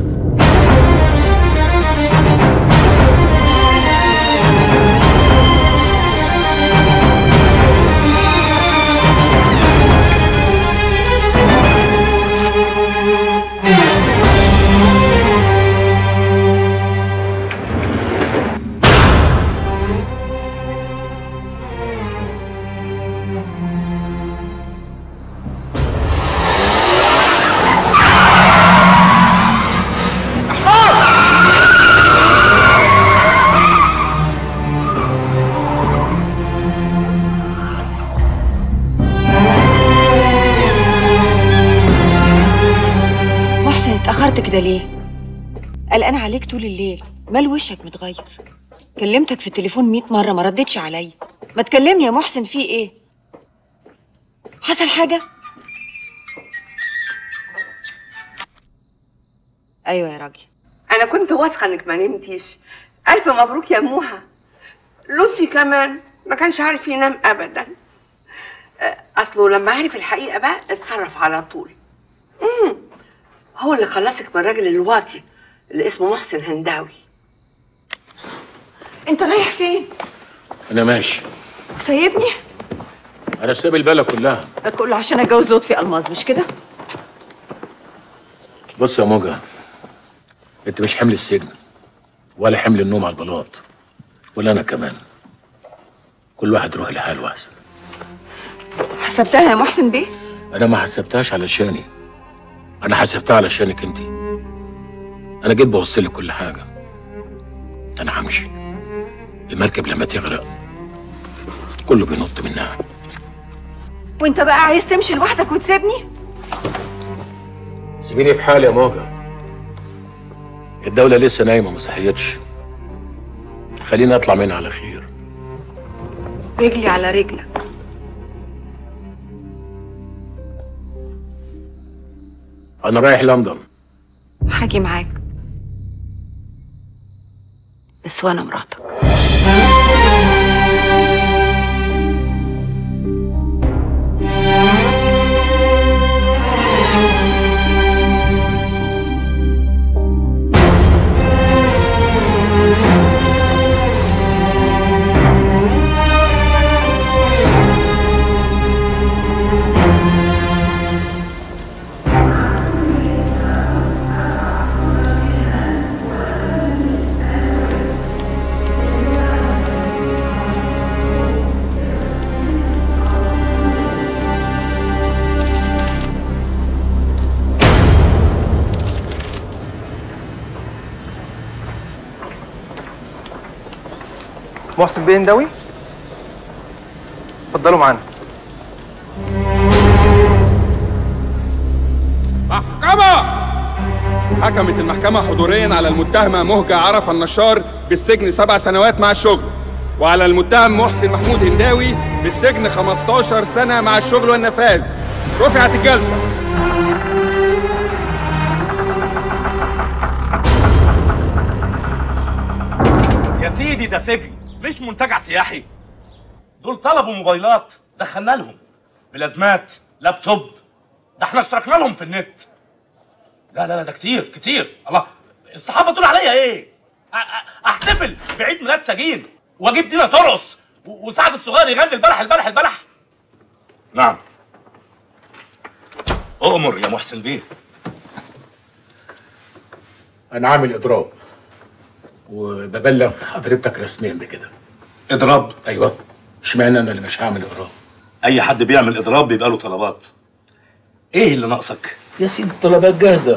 Speaker 23: محسن اتأخرت كده ليه؟ قلقان عليك طول الليل مال وشك متغير كلمتك في التليفون مئة مرة ما ردتش عليا ما تكلمني يا محسن في ايه؟ حصل حاجة؟ ايوه يا راجل
Speaker 12: انا كنت واثقه انك ما نمتيش الف مبروك يا موها لطفي كمان ما كانش عارف ينام ابدا آه، اصله لما عرف الحقيقه بقى اتصرف على طول امم هو اللي خلصك من الراجل الواطي اللي اسمه محسن هنداوي
Speaker 23: انت رايح فين؟
Speaker 8: انا ماشي
Speaker 23: سايبني؟
Speaker 8: انا سايب البلد كلها
Speaker 23: كله عشان اتجوز لطفي الماظ مش كده؟
Speaker 8: بص يا موجة انت مش حمل السجن ولا حمل النوم على البلاط ولا انا كمان كل واحد يروح لحاله احسن
Speaker 23: حسبتها يا محسن بيه؟
Speaker 8: انا ما حسبتهاش علشاني انا حسبتها علشانك انت انا جيت بوصل لك كل حاجه انا همشي المركب لما تغرق كله بينط منها
Speaker 23: وانت بقى عايز تمشي لوحدك وتسيبني؟
Speaker 8: سيبيني في حالي يا موجة الدولة لسه نايمة ما صحيتش خليني اطلع منها على خير
Speaker 23: رجلي على رجلك
Speaker 8: انا رايح لندن
Speaker 23: هاجي معاك بس وانا مراتك
Speaker 16: محسن بيه هنداوي اتفضلوا معانا
Speaker 20: محكمة حكمت المحكمة حضوريا على المتهمة مهجة عرفة النشار بالسجن سبع سنوات مع الشغل وعلى المتهم محسن محمود هنداوي بالسجن 15 سنة مع الشغل والنفاذ رفعت الجلسة
Speaker 4: يا سيدي ده سجن مش منتجع سياحي دول طلبوا موبايلات دخلنا لهم بلازمات لابتوب ده احنا اشتركنا لهم في النت لا لا لا ده كتير كتير الله الصحافه تقول عليا ايه أ- أ- احتفل بعيد ميلاد سجين واجيب دينا ترقص و- وسعد الصغير يغني البلح البلح البلح نعم اؤمر يا محسن بيه
Speaker 8: انا عامل اضراب وببلغ حضرتك رسميا بكده
Speaker 4: اضراب
Speaker 8: ايوه اشمعنى انا اللي مش هعمل اضراب
Speaker 4: اي حد بيعمل اضراب بيبقى له طلبات ايه اللي ناقصك
Speaker 8: يا سيدي الطلبات جاهزه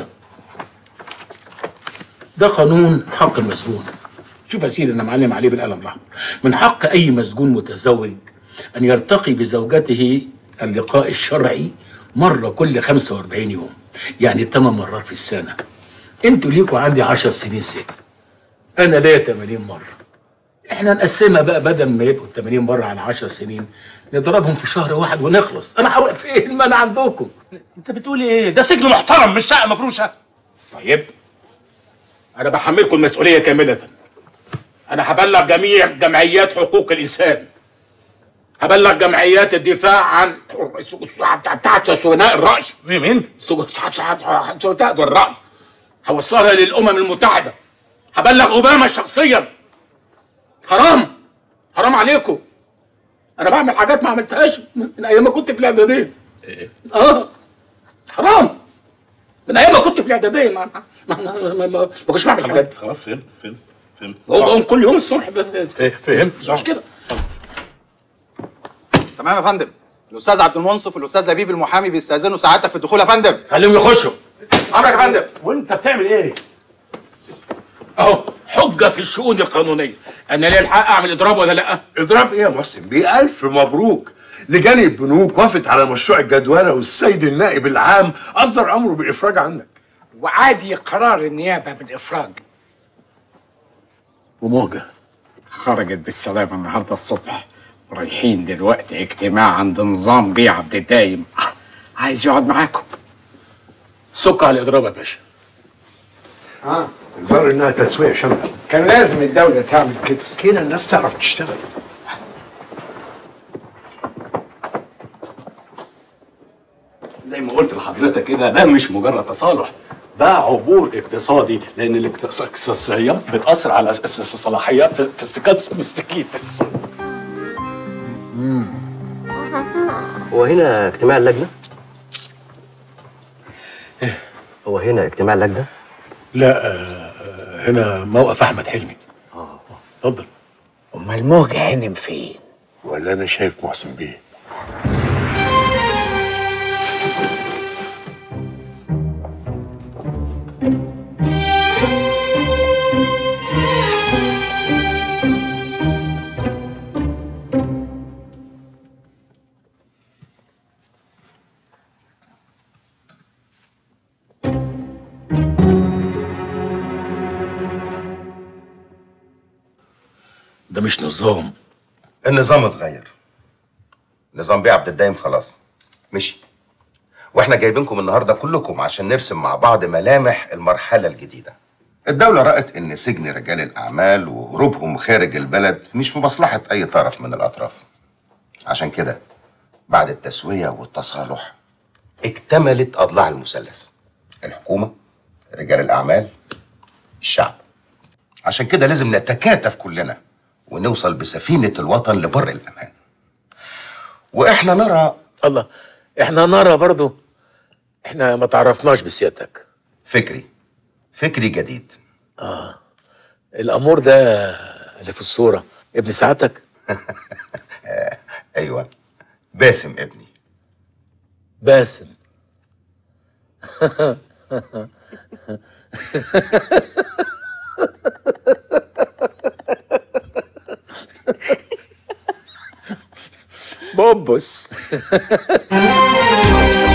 Speaker 8: ده قانون حق المسجون شوف يا سيدي انا معلم عليه بالقلم الاحمر من حق اي مسجون متزوج ان يرتقي بزوجته اللقاء الشرعي مره كل 45 يوم يعني 8 مرات في السنه انتوا ليكوا عندي 10 سنين سجن انا ليا 80 مره احنا نقسمها بقى بدل ما يبقوا 80 مره على 10 سنين نضربهم في شهر واحد ونخلص انا هروح فين ما انا عندكم
Speaker 4: انت بتقول ايه ده سجن محترم مش شقه مفروشه
Speaker 8: طيب انا بحملكم المسؤوليه كامله انا هبلغ جميع جمعيات حقوق الانسان هبلغ جمعيات الدفاع عن بتاعت سجناء الراي
Speaker 4: مين مين؟
Speaker 8: سجناء الراي هوصلها للامم المتحده هبلغ اوباما شخصيا حرام حرام عليكم انا بعمل حاجات ما عملتهاش من من ايام ما كنت في الاعداديه اه حرام من ايام ما كنت في الاعداديه ما ما ما, ما, ما, ما كنتش بعمل الحاجات دي
Speaker 4: خلاص فهمت فهمت فهمت
Speaker 8: بقوم بقوم كل يوم الصبح ب-
Speaker 4: فهمت
Speaker 8: مش كده
Speaker 21: تمام يا فندم الاستاذ عبد المنصف والاستاذ لبيب المحامي بيستاذنوا سعادتك في الدخول يا فندم
Speaker 8: خليهم يخشوا
Speaker 21: امرك يا فندم
Speaker 8: وانت بتعمل ايه اهو حجه في الشؤون القانونيه انا ليه الحق اعمل اضراب ولا لا
Speaker 10: اضراب ايه يا محسن بيه الف مبروك لجان البنوك وافت على مشروع الجدولة والسيد النائب العام اصدر امره بالافراج عنك
Speaker 22: وعادي قرار النيابة بالإفراج
Speaker 8: وموجة
Speaker 22: خرجت بالسلامة النهاردة الصبح رايحين دلوقتي اجتماع عند نظام بيه عبد الدايم عايز يقعد معاكم
Speaker 8: سك على الاضراب يا باشا
Speaker 10: اه الظاهر انها تسوية شاملة
Speaker 22: كان لازم الدولة تعمل كده
Speaker 10: كده الناس تعرف تشتغل
Speaker 17: زي ما قلت لحضرتك كده ده مش مجرد تصالح ده عبور اقتصادي لان الاقتصاديات بتاثر على الس- الس- الصلاحيات في في السكاس مستكيتس
Speaker 25: هو هنا اجتماع اللجنة؟ هو هنا اجتماع اللجنة؟
Speaker 8: لا آه، آه، هنا موقف احمد حلمي
Speaker 25: اه
Speaker 8: اتفضل
Speaker 25: امال موجة هانم فين؟
Speaker 10: ولا انا شايف محسن بيه
Speaker 8: ده مش نظام
Speaker 14: النظام اتغير نظام بيه عبد الدايم خلاص مشي واحنا جايبينكم النهارده كلكم عشان نرسم مع بعض ملامح المرحله الجديده الدولة رأت إن سجن رجال الأعمال وهروبهم خارج البلد مش في مصلحة أي طرف من الأطراف. عشان كده بعد التسوية والتصالح اكتملت أضلاع المثلث. الحكومة، رجال الأعمال، الشعب. عشان كده لازم نتكاتف كلنا ونوصل بسفينة الوطن لبر الأمان. وإحنا نرى
Speaker 8: الله احنا نرى برضو احنا ما تعرفناش بسيادتك
Speaker 14: فكري فكري جديد
Speaker 8: اه الامور ده اللي في الصوره ابن سعادتك
Speaker 14: أيوه باسم ابني
Speaker 8: باسم
Speaker 7: بوبس